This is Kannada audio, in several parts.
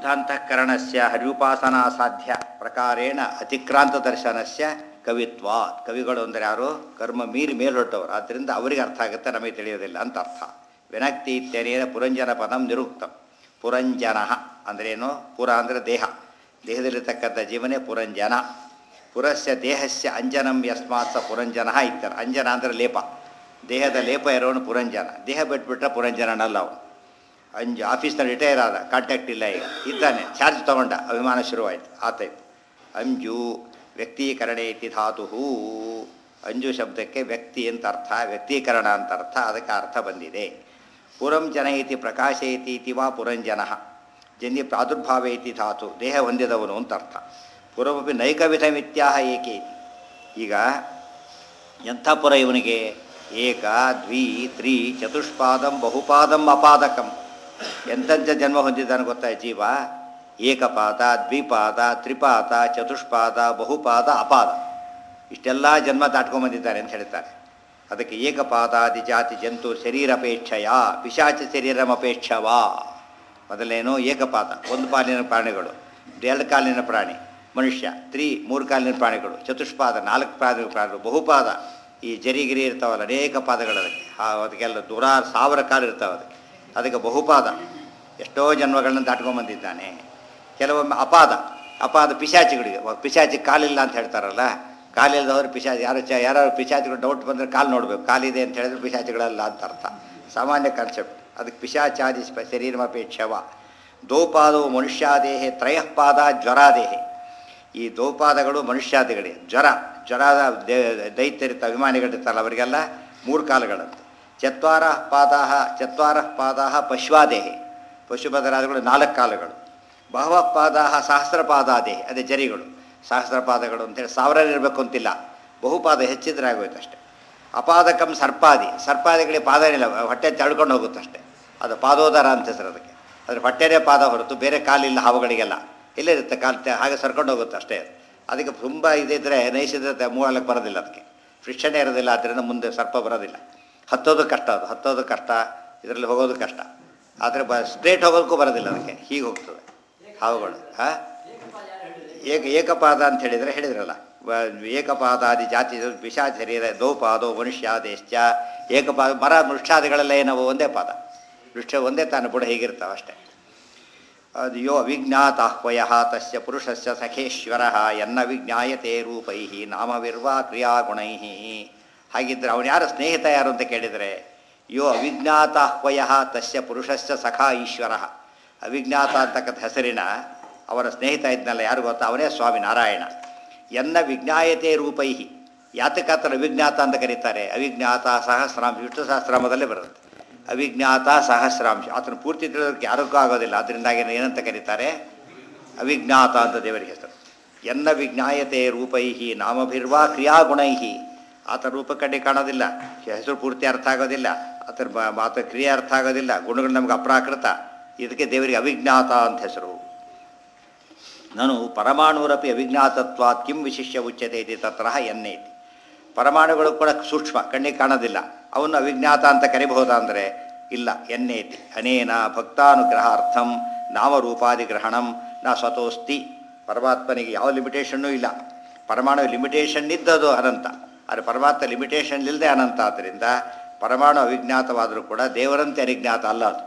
ಅಂತಃಕರಣಸ್ಯ ಹರಿಯುಪಾಸನಾ ಸಾಧ್ಯ ಪ್ರಕಾರೇಣ ಅತಿಕ್ರಾಂತ ದರ್ಶನಸ್ಯ ಕವಿತ್ವಾತ್ ಕವಿಗಳು ಅಂದರೆ ಯಾರು ಕರ್ಮ ಮೀರಿ ಮೇಲ್ಹೊಟ್ಟವರು ಆದ್ದರಿಂದ ಅವರಿಗೆ ಅರ್ಥ ಆಗುತ್ತೆ ನಮಗೆ ತಿಳಿಯೋದಿಲ್ಲ ಅಂತ ಅರ್ಥ ವಿನಕ್ತಿ ಇತ್ಯನೇನ ಪುರಂಜನ ಪದಂ ನಿರುಕ್ತಂ ಪುರಂಜನ ಅಂದ್ರೇನು ಪುರ ಅಂದರೆ ದೇಹ ದೇಹದಲ್ಲಿರ್ತಕ್ಕಂಥ ಜೀವನೇ ಪುರಂಜನ ಪುರಸ್ಯ ದೇಹಸ್ಯ ಅಂಜನಂ ಯಸ್ಮಾತ್ ಸ ಪುರಂಜನ ಇತ್ತರ ಅಂಜನ ಅಂದರೆ ಲೇಪ ದೇಹದ ಲೇಪ ಇರೋನು ಪುರಂಜನ ದೇಹ ಬಿಟ್ಬಿಟ್ರೆ ಪುರಂಜನನಲ್ಲ ಅವನು ಅಂಜು ಆಫೀಸ್ನಲ್ಲಿ ರಿಟೈರ್ ಆದ ಕಾಂಟ್ಯಾಕ್ಟ್ ಇಲ್ಲ ಈಗ ಇದ್ದಾನೆ ಚಾರ್ಜ್ ತಗೊಂಡ ಅಭಿಮಾನ ಶುರುವಾಯಿತು ಆತಾಯ್ತು ಅಂಜು ವ್ಯಕ್ತೀಕರಣ ಇತಿ ಧಾತು ಅಂಜು ಶಬ್ದಕ್ಕೆ ವ್ಯಕ್ತಿ ಅಂತ ಅರ್ಥ ವ್ಯಕ್ತೀಕರಣ ಅಂತ ಅರ್ಥ ಅದಕ್ಕೆ ಅರ್ಥ ಬಂದಿದೆ ಪುರಂ ಜನ ಇತಿ ಪ್ರಕಾಶ ಇತಿ ಇತಿ ವಾ ಪುರಂಜನ ಜನ್ಯ ಪ್ರಾದುರ್ಭಾವ ಇತಿ ಧಾತು ದೇಹ ಹೊಂದಿದವನು ಅಂತ ಅರ್ಥ ಪುರಮಪಿ ನೈಕವಿಧಮಿತ್ಯಾಹ ಏಕೆ ಇತಿ ಈಗ ಎಂಥ ಪುರ ಇವನಿಗೆ ಏಕ ದ್ವಿ ತ್ರಿ ಚತುಷ್ಪಾದಂ ಬಹುಪಾದಂ ಅಪಾದಕಂ ಎಂತೆಂಥ ಜನ್ಮ ಹೊಂದಿದ್ದಾನೆ ಗೊತ್ತಾ ಈ ಜೀವ ಏಕಪಾದ ದ್ವಿಪಾದ ತ್ರಿಪಾದ ಚತುಷ್ಪಾದ ಬಹುಪಾದ ಅಪಾದ ಇಷ್ಟೆಲ್ಲ ಜನ್ಮ ದಾಟ್ಕೊಂಡ್ಬಂದಿದ್ದಾರೆ ಅಂತ ಹೇಳ್ತಾರೆ ಅದಕ್ಕೆ ಏಕಪಾದಾದಿ ಜಾತಿ ಜಂತು ಶರೀರಪೇಕ್ಷಯ ಪಿಶಾಚ ಶರೀರಮಪೇಕ್ಷವಾ ಮೊದಲೇನು ಏಕಪಾದ ಒಂದು ಪಾಲಿನ ಪ್ರಾಣಿಗಳು ಎರಡು ಕಾಲಿನ ಪ್ರಾಣಿ ಮನುಷ್ಯ ತ್ರಿ ಮೂರು ಕಾಲಿನ ಪ್ರಾಣಿಗಳು ಚತುಷ್ಪಾದ ನಾಲ್ಕು ಪಾದ ಪ್ರಾಣಿಗಳು ಬಹುಪಾದ ಈ ಜರಿಗಿರಿ ಇರ್ತಾವಲ್ಲ ಅನೇಕ ಪಾದಗಳು ಅದಕ್ಕೆ ಆ ಅದಕ್ಕೆಲ್ಲ ನೂರಾರು ಸಾವಿರ ಕಾಲು ಇರ್ತಾವೆ ಅದಕ್ಕೆ ಅದಕ್ಕೆ ಬಹುಪಾದ ಎಷ್ಟೋ ಜನ್ಮಗಳನ್ನ ದಾಟ್ಕೊಂಡ್ಬಂದಿದ್ದಾನೆ ಕೆಲವೊಮ್ಮೆ ಅಪಾದ ಅಪಾದ ಪಿಶಾಚಿಗಳಿಗೆ ಇವಾಗ ಪಿಶಾಚಿ ಕಾಲಿಲ್ಲ ಅಂತ ಹೇಳ್ತಾರಲ್ಲ ಕಾಲಿಲ್ಲದವ್ರು ಪಿಶಾಚಿ ಯಾರು ಚ ಯಾರು ಪಿಶಾಚಿಗಳು ಡೌಟ್ ಬಂದರೆ ಕಾಲು ನೋಡಬೇಕು ಕಾಲಿದೆ ಅಂತ ಹೇಳಿದ್ರೆ ಪಿಶಾಚಿಗಳಲ್ಲ ಅಂತ ಅರ್ಥ ಸಾಮಾನ್ಯ ಕಾನ್ಸೆಪ್ಟ್ ಅದಕ್ಕೆ ಪಿಶಾಚಾದಿ ಸ್ಪ ಶರೀರಮಪೇಕ್ಷವ ದೋಪಾದವು ಮನುಷ್ಯಾದೇಹೆ ತ್ರಯಃಪಾದ ಜ್ವರಾದೇಹೆ ಈ ದೋಪಾದಗಳು ಮನುಷ್ಯಾದಿಗಳೇ ಜ್ವರ ಜ್ವರದ ದೈತ್ಯರಿತ ಅಭಿಮಾನಿಗಳಿರ್ತಾರಲ್ಲ ಅವರಿಗೆಲ್ಲ ಮೂರು ಕಾಲುಗಳಂತೆ ಚತ್ವಾರ ಪಾದ ಚತ್ವಾರ ಪಾದ ಪಶ್ವಾದೇಹೆ ಪಶುಪದರಾದಿಗಳು ನಾಲ್ಕು ಕಾಲುಗಳು ಬಹವ ಪಾದ ಸಹಸ್ರಪಾದಾದೇಹೆ ಅದೇ ಜರಿಗಳು ಸಹಸ್ರಪಾದಗಳು ಅಂತೇಳಿ ಸಾವಿರ ಇರಬೇಕು ಅಂತಿಲ್ಲ ಬಹುಪಾದ ಹೆಚ್ಚಿದ್ರೆ ಆಗೋಯ್ತು ಅಷ್ಟೇ ಅಪಾದಕಂ ಸರ್ಪಾದಿ ಸರ್ಪಾದಿಗಳಿಗೆ ಪಾದ ಇಲ್ಲ ಹೊಟ್ಟೆ ತಳ್ಕೊಂಡು ಹೋಗುತ್ತಷ್ಟೇ ಅದು ಪಾದೋದರ ಅಂತ ಹೆಸರು ಅದಕ್ಕೆ ಅದ್ರ ಹೊಟ್ಟೆನೇ ಪಾದ ಹೊರತು ಬೇರೆ ಕಾಲಿಲ್ಲ ಹಾವುಗಳಿಗೆಲ್ಲ ಇಲ್ಲಿರುತ್ತೆ ಕಾಲು ತೆ- ಹಾಗೆ ಸರ್ಕೊಂಡು ಹೋಗುತ್ತೆ ಅಷ್ಟೇ ಅದಕ್ಕೆ ತುಂಬ ಇದಿದ್ರೆ ನೈಸಿದ್ರೆ ಮೂವಲಕ್ಕೆ ಬರೋದಿಲ್ಲ ಅದಕ್ಕೆ ಫ್ರಿಕ್ಷಣೇ ಇರೋದಿಲ್ಲ ಆದ್ದರಿಂದ ಮುಂದೆ ಸರ್ಪ ಬರೋದಿಲ್ಲ ಹತ್ತೋದು ಕಷ್ಟ ಅದು ಹತ್ತೋದು ಕಷ್ಟ ಇದರಲ್ಲಿ ಹೋಗೋದು ಕಷ್ಟ ಆದರೆ ಬ ಸ್ಟ್ರೇಟ್ ಹೋಗೋದಕ್ಕೂ ಬರೋದಿಲ್ಲ ಅದಕ್ಕೆ ಹೀಗೆ ಹೋಗ್ತದೆ ಹಾವುಗಳು ಹಾಂ ಏಕ ಏಕಪಾದ ಅಂತ ಹೇಳಿದರೆ ಹೇಳಿದ್ರಲ್ಲ ವ- ಏಕಪಾದಾದಿ ಜಾತಿ ವಿಷಾ ಶರೀರ ದೋಪಾದೋ ಮನುಷ್ಯಾದೇಶ್ಚ ಏಕಪಾದ ಮರ ವೃಕ್ಷಾದಿಗಳೆಲ್ಲ ಏನವು ಒಂದೇ ಪಾದ ವೃಕ್ಷ ಒಂದೇ ತಾನು ಬುಡ ಹೀಗಿರ್ತಾವೆ ಅಷ್ಟೇ ಅದು ಯೋ ಅವಿಜ್ಞಾತಾಹ್ವಯ ತಸ್ಯ ಪುರುಷಸ್ಯ ಸಖೇಶ್ವರ ಎನ್ನ ವಿಜ್ಞಾಯತೆ ರೂಪೈ ನಾಮವಿರ್ವಾ ಕ್ರಿಯಾಗುಣೈ ಹಾಗಿದ್ರೆ ಅವನು ಯಾರ ಸ್ನೇಹಿತ ಯಾರು ಅಂತ ಕೇಳಿದರೆ ಯೋ ಅವಿಜ್ಞಾತಾಹ್ವಯ ತಸ್ಯ ಪುರುಷಸ್ಯ ಸಖಾ ಈಶ್ವರ ಅವಿಜ್ಞಾತ ಅಂತಕ್ಕಂಥ ಹೆಸರಿನ ಅವರ ಸ್ನೇಹಿತ ಇದ್ನಲ್ಲ ಯಾರು ಗೊತ್ತಾ ಅವನೇ ಸ್ವಾಮಿ ನಾರಾಯಣ ಎನ್ನ ವಿಜ್ಞಾಯತೆ ರೂಪೈ ಯಾತಕಾತರ ಅವಿಜ್ಞಾತ ಅಂತ ಕರೀತಾರೆ ಅವಿಜ್ಞಾತ ಸಹಸ್ರಾಂಶ ವಿಷ್ಣು ಸಹಸ್ರಾಮದಲ್ಲೇ ಬರುತ್ತೆ ಅವಿಜ್ಞಾತ ಸಹಸ್ರಾಂಶ ಆತನ ಪೂರ್ತಿ ತಿಳಿಯೋದಕ್ಕೆ ಯಾರಿಗೂ ಆಗೋದಿಲ್ಲ ಅದರಿಂದಾಗಿ ಏನಂತ ಕರೀತಾರೆ ಅವಿಜ್ಞಾತ ಅಂತ ದೇವರಿಗೆ ಹೆಸರು ಎನ್ನ ವಿಜ್ಞಾಯತೆ ರೂಪೈ ನಾಮಭಿರ್ವಾ ಕ್ರಿಯಾಗುಣೈ ಆತ ರೂಪ ಕಡೆ ಕಾಣೋದಿಲ್ಲ ಹೆಸರು ಪೂರ್ತಿ ಅರ್ಥ ಆಗೋದಿಲ್ಲ ಆತನ ಬ- ಆತ ಕ್ರಿಯೆ ಅರ್ಥ ಆಗೋದಿಲ್ಲ ಗುಣಗಳು ನಮಗೆ ಅಪ್ರಾಕೃತ ಇದಕ್ಕೆ ದೇವರಿಗೆ ಅವಿಜ್ಞಾತ ಅಂತ ಹೆಸರು ನಾನು ಪರಮಾಣುರಪಿ ಅವಿಜ್ಞಾತತ್ವಾತ್ ಕಿಂ ವಿಶಿಷ್ಯ ಉಚ್ಯತೆ ಇತಿ ತತ್ರ ಎನ್ನೇತಿ ಪರಮಾಣುಗಳು ಕೂಡ ಸೂಕ್ಷ್ಮ ಕಣ್ಣಿಗೆ ಕಾಣೋದಿಲ್ಲ ಅವನ್ನು ಅವಿಜ್ಞಾತ ಅಂತ ಕರಿಬಹುದಾ ಅಂದರೆ ಇಲ್ಲ ಎನ್ನೇತಿ ಅನೇನ ಭಕ್ತಾನುಗ್ರಹಾರ್ಥಂ ನಾಮರೂಪಾದಿ ಗ್ರಹಣಂ ನ ಸ್ವತೋಸ್ತಿ ಪರಮಾತ್ಮನಿಗೆ ಯಾವ ಲಿಮಿಟೇಷನ್ನೂ ಇಲ್ಲ ಪರಮಾಣು ಲಿಮಿಟೇಷನ್ ಇದ್ದದು ಅನಂತ ಆದರೆ ಪರಮಾತ್ಮ ಲಿಮಿಟೇಷನ್ ಇಲ್ಲದೆ ಅನಂತ ಆದ್ದರಿಂದ ಪರಮಾಣು ಅವಿಜ್ಞಾತವಾದರೂ ಕೂಡ ದೇವರಂತೆ ಅನಿಜ್ಞಾತ ಅಲ್ಲ ಅದು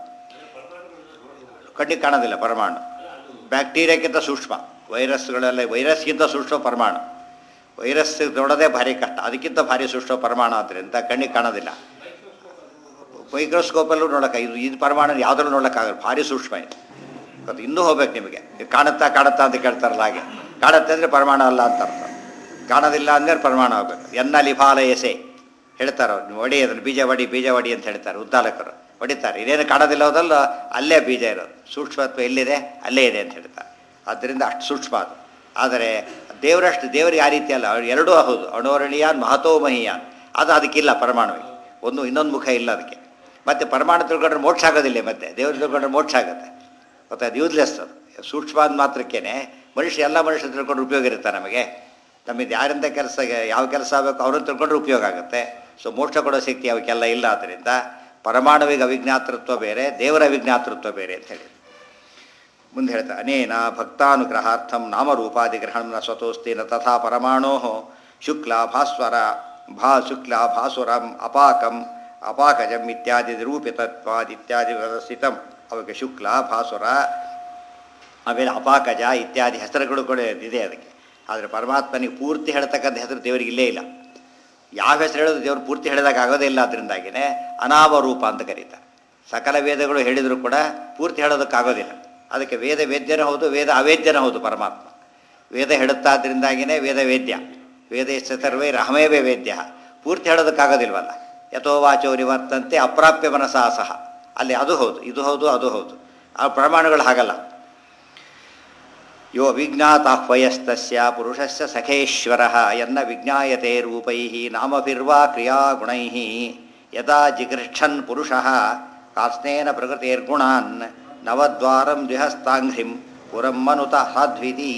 ಕಣ್ಣಿಗೆ ಕಾಣೋದಿಲ್ಲ ಪರಮಾಣು ಬ್ಯಾಕ್ಟೀರಿಯಾಕ್ಕಿಂತ ಸೂಕ್ಷ್ಮ ವೈರಸ್ಗಳೆಲ್ಲ ವೈರಸ್ಗಿಂತ ಸೂಕ್ಷ್ಮ ಪರಮಾಣು ವೈರಸ್ ನೋಡೋದೇ ಭಾರಿ ಕಷ್ಟ ಅದಕ್ಕಿಂತ ಭಾರಿ ಸೂಕ್ಷ್ಮ ಪರಮಾಣು ಆದ್ದರಿಂದ ಕಣ್ಣಿಗೆ ಕಾಣೋದಿಲ್ಲ ಮೈಕ್ರೋಸ್ಕೋಪಲ್ಲೂ ನೋಡೋಕೆ ಇದು ಇದು ಪರಮಾಣು ಯಾವುದ್ರಲ್ಲೂ ನೋಡೋಕ್ಕಾಗಲ್ಲ ಭಾರಿ ಸೂಕ್ಷ್ಮ ಇದು ಅದು ಇನ್ನೂ ಹೋಗ್ಬೇಕು ನಿಮಗೆ ಇದು ಕಾಣುತ್ತಾ ಕಾಣುತ್ತಾ ಅಂತ ಕೇಳ್ತಾರಲ್ಲ ಹಾಗೆ ಕಾಣುತ್ತೆ ಅಂದರೆ ಪರಮಾಣು ಅಲ್ಲ ಅಂತ ಅರ್ಥ ಕಾಣೋದಿಲ್ಲ ಅಂದರೆ ಪರಮಾಣು ಆಗಬೇಕು ಎನ್ನ ಲಿಫಾಲ ಎಸೆ ಹೇಳ್ತಾರೆ ಅವ್ರು ನೀವು ಹೊಡಿ ಅದನ್ನು ಬೀಜ ಹೊಡಿ ಬೀಜ ಹೊಡಿ ಅಂತ ಹೇಳ್ತಾರೆ ಉದ್ದಾಲಕರು ಹೊಡಿತಾರೆ ಇದೇನು ಕಾಣೋದಿಲ್ಲ ಹೋದಲ್ಲ ಅಲ್ಲೇ ಬೀಜ ಇರೋದು ಸೂಕ್ಷ್ಮತ್ವ ಎಲ್ಲಿದೆ ಅಲ್ಲೇ ಇದೆ ಅಂತ ಹೇಳ್ತಾರೆ ಆದ್ದರಿಂದ ಅಷ್ಟು ಸೂಕ್ಷ್ಮ ಅದು ಆದರೆ ದೇವರಷ್ಟು ದೇವರಿಗೆ ಆ ರೀತಿ ಅಲ್ಲ ಅವ್ರು ಎರಡೂ ಹೌದು ಅಣೋರಣೀಯಾನ್ ಮಹತೋ ಮಹಿಯಾನ್ ಅದು ಅದಕ್ಕಿಲ್ಲ ಪರಮಾಣುವಿಗೆ ಒಂದು ಇನ್ನೊಂದು ಮುಖ ಇಲ್ಲ ಅದಕ್ಕೆ ಮತ್ತು ಪರಮಾಣು ತಿಳ್ಕೊಂಡ್ರೆ ಮೋಕ್ಷ ಆಗೋದಿಲ್ಲ ಮತ್ತೆ ದೇವರು ತಿಳ್ಕೊಂಡ್ರೆ ಮೋಕ್ಷ ಆಗುತ್ತೆ ಮತ್ತು ಅದು ಯೂಸ್ಲೆಸ್ ಅದು ಸೂಕ್ಷ್ಮ ಅಂದ ಮಾತ್ರಕ್ಕೇ ಮನುಷ್ಯ ಎಲ್ಲ ಮನುಷ್ಯ ತಿಳ್ಕೊಂಡು ಉಪಯೋಗ ಇರುತ್ತೆ ನಮಗೆ ನಮಗೆ ಯಾರಿಂದ ಕೆಲಸ ಯಾವ ಕೆಲಸ ಆಗಬೇಕು ಅವ್ರನ್ನ ತಿಳ್ಕೊಂಡ್ರೆ ಉಪಯೋಗ ಆಗುತ್ತೆ ಸೊ ಮೋಕ್ಷ ಕೊಡೋ ಶಕ್ತಿ ಅವಕ್ಕೆಲ್ಲ ಇಲ್ಲ ಆದ್ದರಿಂದ ಪರಮಾಣುವಿಗೆ ಅವಿಜ್ಞಾತೃತ್ವ ಬೇರೆ ದೇವರ ಅವಿಜ್ಞಾತೃತ್ವ ಬೇರೆ ಅಂತ ಹೇಳಿ ಮುಂದೆ ಹೇಳ್ತಾರೆ ಅನೇನ ಭಕ್ತಾನುಗ್ರಹಾರ್ಥಂ ನಾಮರೂಪಾದಿಗ್ರಹಣ ನ ಸ್ವತೋಸ್ತಿ ನ ತಥಾ ಪರಮಾಣೋ ಶುಕ್ಲ ಭಾಸ್ವರ ಭಾ ಶುಕ್ಲ ಭಾಸುರಂ ಅಪಾಕಂ ಅಪಾಕಜಂ ಇತ್ಯಾದಿ ನಿರೂಪಿತತ್ವಾದ್ ಇತ್ಯಾದಿ ವ್ಯವಸ್ಥಿತಂ ಅವಾಗ ಶುಕ್ಲ ಭಾಸುರ ಆಮೇಲೆ ಅಪಾಕಜ ಇತ್ಯಾದಿ ಹೆಸರುಗಳು ಕೂಡ ಇದೆ ಅದಕ್ಕೆ ಆದರೆ ಪರಮಾತ್ಮನಿಗೆ ಪೂರ್ತಿ ಹೇಳ್ತಕ್ಕಂಥ ಹೆಸರು ದೇವರಿಗೆ ಇಲ್ಲೇ ಇಲ್ಲ ಯಾವ ಹೆಸರು ಹೇಳೋದು ದೇವರು ಪೂರ್ತಿ ಹೇಳಿದಾಗ ಆಗೋದೇ ಇಲ್ಲ ಅದರಿಂದಾಗಿನೇ ಅನಾಮರೂಪ ಅಂತ ಕರೀತಾರೆ ಸಕಲ ವೇದಗಳು ಹೇಳಿದರೂ ಕೂಡ ಪೂರ್ತಿ ಹೇಳೋದಕ್ಕಾಗೋದಿಲ್ಲ ಅದಕ್ಕೆ ವೇದ ವೇದ್ಯನ ಹೌದು ವೇದ ಅವೇದ್ಯನ ಹೌದು ಪರಮಾತ್ಮ ವೇದ ಹೇಳುತ್ತಾದ್ರಿಂದಾಗಿನೇ ವೇದ ವೇದ್ಯ ವೇದ ಸರ್ವೇ ರಹಮೇವೇ ವೇದ್ಯ ಪೂರ್ತಿ ಹೇಳೋದಕ್ಕಾಗೋದಿಲ್ವಲ್ಲ ಯಥೋ ವಾಚೋ ನಿವರ್ತಂತೆ ಅಪ್ರಾಪ್ಯ ಮನಸಾ ಸಹ ಅಲ್ಲಿ ಅದು ಹೌದು ಇದು ಹೌದು ಅದು ಹೌದು ಆ ಪ್ರಮಾಣಗಳು ಹಾಗಲ್ಲ ಯೋ ವಿಜ್ಞಾತಾಹ್ವಯಸ್ತಸ್ಯ ಪುರುಷಸ್ಯ ಸಖೇಶ್ವರ ಎನ್ನ ವಿಜ್ಞಾಯತೆ ರೂಪೈ ನಾಮಭಿರ್ವಾ ಕ್ರಿಯಾಗುಣೈ ಯದಾ ಜಿಗೃಕ್ಷನ್ ಪುರುಷ ಕಾಸ್ನೇನ ಪ್ರಕೃತಿರ್ಗುಣಾನ್ ನವದ್ವಾರಂ ದ್ವಿಹಸ್ತಾಂಘ್ರಿಂ ಪುರಂ ಮನುತ ಸಾಧ್ವಿತಿ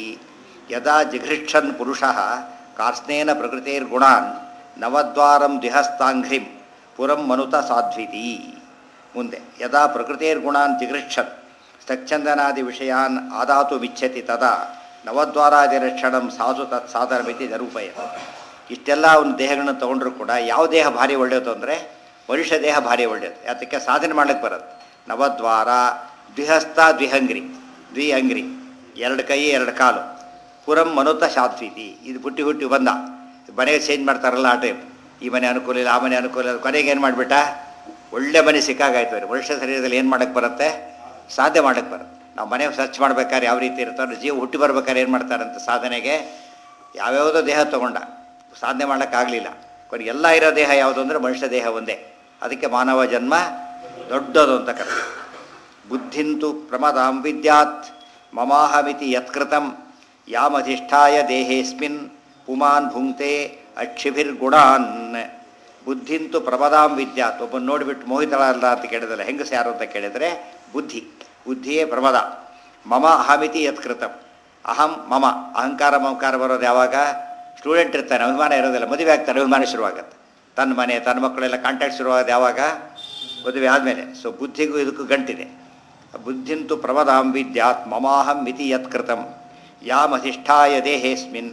ಯದಾ ಜಿಘೃಕ್ಷನ್ ಪುರುಷ ಕಾರ್ಸ್ನೇನ ಪ್ರಕೃತಿರ್ಗುಣಾನ್ ನವದ್ವಾರಂ ದ್ವಿಹಸ್ತಾಂಘ್ರಿಂ ಪುರಂ ಮನುತ ಸಾಧ್ವಿತಿ ಮುಂದೆ ಯದಾ ಪ್ರಕೃತಿರ್ಗುಣಾನ್ ಜಿಗೃಕ್ಷನ್ ಸ್ತಚ್ಛಂದನಾದಿ ವಿಷಯಾನ್ ಆದಾತು ಮಿಚ್ಛತಿ ತದಾ ನವದ್ವಾರಾದಿರಕ್ಷಣಂ ಸಾಧು ತತ್ ಸಾಧನಮಿತಿ ನಿರೂಪಯ ಇಷ್ಟೆಲ್ಲ ಅವನ ದೇಹಗಳನ್ನು ತೊಗೊಂಡ್ರು ಕೂಡ ಯಾವ ದೇಹ ಭಾರಿ ಒಳ್ಳೆಯದು ಅಂದರೆ ಮನುಷ್ಯ ದೇಹ ಭಾರಿ ಒಳ್ಳೆಯದು ಅದಕ್ಕೆ ಸಾಧನೆ ಮಾಡ್ಲಿಕ್ಕೆ ಬರುತ್ತೆ ನವದ್ವಾರ ದ್ವಿಹಸ್ತ ದ್ವಿಹಂಗ್ರಿ ದ್ವಿಹಂಗ್ರಿ ಎರಡು ಕೈ ಎರಡು ಕಾಲು ಪುರಂ ಮನುತ ಶಾತ್ವೀತಿ ಇದು ಹುಟ್ಟಿ ಹುಟ್ಟಿ ಬಂದ ಮನೆಗೆ ಚೇಂಜ್ ಮಾಡ್ತಾರಲ್ಲ ಆ ಟೈಪ್ ಈ ಮನೆ ಅನುಕೂಲ ಇಲ್ಲ ಆ ಮನೆ ಅನುಕೂಲ ಇಲ್ಲ ಕೊನೆಗೆ ಏನು ಮಾಡಿಬಿಟ್ಟ ಒಳ್ಳೆ ಮನೆ ಸಿಕ್ಕಾಗಾಯ್ತು ಅವ್ರಿಗೆ ಮನುಷ್ಯ ಶರೀರದಲ್ಲಿ ಏನು ಮಾಡೋಕ್ಕೆ ಬರುತ್ತೆ ಸಾಧ್ಯ ಮಾಡೋಕ್ಕೆ ಬರುತ್ತೆ ನಾವು ಮನೆ ಸರ್ಚ್ ಮಾಡ್ಬೇಕಾದ್ರೆ ಯಾವ ರೀತಿ ಇರ್ತಾರೋ ಜೀವ ಹುಟ್ಟಿ ಬರ್ಬೇಕಾದ್ರೆ ಏನು ಮಾಡ್ತಾರಂತ ಸಾಧನೆಗೆ ಯಾವ್ಯಾವುದೋ ದೇಹ ತೊಗೊಂಡ ಸಾಧನೆ ಮಾಡೋಕ್ಕಾಗಲಿಲ್ಲ ಕೊನೆಗೆ ಎಲ್ಲ ಇರೋ ದೇಹ ಯಾವುದು ಅಂದರೆ ಮನುಷ್ಯ ದೇಹ ಒಂದೇ ಅದಕ್ಕೆ ಮಾನವ ಜನ್ಮ ದೊಡ್ಡದು ಅಂತ ಕರೀತಾರೆ ಬುದ್ಧಿಂತು ಪ್ರಮದಾಂ ವಿದ್ಯಾತ್ ಮಮಾಹಮಿತಿ ಯತ್ಕೃತಂ ಯಾಮಧಿಷ್ಠಾಯ ದೇಹೇಸ್ಮಿನ್ ಪುಮಾನ್ ಭುಂಕ್ತೆ ಅಕ್ಷಿಭಿರ್ಗುಣಾನ್ ಬುದ್ಧಿಂತು ಪ್ರಮದಾಂ ವಿದ್ಯಾತ್ ಒಬ್ಬನು ನೋಡಿಬಿಟ್ಟು ಮೋಹಿತಳಲ್ಲ ಅಂತ ಕೇಳಿದಲ್ಲ ಹೆಂಗಸ ಯಾರು ಅಂತ ಕೇಳಿದರೆ ಬುದ್ಧಿ ಬುದ್ಧಿಯೇ ಪ್ರಮದ ಮಮ ಅಹಮಿತಿ ಯತ್ಕೃತಂ ಅಹಂ ಮಮ ಅಹಂಕಾರ ಮಮಕಾರ ಬರೋದು ಯಾವಾಗ ಸ್ಟೂಡೆಂಟ್ ಇರ್ತಾನೆ ಅಭಿಮಾನ ಇರೋದಿಲ್ಲ ಮದುವೆ ಆಗ್ತಾನೆ ಅಭಿಮಾನ ಶುರುವಾಗುತ್ತೆ ತನ್ನ ಮನೆ ತನ್ನ ಮಕ್ಕಳೆಲ್ಲ ಕಾಂಟ್ಯಾಕ್ಟ್ ಶುರುವಾಗೋದು ಯಾವಾಗ ಮದುವೆ ಆದಮೇಲೆ ಸೊ ಬುದ್ಧಿಗೂ ಇದಕ್ಕೂ ಗಂಟಿದೆ ಬುದ್ಧಿಂತು ಪ್ರಮದಾಂ ವಿದ್ಯಾತ್ ಮಮಾಹಂ ಮಿತಿ ಯತ್ಕೃತಂ ಯಾಮಧಿಷ್ಠಾಯ ದೇಹೇಸ್ಮಿನ್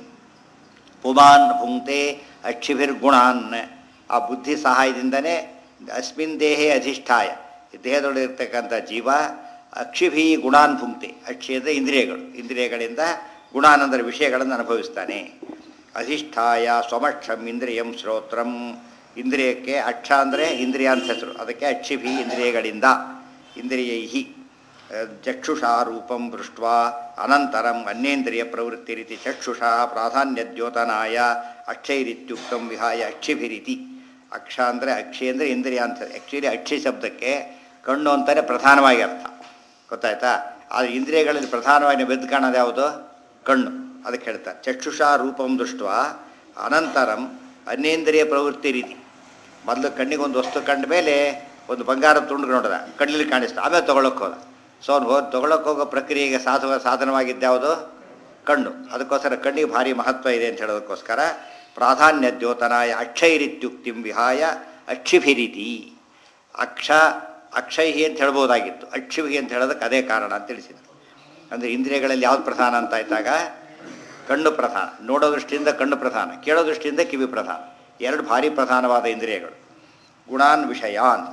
ಪುಮಾನ್ ಭುಂಕ್ತೆ ಅಕ್ಷಿಭಿರ್ಗುಣಾನ್ ಆ ಬುದ್ಧಿ ಸಹಾಯದಿಂದನೇ ಅಸ್ಮಿನ್ ದೇಹೇ ಅಧಿಷ್ಠಾಯ ದೇಹದೊಳಗಿರ್ತಕ್ಕಂಥ ಜೀವ ಅಕ್ಷಿಭಿ ಗುಣಾನ್ ಭುಂಕ್ತೆ ಅಕ್ಷಿ ಅಂದರೆ ಇಂದ್ರಿಯಗಳು ಇಂದ್ರಿಯಗಳಿಂದ ಗುಣಾನಂದರ ವಿಷಯಗಳನ್ನು ಅನುಭವಿಸ್ತಾನೆ ಅಧಿಷ್ಠಾಯ ಸ್ವಮಕ್ಷಂ ಇಂದ್ರಿಯಂ ಶ್ರೋತ್ರಂ ಇಂದ್ರಿಯಕ್ಕೆ ಅಕ್ಷ ಅಂದರೆ ಇಂದ್ರಿಯ ಅಂತ ಹೆಸರು ಅದಕ್ಕೆ ಅಕ್ಷಿಭಿ ಇಂದ್ರಿಯಗಳಿಂದ ಇಂದ್ರಿಯೈಹಿ ಚಕ್ಷುಷಾ ರೂಪಂ ದೃಷ್ಟ ಅನಂತರಂ ಅನ್ಯೇಂದ್ರಿಯ ಪ್ರವೃತ್ತಿ ರೀತಿ ಚಕ್ಷುಷಾ ಪ್ರಾಧಾನ್ಯದ್ಯೋತನಾಯ ಅಕ್ಷೈರಿತ್ಯುಕ್ತಂ ವಿಹಾಯ ಅಕ್ಷಿಭಿರಿತಿ ಅಕ್ಷ ಅಂದರೆ ಅಕ್ಷಿ ಅಂದರೆ ಇಂದ್ರಿಯ ಅಂತ ಆ್ಯಕ್ಚುಲಿ ಅಕ್ಷಿ ಶಬ್ದಕ್ಕೆ ಕಣ್ಣು ಅಂತಲೇ ಪ್ರಧಾನವಾಗಿ ಅರ್ಥ ಗೊತ್ತಾಯ್ತಾ ಆದರೆ ಇಂದ್ರಿಯಗಳಲ್ಲಿ ಪ್ರಧಾನವಾಗಿ ಬೆದ್ದು ಕಾಣೋದು ಯಾವುದು ಕಣ್ಣು ಅದಕ್ಕೆ ಹೇಳ್ತಾರೆ ಚಕ್ಷುಷಾ ರೂಪಂ ದೃಷ್ಟ ಅನಂತರಂ ಅನ್ಯೇಂದ್ರಿಯ ಪ್ರವೃತ್ತಿ ರೀತಿ ಮೊದಲು ಕಣ್ಣಿಗೆ ಒಂದು ವಸ್ತು ಕಂಡ ಮೇಲೆ ಒಂದು ಬಂಗಾರದ ತುಂಡು ನೋಡಿದ ಕಣ್ಣಲ್ಲಿ ಕಾಣಿಸ್ತು ಆಮೇಲೆ ತೊಗೊಳಕ್ಕೆ ಹೋದ ಸೊ ಅವ್ನು ಹೋಗಿ ತೊಗೊಳಕ್ಕೆ ಹೋಗೋ ಪ್ರಕ್ರಿಯೆಗೆ ಸಾಧುವ ಸಾಧನವಾಗಿದ್ದು ಯಾವುದು ಕಣ್ಣು ಅದಕ್ಕೋಸ್ಕರ ಕಣ್ಣಿಗೆ ಭಾರಿ ಮಹತ್ವ ಇದೆ ಅಂತ ಹೇಳೋದಕ್ಕೋಸ್ಕರ ಪ್ರಾಧಾನ್ಯ ದ್ಯೋತನಾಯ ಅಕ್ಷೈರಿತ್ಯುಕ್ತಿಂ ವಿಹಾಯ ಅಕ್ಷಿಭಿರೀತಿ ಅಕ್ಷ ಅಕ್ಷೈಹಿ ಅಂತ ಹೇಳ್ಬೋದಾಗಿತ್ತು ಅಕ್ಷಿಭಿ ಅಂತ ಹೇಳೋದಕ್ಕೆ ಅದೇ ಕಾರಣ ಅಂತ ತಿಳಿಸಿದ್ರು ಅಂದರೆ ಇಂದ್ರಿಯಗಳಲ್ಲಿ ಯಾವ್ದು ಪ್ರಧಾನ ಅಂತ ಆಯ್ತಾಗ ಕಣ್ಣು ಪ್ರಧಾನ ನೋಡೋ ದೃಷ್ಟಿಯಿಂದ ಕಣ್ಣು ಪ್ರಧಾನ ಕೇಳೋ ದೃಷ್ಟಿಯಿಂದ ಕಿವಿ ಪ್ರಧಾನ ಎರಡು ಭಾರಿ ಪ್ರಧಾನವಾದ ಇಂದ್ರಿಯಗಳು ಗುಣಾನ್ ವಿಷಯಾನ್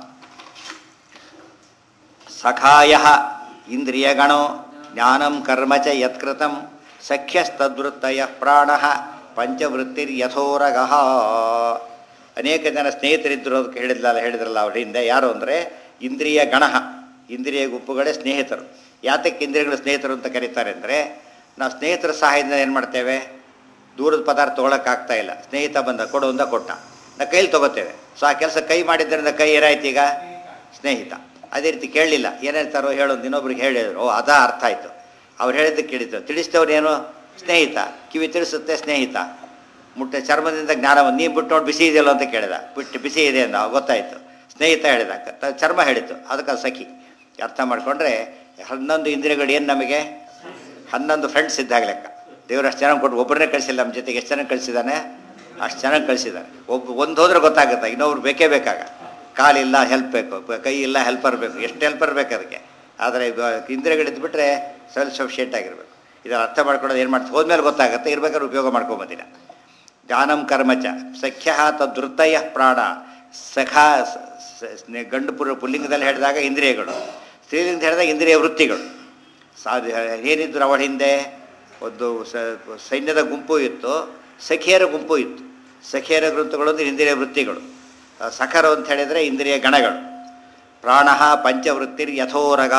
ಸಖಾಯ ಇಂದ್ರಿಯಗಣೋ ಜ್ಞಾನಂ ಕರ್ಮ ಚ ಯತ್ಕೃತಂ ಸಖ್ಯಸ್ತದ್ವೃತ್ತಯ ಪ್ರಾಣ ಪಂಚವೃತ್ತಿರ್ಯಥೋರಗಃ ಅನೇಕ ಜನ ಸ್ನೇಹಿತರಿದ್ದರು ಅದಕ್ಕೆ ಹೇಳಿದ್ಲಲ್ಲ ಹೇಳಿದ್ರಲ್ಲ ಅವ್ರ ಹಿಂದೆ ಯಾರು ಅಂದರೆ ಇಂದ್ರಿಯ ಗಣ ಇಂದ್ರಿಯ ಗುಂಪುಗಳೇ ಸ್ನೇಹಿತರು ಯಾತಕ್ಕೆ ಇಂದ್ರಿಯಗಳು ಸ್ನೇಹಿತರು ಅಂತ ಕರೀತಾರೆ ಅಂದರೆ ನಾವು ಸ್ನೇಹಿತರ ಸಹಾಯದಿಂದ ಏನು ಮಾಡ್ತೇವೆ ದೂರದ ಪದಾರ್ಥ ತೊಗೊಳಕ್ಕಾಗ್ತಾ ಇಲ್ಲ ಸ್ನೇಹಿತ ಬಂದ ಕೊಡು ಅಂತ ಕೊಟ್ಟ ನಾವು ಕೈಲಿ ತೊಗೋತೇವೆ ಸೊ ಆ ಕೆಲಸ ಕೈ ಮಾಡಿದ್ದರಿಂದ ಕೈ ಏನಾಯ್ತು ಈಗ ಸ್ನೇಹಿತ ಅದೇ ರೀತಿ ಕೇಳಲಿಲ್ಲ ಏನು ಹೇಳ್ತಾರೋ ಹೇಳೋದು ಇನ್ನೊಬ್ರಿಗೆ ಹೇಳಿದ್ರು ಓ ಅದ ಅರ್ಥ ಆಯಿತು ಅವ್ರು ಹೇಳಿದ್ದಕ್ಕೆ ಕೇಳಿದ್ದು ತಿಳಿಸ್ತವ್ರು ಏನು ಸ್ನೇಹಿತ ಕಿವಿ ತಿಳಿಸುತ್ತೆ ಸ್ನೇಹಿತ ಮುಟ್ಟೆ ಚರ್ಮದಿಂದ ಜ್ಞಾನವನ್ನು ನೀವು ಬಿಟ್ಟು ನೋಡಿ ಬಿಸಿ ಇದೆಯಲ್ಲ ಅಂತ ಕೇಳಿದ ಬಿಟ್ಟು ಬಿಸಿ ಇದೆ ಅಂದ ಗೊತ್ತಾಯಿತು ಸ್ನೇಹಿತ ಹೇಳಿದ ತ- ಚರ್ಮ ಹೇಳಿತು ಅದಕ್ಕೆ ಅದು ಸಖಿ ಅರ್ಥ ಮಾಡಿಕೊಂಡ್ರೆ ಹನ್ನೊಂದು ಇಂದ್ರಿಯಗಳು ಏನು ನಮಗೆ ಹನ್ನೊಂದು ಫ್ರೆಂಡ್ಸ್ ಇದ್ದಾಗ ಲೆಕ್ಕ ದೇವರು ಅಷ್ಟು ಚೆನ್ನಾಗಿ ಕೊಟ್ಟು ಒಬ್ಬರನ್ನೇ ಕಳಿಸಿಲ್ಲ ನಮ್ಮ ಜೊತೆಗೆ ಎಷ್ಟು ಚೆನ್ನಾಗಿ ಕಳಿಸಿದ್ದಾನೆ ಅಷ್ಟು ಚೆನ್ನಾಗಿ ಕಳಿಸಿದ್ದಾನೆ ಒಬ್ಬ ಒಂದು ಹೋದ್ರೆ ಗೊತ್ತಾಗುತ್ತೆ ಇನ್ನೊಬ್ರು ಬೇಕೇ ಬೇಕಾಗ ಕಾಲಿಲ್ಲ ಹೆಲ್ಪ್ ಬೇಕು ಪ- ಕೈ ಇಲ್ಲ ಹೆಲ್ಪರ್ ಬೇಕು ಎಷ್ಟು ಹೆಲ್ಪರ್ ಬೇಕು ಅದಕ್ಕೆ ಆದರೆ ಇದು ಇಂದ್ರಿಯಗಳಿದ್ದು ಬಿಟ್ಟರೆ ಸೆಲ್ಫ್ ಸಫಿಷಿಯೆಂಟ್ ಆಗಿರ್ಬೇಕು ಇದನ್ನು ಅರ್ಥ ಮಾಡ್ಕೊಳ್ಳೋದು ಏನು ಮಾಡ್ತೀವಿ ಹೋದ್ಮೇಲೆ ಗೊತ್ತಾಗುತ್ತೆ ಇರ್ಬೇಕಾದ್ರೆ ಉಪಯೋಗ ಮಾಡ್ಕೊಂಬಂದಿಲ್ಲ ಜ್ಞಾನಂ ಕರ್ಮಚ ಸಖ್ಯ ತದ್ವೃತ್ತಯ ಪ್ರಾಣ ಸಖ ಸ- ಸ- ಸ- ಗಂಡು ಪುರ ಪುಲ್ಲಿಂಗದಲ್ಲಿ ಹೇಳಿದಾಗ ಇಂದ್ರಿಯಗಳು ಸ್ತ್ರೀಲಿಂಗದ ಹೇಳಿದಾಗ ಇಂದ್ರಿಯ ವೃತ್ತಿಗಳು ಸಾಧ ಏನಿದ್ರು ಅವಳ ಹಿಂದೆ ಒಂದು ಸ- ಸೈನ್ಯದ ಗುಂಪು ಇತ್ತು ಸಖಿಯರ ಗುಂಪು ಇತ್ತು ಸಖಿಯರ ಗ್ರಂಥಗಳು ಅಂದರೆ ಇಂದ್ರಿಯ ವೃತ್ತಿಗಳು ಆ, ಸಖರು ಅಂತ ಹೇಳಿದರೆ ಇಂದ್ರಿಯ ಗಣಗಳು ಪ್ರಾಣ ಪಂಚವೃತ್ತಿರ್ ಯಥೋರಗ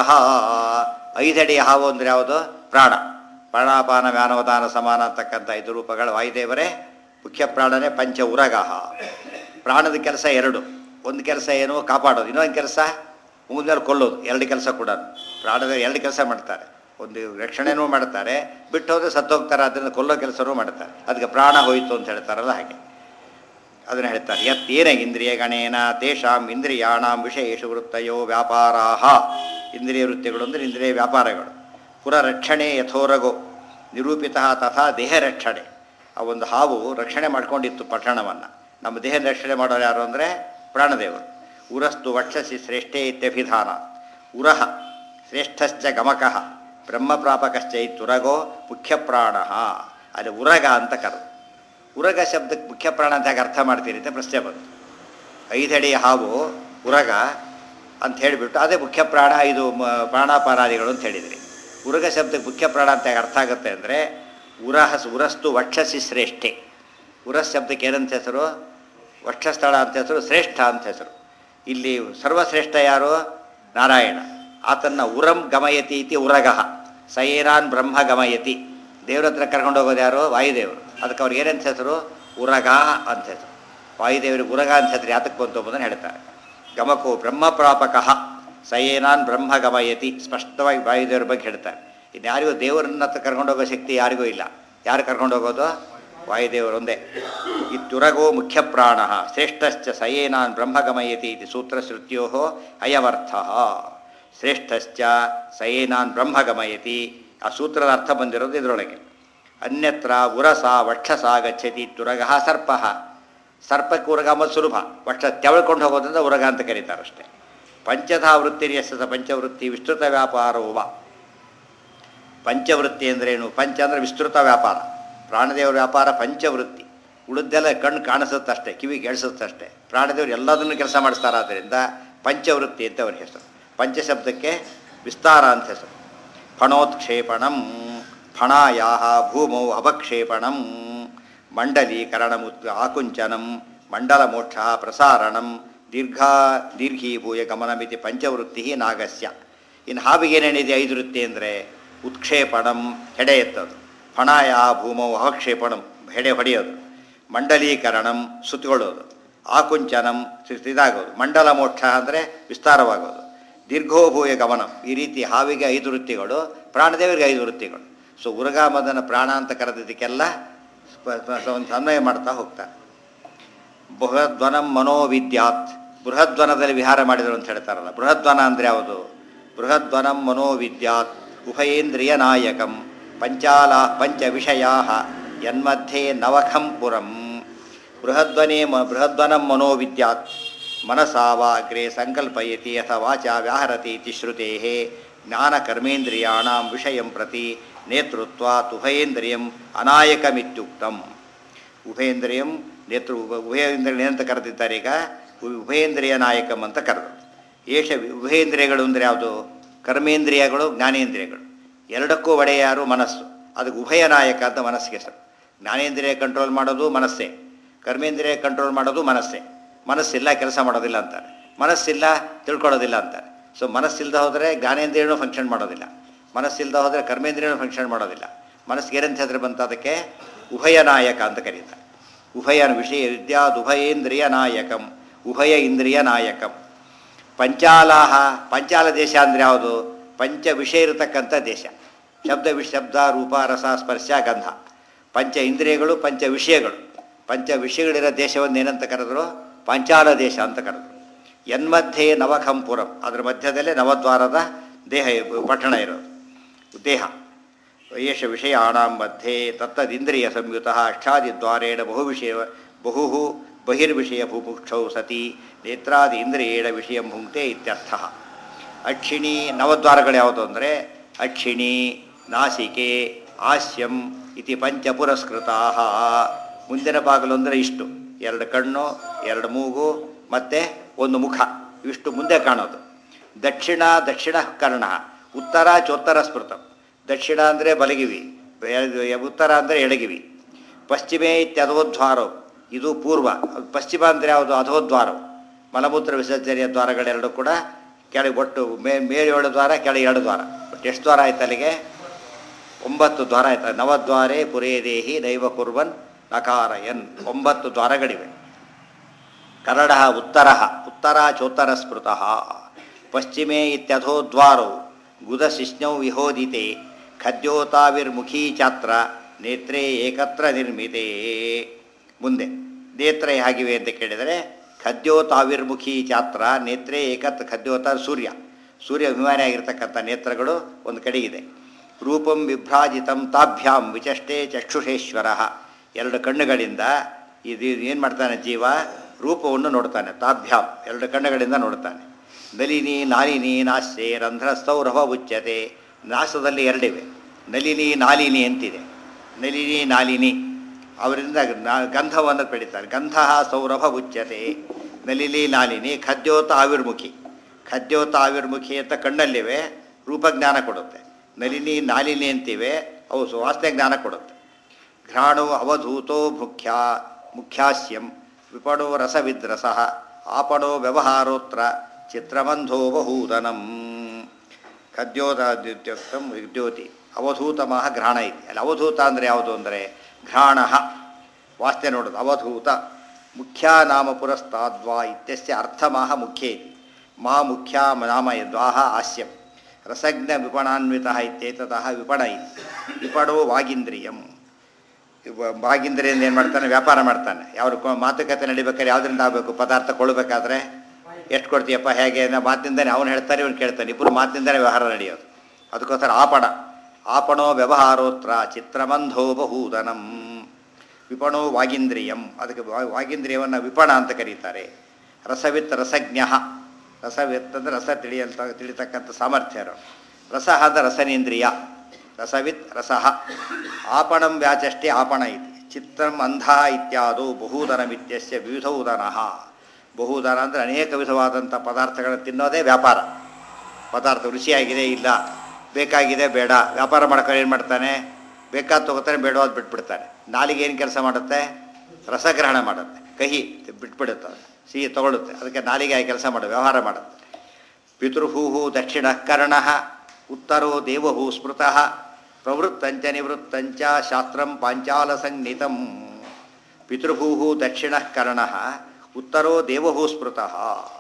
ಐದಡಿಯ ಹಾವು ಅಂದರೆ ಯಾವುದು ಪ್ರಾಣ ಪ್ರಾಣಾಪಾನ ವ್ಯಾನವದಾನ ಸಮಾನ ಅಂತಕ್ಕಂಥ ಐದು ರೂಪಗಳು ವಾಯುದೇವರೇ ಮುಖ್ಯ ಪ್ರಾಣನೇ ಪಂಚ ಉರಗ ಪ್ರಾಣದ ಕೆಲಸ ಎರಡು ಒಂದು ಕೆಲಸ ಏನು ಕಾಪಾಡೋದು ಇನ್ನೊಂದು ಕೆಲಸ ಮುಗಿದ್ಮೇಲೆ ಕೊಲ್ಲೋದು ಎರಡು ಕೆಲಸ ಕೂಡ ಪ್ರಾಣದ ಎರಡು ಕೆಲಸ ಮಾಡ್ತಾರೆ ಒಂದು ರಕ್ಷಣೆನೂ ಮಾಡ್ತಾರೆ ಬಿಟ್ಟು ಹೋದ್ರೆ ಸತ್ತೋಗ್ತಾರೆ ಅದರಿಂದ ಕೊಲ್ಲೋ ಕೆಲಸನೂ ಮಾಡ್ತಾರೆ ಅದಕ್ಕೆ ಪ್ರಾಣ ಹೋಯಿತು ಅಂತ ಹೇಳ್ತಾರಲ್ಲ ಹಾಗೆ ಅದನ್ನು ಹೇಳ್ತಾರೆ ಯತ್ ಏನ ಇಂದ್ರಿಯ ಗಣೇನ ತೇಷಾಂ ಇಂದ್ರಿಯಾಣಾಂ ವಿಷಯೇಶು ವೃತ್ತಯೋ ವ್ಯಾಪಾರಾಹ ಇಂದ್ರಿಯ ವೃತ್ತಿಗಳು ಅಂದರೆ ಇಂದ್ರಿಯ ವ್ಯಾಪಾರಗಳು ಪುರರಕ್ಷಣೆ ಯಥೋರಗೋ ನಿರೂಪಿತ ತಥಾ ದೇಹ ರಕ್ಷಣೆ ಆ ಒಂದು ಹಾವು ರಕ್ಷಣೆ ಮಾಡ್ಕೊಂಡಿತ್ತು ಪಟ್ಟಣವನ್ನು ನಮ್ಮ ದೇಹ ರಕ್ಷಣೆ ಮಾಡೋರು ಯಾರು ಅಂದರೆ ಪ್ರಾಣದೇವರು ಉರಸ್ತು ವಕ್ಷಸಿ ಶ್ರೇಷ್ಠೇ ಇತ್ಯಭಿಧಾನ ಉರಹ ಶ್ರೇಷ್ಠಶ್ಚ ಗಮಕಃ ಬ್ರಹ್ಮಪ್ರಾಪಕಶ್ಚ ಇತ್ತುರಗೋ ಮುಖ್ಯ ಪ್ರಾಣ ಅಲ್ಲಿ ಉರಗ ಅಂತ ಕರೆದು ಉರಗ ಶಬ್ದಕ್ಕೆ ಮುಖ್ಯ ಪ್ರಾಣ ಅಂತ ಹೇಗೆ ಅರ್ಥ ಮಾಡ್ತೀರಿ ಅಂತ ಪ್ರಶ್ನೆ ಬಂತು ಐದಡಿ ಹಾವು ಉರಗ ಅಂತ ಹೇಳಿಬಿಟ್ಟು ಅದೇ ಮುಖ್ಯ ಪ್ರಾಣ ಇದು ಮ- ಪ್ರಾಣಾಪಾರಾದಿಗಳು ಅಂತ ಹೇಳಿದ್ರಿ ಉರಗ ಶಬ್ದಕ್ಕೆ ಮುಖ್ಯ ಪ್ರಾಣ ಅಂತ ಹೇಗೆ ಅರ್ಥ ಆಗುತ್ತೆ ಅಂದರೆ ಉರಹಸ್ ಉರಸ್ತು ವಕ್ಷಸಿ ಶ್ರೇಷ್ಠೆ ಉರಸ್ ಶಬ್ದಕ್ಕೆ ಏನಂತ ಹೆಸರು ವಕ್ಷಸ್ಥಳ ಅಂತ ಹೆಸರು ಶ್ರೇಷ್ಠ ಅಂತ ಹೆಸರು ಇಲ್ಲಿ ಸರ್ವಶ್ರೇಷ್ಠ ಯಾರು ನಾರಾಯಣ ಆತನ್ನ ಉರಂ ಗಮಯತಿ ಇತಿ ಉರಗಃ ಸೈರಾನ್ ಬ್ರಹ್ಮ ಗಮಯತಿ ದೇವ್ರ ಹತ್ರ ಕರ್ಕೊಂಡು ಹೋಗೋದು ಯಾರು ವಾಯುದೇವರು ಅದಕ್ಕೆ ಅವ್ರಿಗೆ ಏನಂತ ಹೆಸರು ಉರಗ ಅಂತ ಹೆಸರು ವಾಯುದೇವರಿಗೆ ಉರಗ ಅಂತ ಹೆಸರು ಯಾತಕ್ಕೆ ಬಂತು ಎಂಬುದನ್ನು ಹೇಳ್ತಾರೆ ಗಮಕೋ ಬ್ರಹ್ಮ ಪ್ರಾಪಕಃ ಸಯೇನಾನ್ ಬ್ರಹ್ಮ ಗಮಯತಿ ಸ್ಪಷ್ಟವಾಗಿ ವಾಯುದೇವರ ಬಗ್ಗೆ ಹೇಳ್ತಾರೆ ಇನ್ನು ಯಾರಿಗೂ ದೇವರನ್ನ ಹತ್ರ ಕರ್ಕೊಂಡು ಹೋಗೋ ಶಕ್ತಿ ಯಾರಿಗೂ ಇಲ್ಲ ಯಾರು ಕರ್ಕೊಂಡು ಹೋಗೋದು ವಾಯುದೇವರು ಒಂದೇ ಇತ್ಯುರಗೋ ಮುಖ್ಯ ಪ್ರಾಣ ಶ್ರೇಷ್ಠಶ್ಚ ಸಯೇನಾನ್ ಬ್ರಹ್ಮಗಮಯತಿ ಇತಿ ಸೂತ್ರಶ್ರುತ್ಯೋ ಅಯವರ್ಥ ಶ್ರೇಷ್ಠಶ್ಚ ಸಯೇನಾನ್ ಬ್ರಹ್ಮಗಮಯತಿ ಆ ಸೂತ್ರದ ಅರ್ಥ ಬಂದಿರೋದು ಇದರೊಳಗೆ ಅನ್ಯತ್ರ ಉರಸ ವಕ್ಷಸ ಗಚ್ಚತಿ ಇತ್ಯುರಗ ಸರ್ಪ ಸರ್ಪಕ್ಕೆ ಉರಗ ಅಂಬೋದು ಸುಲಭ ವಕ್ಷ ತೆವಳ್ಕೊಂಡು ಹೋಗೋದ್ರಿಂದ ಉರಗ ಅಂತ ಕರೀತಾರಷ್ಟೇ ಪಂಚಧಾ ವೃತ್ತಿರ್ಯಸ ಪಂಚವೃತ್ತಿ ವಿಸ್ತೃತ ವ್ಯಾಪಾರವು ವಾ ಪಂಚವೃತ್ತಿ ಅಂದ್ರೇನು ಪಂಚ ಅಂದರೆ ವಿಸ್ತೃತ ವ್ಯಾಪಾರ ಪ್ರಾಣದೇವರ ವ್ಯಾಪಾರ ಪಂಚವೃತ್ತಿ ಉಳಿದೆಲ್ಲ ಕಣ್ಣು ಕಾಣಿಸುತ್ತಷ್ಟೇ ಕಿವಿ ಕೇಳಿಸುತ್ತಷ್ಟೇ ಪ್ರಾಣದೇವರು ಎಲ್ಲದನ್ನು ಕೆಲಸ ಮಾಡಿಸ್ತಾರೆ ಆದ್ದರಿಂದ ಪಂಚವೃತ್ತಿ ಅಂತ ಅವ್ರ ಹೆಸರು ಪಂಚಶಬ್ದಕ್ಕೆ ವಿಸ್ತಾರ ಅಂತ ಹೆಸರು ಫಣೋತ್ಕ್ಷೇಪಣಂ ಫಣಾಯಾ ಭೂಮೌ ಅಪಕ್ಷೇಪಣಂ ಮಂಡಲೀಕರಣಮುತ್ ಆಕುಂಚನಂ ಮಂಡಲಮೋಕ್ಷ ಪ್ರಸಾರಣಂ ದೀರ್ಘಾ ದೀರ್ಘೀಭೂಯ ಗಮನಮಿತಿ ಪಂಚವೃತ್ತಿ ನಾಗಸ್ಯ ಇನ್ನು ಹಾವಿಗೆ ಏನೇನಿದೆ ಐದು ವೃತ್ತಿ ಅಂದರೆ ಉತ್ಕ್ಷೇಪಣಂ ಹೆಡೆ ಎತ್ತದು ಫಣಾಯ ಭೂಮೌ ಅವಕ್ಷೇಪಣಂ ಹೆಡೆ ಹೊಡೆಯೋದು ಮಂಡಲೀಕರಣಂ ಸುತ್ತುಕೊಳ್ಳೋದು ಆಕುಂಚನಂ ಸಿ- ಇದಾಗೋದು ಮಂಡಲ ಮೋಕ್ಷ ಅಂದರೆ ವಿಸ್ತಾರವಾಗೋದು ದೀರ್ಘೋಭೂಯ ಗಮನ ಈ ರೀತಿ ಹಾವಿಗೆ ಐದು ವೃತ್ತಿಗಳು ಪ್ರಾಣದೇವರಿಗೆ ಐದು ವೃತ್ತಿಗಳು ಸೊ ಉರಗಾಮದನ ಪ್ರಾಣ ಅಂತ ಕರೆದಿದ್ದಕ್ಕೆಲ್ಲ ಸ್ಪ- ಸ್ಪ- ಒಂದು ಅನ್ವಯ ಮಾಡ್ತಾ ಹೋಗ್ತಾರೆ ಬೃಹದ್ವನಂ ಮನೋವಿದ್ಯಾತ್ ಬೃಹದ್ವನದಲ್ಲಿ ವಿಹಾರ ಮಾಡಿದರು ಅಂತ ಹೇಳ್ತಾರಲ್ಲ ಬೃಹದ್ವನ ಅಂದರೆ ಯಾವುದು ಬೃಹದ್ವನಂ ಮನೋವಿದ್ಯಾತ್ ಉಭಯೇಂದ್ರಿಯ ನಾಯಕಂ ಪಂಚಾಲ ಪಂಚ ವಿಷಯಾ ಯನ್ಮಧ್ಯೆ ನವಖಂ ಪುರಂ ಬೃಹದ್ವನೇ ಮ ಬೃಹದ್ವನಂ ಮನೋವಿದ್ಯಾತ್ ಮನಸಾ ವಾ ಅಗ್ರೆ ಸಂಕಲ್ಪಯತಿ ಅಥ ವಾಚಾ ವ್ಯಾಹರತಿ ಇತಿ ಶ್ರುತೆ ಜ್ಞಾನಕರ್ಮೇಂದ್ರಿಯಾಣಾಂ ವಿಷಯಂ ಪ್ರತಿ ನೇತೃತ್ವಾತ್ ಉಭಯೇಂದ್ರಿಯಂ ಅನಾಯಕಮಿತ್ಯುಕ್ತಂ ಉಭಯೇಂದ್ರಿಯಂ ನೇತೃ ಉಭಯೇಂದ್ರಿಯ ಅಂತ ಕರೆದಿದ್ದಾರೆ ಈಗ ಉ- ಉಭಯೇಂದ್ರಿಯ ನಾಯಕಂ ಅಂತ ಕರೆದು ಏಷ ವಿ- ಉಭಯೇಂದ್ರಿಯಗಳು ಅಂದರೆ ಯಾವುದು ಕರ್ಮೇಂದ್ರಿಯಗಳು ಜ್ಞಾನೇಂದ್ರಿಯಗಳು ಎರಡಕ್ಕೂ ಒಡೆಯ ಯಾರು ಮನಸ್ಸು ಅದಕ್ಕೆ ಉಭಯ ನಾಯಕ ಅಂತ ಮನಸ್ಸಿಗೆ ಹೆಸರು ಜ್ಞಾನೇಂದ್ರಿಯ ಕಂಟ್ರೋಲ್ ಮಾಡೋದು ಮನಸ್ಸೇ ಕರ್ಮೇಂದ್ರಿಯ ಕಂಟ್ರೋಲ್ ಮಾಡೋದು ಮನಸ್ಸೇ ಮನಸ್ಸಿಲ್ಲ ಕೆಲಸ ಮಾಡೋದಿಲ್ಲ ಅಂತಾರೆ ಮನಸ್ಸಿಲ್ಲ ತಿಳ್ಕೊಳ್ಳೋದಿಲ್ಲ ಅಂತಾರೆ ಸೊ ಮನಸ್ಸಿಲ್ಲದೆ ಹೋದರೆ ಜ್ಞಾನೇಂದ್ರಿಯನೂ ಫಂಕ್ಷನ್ ಮಾಡೋದಿಲ್ಲ ಮನಸ್ಸಿಲ್ಲದೆ ಹೋದರೆ ಕರ್ಮೇಂದ್ರಿಯನೂ ಫಂಕ್ಷನ್ ಮಾಡೋದಿಲ್ಲ ಮನಸ್ಸಿಗೆ ಏನಂತ ಹೆಸರು ಬಂತ ಅದಕ್ಕೆ ಉಭಯ ನಾಯಕ ಅಂತ ಕರೀತಾರೆ ಉಭಯ ವಿಷಯ ವಿದ್ಯಾದುಭಯೇಂದ್ರಿಯ ನಾಯಕಂ ಉಭಯ ಇಂದ್ರಿಯ ನಾಯಕಂ ಪಂಚಾಲಾಹ ಪಂಚಾಲ ದೇಶ ಅಂದರೆ ಯಾವುದು ಪಂಚ ವಿಷಯ ಇರತಕ್ಕಂಥ ದೇಶ ಶಬ್ದ ವಿಷ ಶಬ್ದ ರೂಪ ರಸ ಸ್ಪರ್ಶ ಗಂಧ ಪಂಚ ಇಂದ್ರಿಯಗಳು ಪಂಚ ವಿಷಯಗಳು ಪಂಚ ವಿಷಯಗಳಿರೋ ದೇಶವನ್ನು ಏನಂತ ಕರೆದ್ರು ಪಂಚಾಲ ದೇಶ ಅಂತ ಕರೆದ್ರು ಯನ್ಮಧ್ಯೆ ನವಖಂಪುರಂ ಅದರ ಮಧ್ಯದಲ್ಲೇ ನವದ್ವಾರದ ದೇಹ ಪಟ್ಟಣ ಇರೋದು ದೇಹ ಏಷ ವಿಷಯಾಣಾಂ ಮಧ್ಯೆ ತತ್ತದಿಂದ್ರಿಯ ಸಂಯುತ ಅಷ್ಟಾದಿದ್ವಾರೇಣ ಬಹು ವಿಷಯ ಬಹು ಬಹಿರ್ವಿಷಯ ಭೂಮುಕ್ಷೌ ಸತಿ ನೇತ್ರಾದಿ ಇಂದ್ರಿಯೇಣ ವಿಷಯ ಭುಂಕ್ತೆ ಇತ್ಯರ್ಥ ಅಕ್ಷಿಣಿ ನವದ್ವಾರಗಳು ಯಾವುದು ಅಂದರೆ ಅಕ್ಷಿಣಿ ನಾಸಿಕೆ ಹಾಸ್ಯಂ ಇತಿ ಪಂಚ ಪುರಸ್ಕೃತಾ ಮುಂದಿನ ಬಾಗಿಲು ಅಂದರೆ ಇಷ್ಟು ಎರಡು ಕಣ್ಣು ಎರಡು ಮೂಗು ಮತ್ತು ಒಂದು ಮುಖ ಇವಿಷ್ಟು ಮುಂದೆ ಕಾಣೋದು ದಕ್ಷಿಣ ದಕ್ಷಿಣ ಕರ್ಣ ಉತ್ತರ ಚೋತ್ತರ ಸ್ಮೃತಂ ದಕ್ಷಿಣ ಅಂದರೆ ಬಲಗಿವಿ ಎ- ಉತ್ತರ ಅಂದರೆ ಎಡಗಿವಿ ಪಶ್ಚಿಮೇ ಇತ್ಯಧೋದ್ವಾರವು ಇದು ಪೂರ್ವ ಪಶ್ಚಿಮ ಅಂದರೆ ಯಾವುದು ಅಧೋದ್ವಾರವು ಮಲಮೂತ್ರ ವಿಸರ್ಜನೆಯ ದ್ವಾರಗಳೆರಡು ಕೂಡ ಕೆಳಗೆ ಒಟ್ಟು ಮೇ ಮೇಲೆ ಏಳು ದ್ವಾರ ಕೆಳಗೆ ಎರಡು ದ್ವಾರ ಒಟ್ಟು ಎಷ್ಟು ದ್ವಾರ ಆಯ್ತು ಅಲ್ಲಿಗೆ ಒಂಬತ್ತು ದ್ವಾರ ಆಯ್ತು ನವದ್ವಾರೇ ಪುರೇ ದೇಹಿ ದೈವ ಕುರ್ವನ್ ನಕಾರಯನ್ ಒಂಬತ್ತು ದ್ವಾರಗಳಿವೆ ಕನ್ನಡ ಉತ್ತರ ಉತ್ತರ ಚೋತ್ತರ ಸ್ಮೃತಃ ಪಶ್ಚಿಮೇ ಇತ್ಯಥೋದ್ವಾರೌ ಗುದಶಿಷ್ಣೌ ವಿಹೋದಿತೆ ಖದ್ಯೋತಾವಿರ್ಮುಖೀ ಚಾತ್ರ ನೇತ್ರೇ ಏಕತ್ರ ನಿರ್ಮಿತೆ ಮುಂದೆ ನೇತ್ರ ಹೇಗಿವೆ ಅಂತ ಕೇಳಿದರೆ ಖದ್ಯೋತಾವಿರ್ಮುಖಿ ಚಾತ್ರ ನೇತ್ರೇ ಏಕತ್ರ ಖದ್ಯೋತ ಸೂರ್ಯ ಸೂರ್ಯ ಅಭಿಮಾನಿ ಆಗಿರ್ತಕ್ಕಂಥ ನೇತ್ರಗಳು ಒಂದು ಕಡೆಗಿದೆ ರೂಪಂ ವಿಭ್ರಾಜಿತಂ ತಾಭ್ಯಾಂ ವಿಚಷ್ಟೇ ಚಕ್ಷುಷೇಶ್ವರ ಎರಡು ಕಣ್ಣುಗಳಿಂದ ಇದು ಏನು ಮಾಡ್ತಾನೆ ಜೀವ ರೂಪವನ್ನು ನೋಡ್ತಾನೆ ತಾಭ್ಯಾಂ ಎರಡು ಕಣ್ಣುಗಳಿಂದ ನೋಡ್ತಾನೆ ನಲಿನಿ ನಾಲಿನಿ ನಾಸ್ಯೆ ರಂಧ್ರಸ್ಥೌರಭ ಉಚ್ಯತೆ ನಾಸದಲ್ಲಿ ಎರಡಿವೆ ನಲಿನಿ ನಾಲಿನಿ ಅಂತಿದೆ ನಲಿನಿ ನಾಲಿನಿ ಅವರಿಂದ ನಾ- ಗಂಧವನ್ನು ಪಡಿತಾರೆ ಗಂಧ ಸೌರಭ ಉಚ್ಯತೆ ನಲಿನಿ ನಾಲಿನಿ ಖದ್ಯೋತ ಆವಿರ್ಮುಖಿ ಖದ್ಯೋತ ಆವಿರ್ಮುಖಿ ಅಂತ ಕಣ್ಣಲ್ಲಿವೆ ರೂಪಜ್ಞಾನ ಕೊಡುತ್ತೆ ನಲಿನಿ ನಾಲಿನಿ ಅಂತಿವೆ ಅವು ಸುವಾಸನೆ ಜ್ಞಾನ ಕೊಡುತ್ತೆ ಘ್ರಾಣೋ ಅವಧೂತೋ ಮುಖ್ಯ ಮುಖ್ಯಾಸ್ಯಂ ವಿಪಣೋ ರಸವಿದ್ರಸ ಆಪಣೋ ವ್ಯವಹಾರೋತ್ರ ಚಿತ್ರಬಂಧೋ ಬಹೂದನಂ ಖದ್ಯೋದ್ಯುಕ್ತಂ ವಿದ್ಯೋತಿ ಅವಧೂತಮಃ ಘ್ರಾಣ ಇತಿ ಅಲ್ಲಿ ಅವಧೂತ ಅಂದರೆ ಯಾವುದು ಅಂದರೆ ಘ್ರಾಣ ವಾಸ್ತೆ ನೋಡೋದು ಅವಧೂತ ಮುಖ್ಯ ನಾಮ ಪುರಸ್ತಾದ್ವಾ ಇತ್ಯಸ್ಯ ಅರ್ಥಮಃ ಮುಖ್ಯ ಇತಿ ಮಾ ಮುಖ್ಯ ನಾಮ ಯದ್ವಾಹ ಹಾಸ್ಯಂ ರಸಜ್ಞ ವಿಪಣಾನ್ವಿತ ಇತ್ಯೇತತಃ ವಿಪಣ ಇತಿ ವಿಪಣೋ ವಾಗೀಂದ್ರಿಯಂ ಇವ- ಭಾಗಿಂದ್ರಿಯಿಂದ ಏನು ಮಾಡ್ತಾನೆ ವ್ಯಾಪಾರ ಮಾಡ್ತಾನೆ ಯಾವ ಮಾತುಕತೆ ನಡಿಬೇಕಾದ್ರೆ ಯಾವುದರಿಂದ ಆಗಬೇಕು ಪದಾರ್ಥ ಕೊಡಬೇಕಾದ್ರೆ ಎಷ್ಟು ಕೊಡ್ತೀಯಪ್ಪ ಹೇಗೆ ಅನ್ನೋ ಮಾತಿಂದನೇ ಅವನು ಹೇಳ್ತಾನೆ ಇವನು ಕೇಳ್ತಾನೆ ಇಬ್ಬರು ಮಾತಿಂದನೇ ವ್ಯವಹಾರ ನಡೆಯೋದು ಅದಕ್ಕೋಸ್ಕರ ಆಪಣ ಆಪಣೋ ವ್ಯವಹಾರೋತ್ರ ಚಿತ್ರಮಂಧೋ ಬಹೂದನಂ ವಿಪಣೋ ವಾಗೀಂದ್ರಿಯಂ ಅದಕ್ಕೆ ವಾ- ವಾಗೀಂದ್ರಿಯವನ್ನು ವಿಪಣ ಅಂತ ಕರೀತಾರೆ ರಸವಿತ್ ರಸಜ್ಞ ರಸವಿತ್ ಅಂದರೆ ರಸ ತಿಳಿಯಲ್ತ ತಿಳಿತಕ್ಕಂಥ ಸಾಮರ್ಥ್ಯ ಇರೋನು. ರಸ ಅಂದರೆ ರಸನೇಂದ್ರಿಯ ರಸವಿತ್ ರಸಃ ಆಪಣಂ ವ್ಯಾಚಷ್ಟೇ ಆಪಣ ಇತಿ ಚಿತ್ರಂ ಅಂಧ ಇತ್ಯಾದು ಬಹುದನಮಿತ್ಯಸ್ಯ ವಿವಿಧ ಉದನಃ ಬಹುದನ ಅಂದರೆ ಅನೇಕ ವಿಧವಾದಂಥ ಪದಾರ್ಥಗಳನ್ನು ತಿನ್ನೋದೇ ವ್ಯಾಪಾರ ಪದಾರ್ಥ ರುಚಿಯಾಗಿದೆ ಇಲ್ಲ ಬೇಕಾಗಿದೆ ಬೇಡ ವ್ಯಾಪಾರ ಮಾಡ್ಕೊಂಡು ಏನು ಮಾಡ್ತಾನೆ ಬೇಕಾದ ತಗೋತಾನೆ ಬೇಡವಾದ ಬಿಟ್ಬಿಡ್ತಾನೆ ನಾಲಿಗೆ ಏನು ಕೆಲಸ ಮಾಡುತ್ತೆ ರಸಗ್ರಹಣ ಮಾಡುತ್ತೆ ಕಹಿ ಬಿಟ್ಬಿಡುತ್ತೆ ಅದು. ಸಿಹಿ ತಗೊಳುತ್ತೆ ಅದಕ್ಕೆ ನಾಲಿಗೆ ಕೆಲಸ ಮಾಡು ವ್ಯವಹಾರ ಮಾಡುತ್ತೆ ಪಿತೃಹೂ ದಕ್ಷಿಣ ಕರ್ಣ ಉತ್ತರೋ ದೇವಹೂ ಸ್ಮೃತಃ ಪ್ರವೃತ್ತಂಚ ನಿವೃತ್ತಂಚ ಶಾಸ್ತ್ರಂ ಪಾಂಚಾಲ ಸಂಹಿತಂ ಪಿತೃಭೂ ದಕ್ಷಿಣ ಕರ್ಣ ಉತ್ತರೋ ದೇವಹೂ ಸ್ಮೃತಃ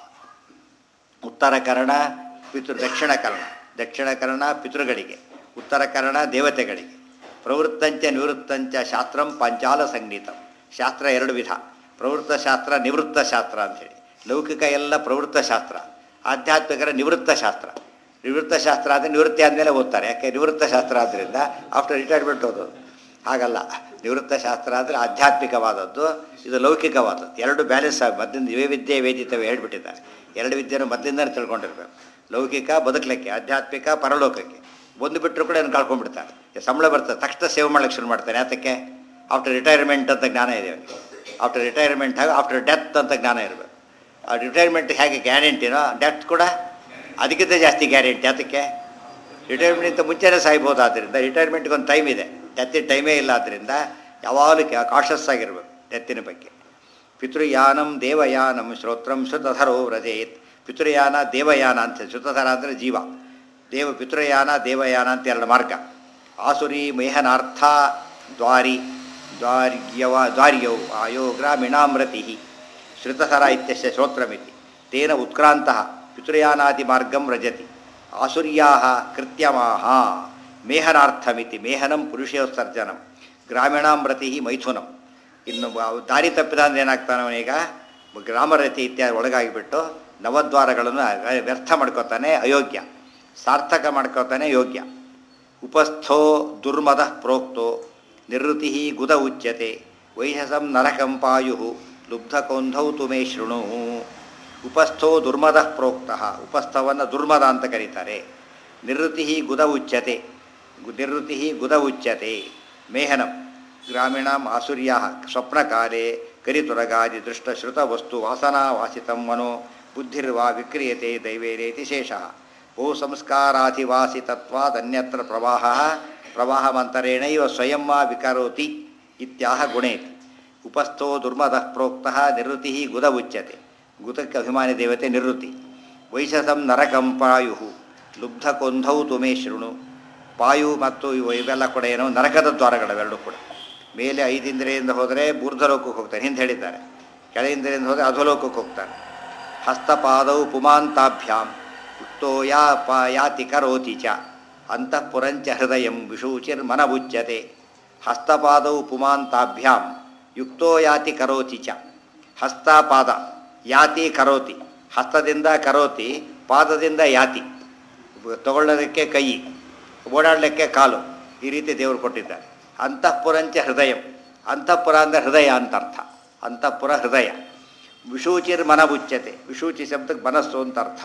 ಉತ್ತರ ಕರ್ಣ ಪಿತೃ ದಕ್ಷಿಣ ಕರ್ಣ ದಕ್ಷಿಣ ಕರ್ಣ ಪಿತೃಗಳಿಗೆ ಉತ್ತರ ಕರ್ಣ ದೇವತೆಗಳಿಗೆ ಪ್ರವೃತ್ತಂಚ ನಿವೃತ್ತಂಚ ಶಾಸ್ತ್ರಂ ಪಂಚಾಲ ಸಂಗೀತಂ ಶಾಸ್ತ್ರ ಎರಡು ವಿಧ ಪ್ರವೃತ್ತ ಶಾಸ್ತ್ರ ನಿವೃತ್ತ ಶಾಸ್ತ್ರ ಅಂಥೇಳಿ ಲೌಕಿಕ ಎಲ್ಲ ಪ್ರವೃತ್ತ ಶಾಸ್ತ್ರ ಆಧ್ಯಾತ್ಮಿಕರ ನಿವೃತ್ತ ಶಾಸ್ತ್ರ ನಿವೃತ್ತ ಶಾಸ್ತ್ರ ಅಂದರೆ ನಿವೃತ್ತಿ ಆದಮೇಲೆ ಓದ್ತಾರೆ ಯಾಕೆ ನಿವೃತ್ತ ಶಾಸ್ತ್ರ ಆದ್ದರಿಂದ ಆಫ್ಟರ್ ರಿಟೈರ್ಮೆಂಟ್ ಓದೋದು ಹಾಗಲ್ಲ ನಿವೃತ್ತ ಶಾಸ್ತ್ರ ಅಂದರೆ ಆಧ್ಯಾತ್ಮಿಕವಾದದ್ದು ಇದು ಲೌಕಿಕವಾದದ್ದು ಎರಡು ಬ್ಯಾಲೆನ್ಸ್ ಆಗಿ ಮೊದಲಿಂದ ಇವೇ ವಿದ್ಯೆ ವೇದಿತವೆ ಹೇಳ್ಬಿಟ್ಟಿದ್ದಾರೆ ಎರಡು ವಿದ್ಯೆನೂ ಮೊದಲಿಂದನೇ ತಿಳ್ಕೊಂಡಿರ್ಬೇಕು ಲೌಕಿಕ ಬದುಕಲಿಕ್ಕೆ ಆಧ್ಯಾತ್ಮಿಕ ಪರಲೋಕಕ್ಕೆ ಒಂದು ಬಿಟ್ಟರು ಕೂಡ ಏನು ಕಳ್ಕೊಂಡ್ಬಿಡ್ತಾರೆ ಈ ಸಂಬಳ ಬರ್ತದೆ ತಕ್ಷಣ ಸೇವ್ ಮಾಡ್ಲಿಕ್ಕೆ ಶುರು ಮಾಡ್ತಾನೆ ಯಾತಕ್ಕೆ ಆಫ್ಟರ್ ರಿಟೈರ್ಮೆಂಟ್ ಅಂತ ಜ್ಞಾನ ಇದೆ ಅವನಿಗೆ ಆಫ್ಟರ್ ರಿಟೈರ್ಮೆಂಟ್ ಹಾಗೆ ಆಫ್ಟರ್ ಡೆತ್ ಅಂತ ಜ್ಞಾನ ಇರಬೇಕು ಆ ರಿಟೈರ್ಮೆಂಟ್ ಹೇಗೆ ಗ್ಯಾರಂಟಿನೋ ಡೆತ್ ಕೂಡ ಅದಕ್ಕಿಂತ ಜಾಸ್ತಿ ಗ್ಯಾರಂಟಿ ಅದಕ್ಕೆ ರಿಟೈರ್ಮೆಂಟ್ಗಿಂತ ಮುಂಚೆನೇ ಸಾಯ್ಬೋದು ಆದ್ದರಿಂದ ರಿಟೈರ್ಮೆಂಟ್ಗೆ ಒಂದು ಟೈಮ್ ಇದೆ ಡೆತ್ತಿನ ಟೈಮೇ ಇಲ್ಲ ಆದ್ದರಿಂದ ಯಾವಾಗಲೂ ಕಾಷಸ್ ಆಗಿರ್ಬೇಕು ಡೆತ್ತಿನ ಬಗ್ಗೆ ಪಿತೃಯಾನಂ ದೇವಯಾನಂ ಶ್ರೋತ್ರಂ ಶ್ರುತಧರೋ ವ್ರಜೇತ್ ಪಿತೃಯಾನ ದೇವಯಾನ ಅಂತ ಶ್ರುತಧರ ಅಂದರೆ ಜೀವ ದೇವ ಪಿತೃಯಾನ ದೇವಯಾನ ಅಂತ ಎರಡು ಮಾರ್ಗ ಆಸುರಿ ಮೇಹನಾರ್ಥ ದ್ವಾರಿ ದ್ವಾರ್ಯವ ದ್ವಾರ್ಯೌ ಆಯೋ ಗ್ರಾಮೀಣಾಮೃತಿ ಶ್ರುತಧರ ಇತ್ಯಸ್ಯ ಶ್ರೋತ್ರಮಿತಿ ತೇನ ಉತ್ಕ್ರಾಂತ ಪಿತೃಯಾನಾದಿ ಮಾರ್ಗಂ ವ್ರಜತಿ ಆಸುರ್ಯಾ ಕೃತ್ಯಮಾಹ ಮೇಹನಾರ್ಥಮಿತಿ ಮೇಹನಂ ಪುರುಷೋತ್ಸರ್ಜನಂ ಗ್ರಾಮೀಣಾಮೃತಿ ಮೈಥುನಂ ಇನ್ನು ಬ- ದಾರಿ ತಪ್ಪಿದ ಅಂದ್ರೆ ಏನಾಗ್ತಾನೆ ಅವನೀಗ ಗ್ರಾಮರತಿ ಇತ್ಯಾದಿ ಒಳಗಾಗಿಬಿಟ್ಟು ನವದ್ವಾರಗಳನ್ನು ವ್ಯರ್ಥ ಮಾಡ್ಕೋತಾನೆ ಅಯೋಗ್ಯ ಸಾರ್ಥಕ ಮಾಡ್ಕೋತಾನೆ ಯೋಗ್ಯ ಉಪಸ್ಥೋ ದುರ್ಮದ ಪ್ರೋಕ್ತೋ ನಿವೃತ್ತಿ ಗುದ ಉಚ್ಯತೆ ವೈಹಸಂ ನರಕಂಪಾಯು ಲುಬ್ಧಕೌಂಧೌ ತುಮೇ ಶೃಣು ಉಪಸ್ಥೋ ದುರ್ಮದ ಪ್ರೋಕ್ತ ಉಪಸ್ಥವನ್ನು ದುರ್ಮದ ಅಂತ ಕರೀತಾರೆ ನಿವೃತ್ತಿ ಗುದ ಉಚ್ಯತೆ ಗು- ನಿವೃತ್ತಿ ಗುದ ಉಚ್ಯತೆ ಮೇಹನಂ ಗ್ರಾಮೀಣಾಂ ಆಸುರ್ಯಾ ಸ್ವಪ್ನಕಾಲೇ ಕರಿತುರಗಾದಿ ದೃಷ್ಟಶ್ರುತ ವಸ್ತು ವಾಸನಾ ವಾಸಿತಂ ಮನೋ ಬುದ್ಧಿರ್ವಾ ವಿಕ್ರಿಯತೆ ದೈವೇರೇತಿ ಶೇಷಃ ಭೂ ಸಂಸ್ಕಾರಾಧಿವಾಸಿತತ್ವಾದನ್ಯತ್ರ ಪ್ರವಾಹ ಪ್ರವಾಹಮಂತರೇಣೈವ ಸ್ವಯಂ ವಾ ವಿಕರೋತಿ ಇತ್ಯಾಹ ಗುಣೇತಿ ಉಪಸ್ಥೋ ದುರ್ಮದ ಪ್ರೋಕ್ತ ನಿವೃತ್ತಿ ಗುದ ಉಚ್ಯತೆ ಗುತಕ್ಕೆ ಅಭಿಮಾನಿ ದೇವತೆ ನಿವೃತ್ತಿ ವೈಶಸಂ ನರಕಂ ಪಾಯು ಲುಬ್ಧಕೊಂಧೌ ತುಮೇ ಶೃಣು ಪಾಯು ಮತ್ತು ಇವು ಇವೆಲ್ಲ ಕೂಡ ಏನೋ ನರಕದ ದ್ವಾರಗಳವೆರಡು ಕೂಡ ಮೇಲೆ ಐದಿಂದ್ರಿಯಿಂದ ಹೋದರೆ ಬೂರ್ಧಲೋಕಕ್ಕೆ ಹೋಗ್ತಾರೆ ಹಿಂದೆ ಹೇಳಿದ್ದಾರೆ ಕೆಳಗಿಂದ್ರಿಯಿಂದ ಹೋದರೆ ಅಧೋಲೋಕಕ್ಕೆ ಹೋಗ್ತಾರೆ ಹಸ್ತಪಾದವು ಪುಮಾಂತಾಭ್ಯಾಂ ಉಕ್ತೋ ಯಾ ಪ ಯಾತಿ ಕರೋತಿ ಚ ಅಂತಃಪುರಂಚ ಹೃದಯಂ ವಿಶೂಚಿರ್ಮನಬುಚ್ಯತೆ ಹಸ್ತಪಾದವು ಪುಮಾಂತಾಭ್ಯಾಂ ಯುಕ್ತೋ ಯಾತಿ ಕರೋತಿ ಚ ಹಸ್ತಪಾದ ಯಾತಿ ಕರೋತಿ ಹಸ್ತದಿಂದ ಕರೋತಿ ಪಾದದಿಂದ ಯಾತಿ ತಗೊಳ್ಳೋದಕ್ಕೆ ಕೈ ಓಡಾಡಲಿಕ್ಕೆ ಕಾಲು ಈ ರೀತಿ ದೇವರು ಕೊಟ್ಟಿದ್ದಾರೆ ಅಂತಃಪುರಂಚ ಹೃದಯ ಅಂತಃಪುರ ಅಂದರೆ ಹೃದಯ ಅಂತ ಅರ್ಥ ಅಂತಃಪುರ ಹೃದಯ ವಿಶೂಚಿರ್ ಮನಬುಚ್ಯತೆ ವಿಶೂಚಿ ಶಬ್ದಕ್ಕೆ ಮನಸ್ಸು ಅಂತ ಅರ್ಥ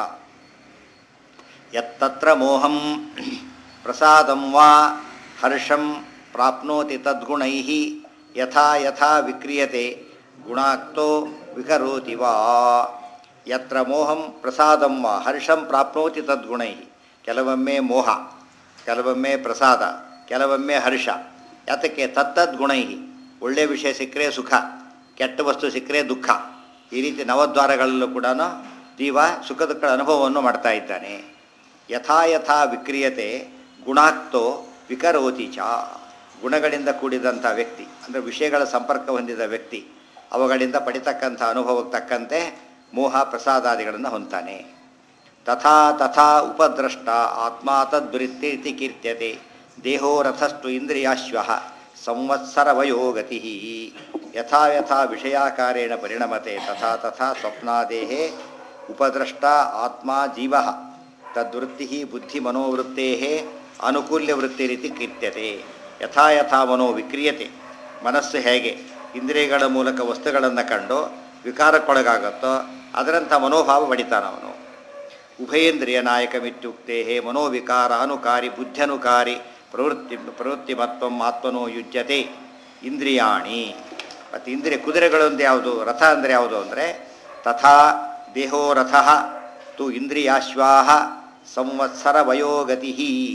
ಯತ್ತತ್ರ ಮೋಹಂ ಪ್ರಸಾದಂ ವಾ ಹರ್ಷಂ ಪ್ರಾಪ್ನೋತಿ ತದ್ಗುಣೈ ಯಥಾ ಯಥಾ ವಿಕ್ರಿಯತೆ ಗುಣಾಕ್ತೋ ವಿಕರೋತಿ ವಾ ಯತ್ರ ಮೋಹಂ ಪ್ರಸಾದಂ ವಾ ಹರ್ಷಂ ಪ್ರಾಪ್ನೋತಿ ತದ್ಗುಣೈ ಕೆಲವೊಮ್ಮೆ ಮೋಹ ಕೆಲವೊಮ್ಮೆ ಪ್ರಸಾದ ಕೆಲವೊಮ್ಮೆ ಹರ್ಷ ಯಾತಕ್ಕೆ ತತ್ತದ್ಗುಣೈ ಒಳ್ಳೆಯ ವಿಷಯ ಸಿಕ್ಕರೆ ಸುಖ ಕೆಟ್ಟ ವಸ್ತು ಸಿಕ್ಕರೆ ದುಃಖ ಈ ರೀತಿ ನವದ್ವಾರಗಳಲ್ಲೂ ಕೂಡ ಜೀವ ಸುಖ ದುಃಖದ ಅನುಭವವನ್ನು ಮಾಡ್ತಾ ಇದ್ದಾನೆ ಯಥಾ ಯಥಾ ವಿಕ್ರಿಯತೆ ಗುಣಾಕ್ತೋ ವಿಕರೋತಿ ಚ ಗುಣಗಳಿಂದ ಕೂಡಿದಂಥ ವ್ಯಕ್ತಿ ಅಂದರೆ ವಿಷಯಗಳ ಸಂಪರ್ಕ ಹೊಂದಿದ ವ್ಯಕ್ತಿ ಅವುಗಳಿಂದ ಪಡಿತಕ್ಕಂಥ ಅನುಭವಕ್ಕೆ ತಕ್ಕಂತೆ ಮೋಹ ಪ್ರಸಾದಾದಿಗಳನ್ನು ಹೊಂತಾನೆ ತಥಾ ತಥಾ ಉಪದ್ರಷ್ಟ ಆತ್ಮ ತದ್ವೃತ್ತಿ ಇತಿ ಕೀರ್ತ್ಯತೆ ದೇಹೋ ರಥಸ್ತು ಇಂದ್ರಿಯಾಶ್ವ ಸಂವತ್ಸರ ವಯೋಗತಿ ಯಥಾ ಯಥಾ ವಿಷಯಾಕಾರೇಣ ಪರಿಣಮತೆ ತಥಾ ತಥಾ ಸ್ವಪ್ನಾದೇಹೇ ಉಪದ್ರಷ್ಟ ಆತ್ಮ ಜೀವ ತದ್ವೃತ್ತಿ ಬುದ್ಧಿಮನೋವೃತ್ತೇ ಅನುಕೂಲ್ಯವೃತ್ತಿರಿತಿ ಕೀರ್ತ್ಯತೆ ಯಥಾ ಯಥಾ ಮನೋ ವಿಕ್ರಿಯತೆ ಮನಸ್ಸು ಹೇಗೆ ಇಂದ್ರಿಯಗಳ ಮೂಲಕ ವಸ್ತುಗಳನ್ನು ಕಂಡು ವಿಕಾರಕ್ಕೊಳಗಾಗುತ್ತೋ ಅದರಂಥ ಮನೋಭಾವ ಬಡಿತಾನವನು ಉಭಯೇಂದ್ರಿಯ ನಾಯಕಮಿತ್ಯುಕ್ತೆ ಮನೋವಿಕಾರ ಅನುಕಾರಿ ಬುದ್ಧ್ಯನುಕಾರಿ ಪ್ರವೃತ್ತಿ ಪ್ರವೃತ್ತಿಮತ್ವ ಆತ್ಮನೋ ಯುಜ್ಯತೆ ಇಂದ್ರಿಯಾಣಿ ಮತ್ತು ಇಂದ್ರಿಯ ಕುದುರೆಗಳು ಅಂತ ಯಾವುದು ರಥ ಅಂದರೆ ಯಾವುದು ಅಂದರೆ ತಥಾ ದೇಹೋ ರಥ ತು ಇಂದ್ರಿಯಾಶ್ವಾಹ ಸಂವತ್ಸರ ವಯೋಗತಿ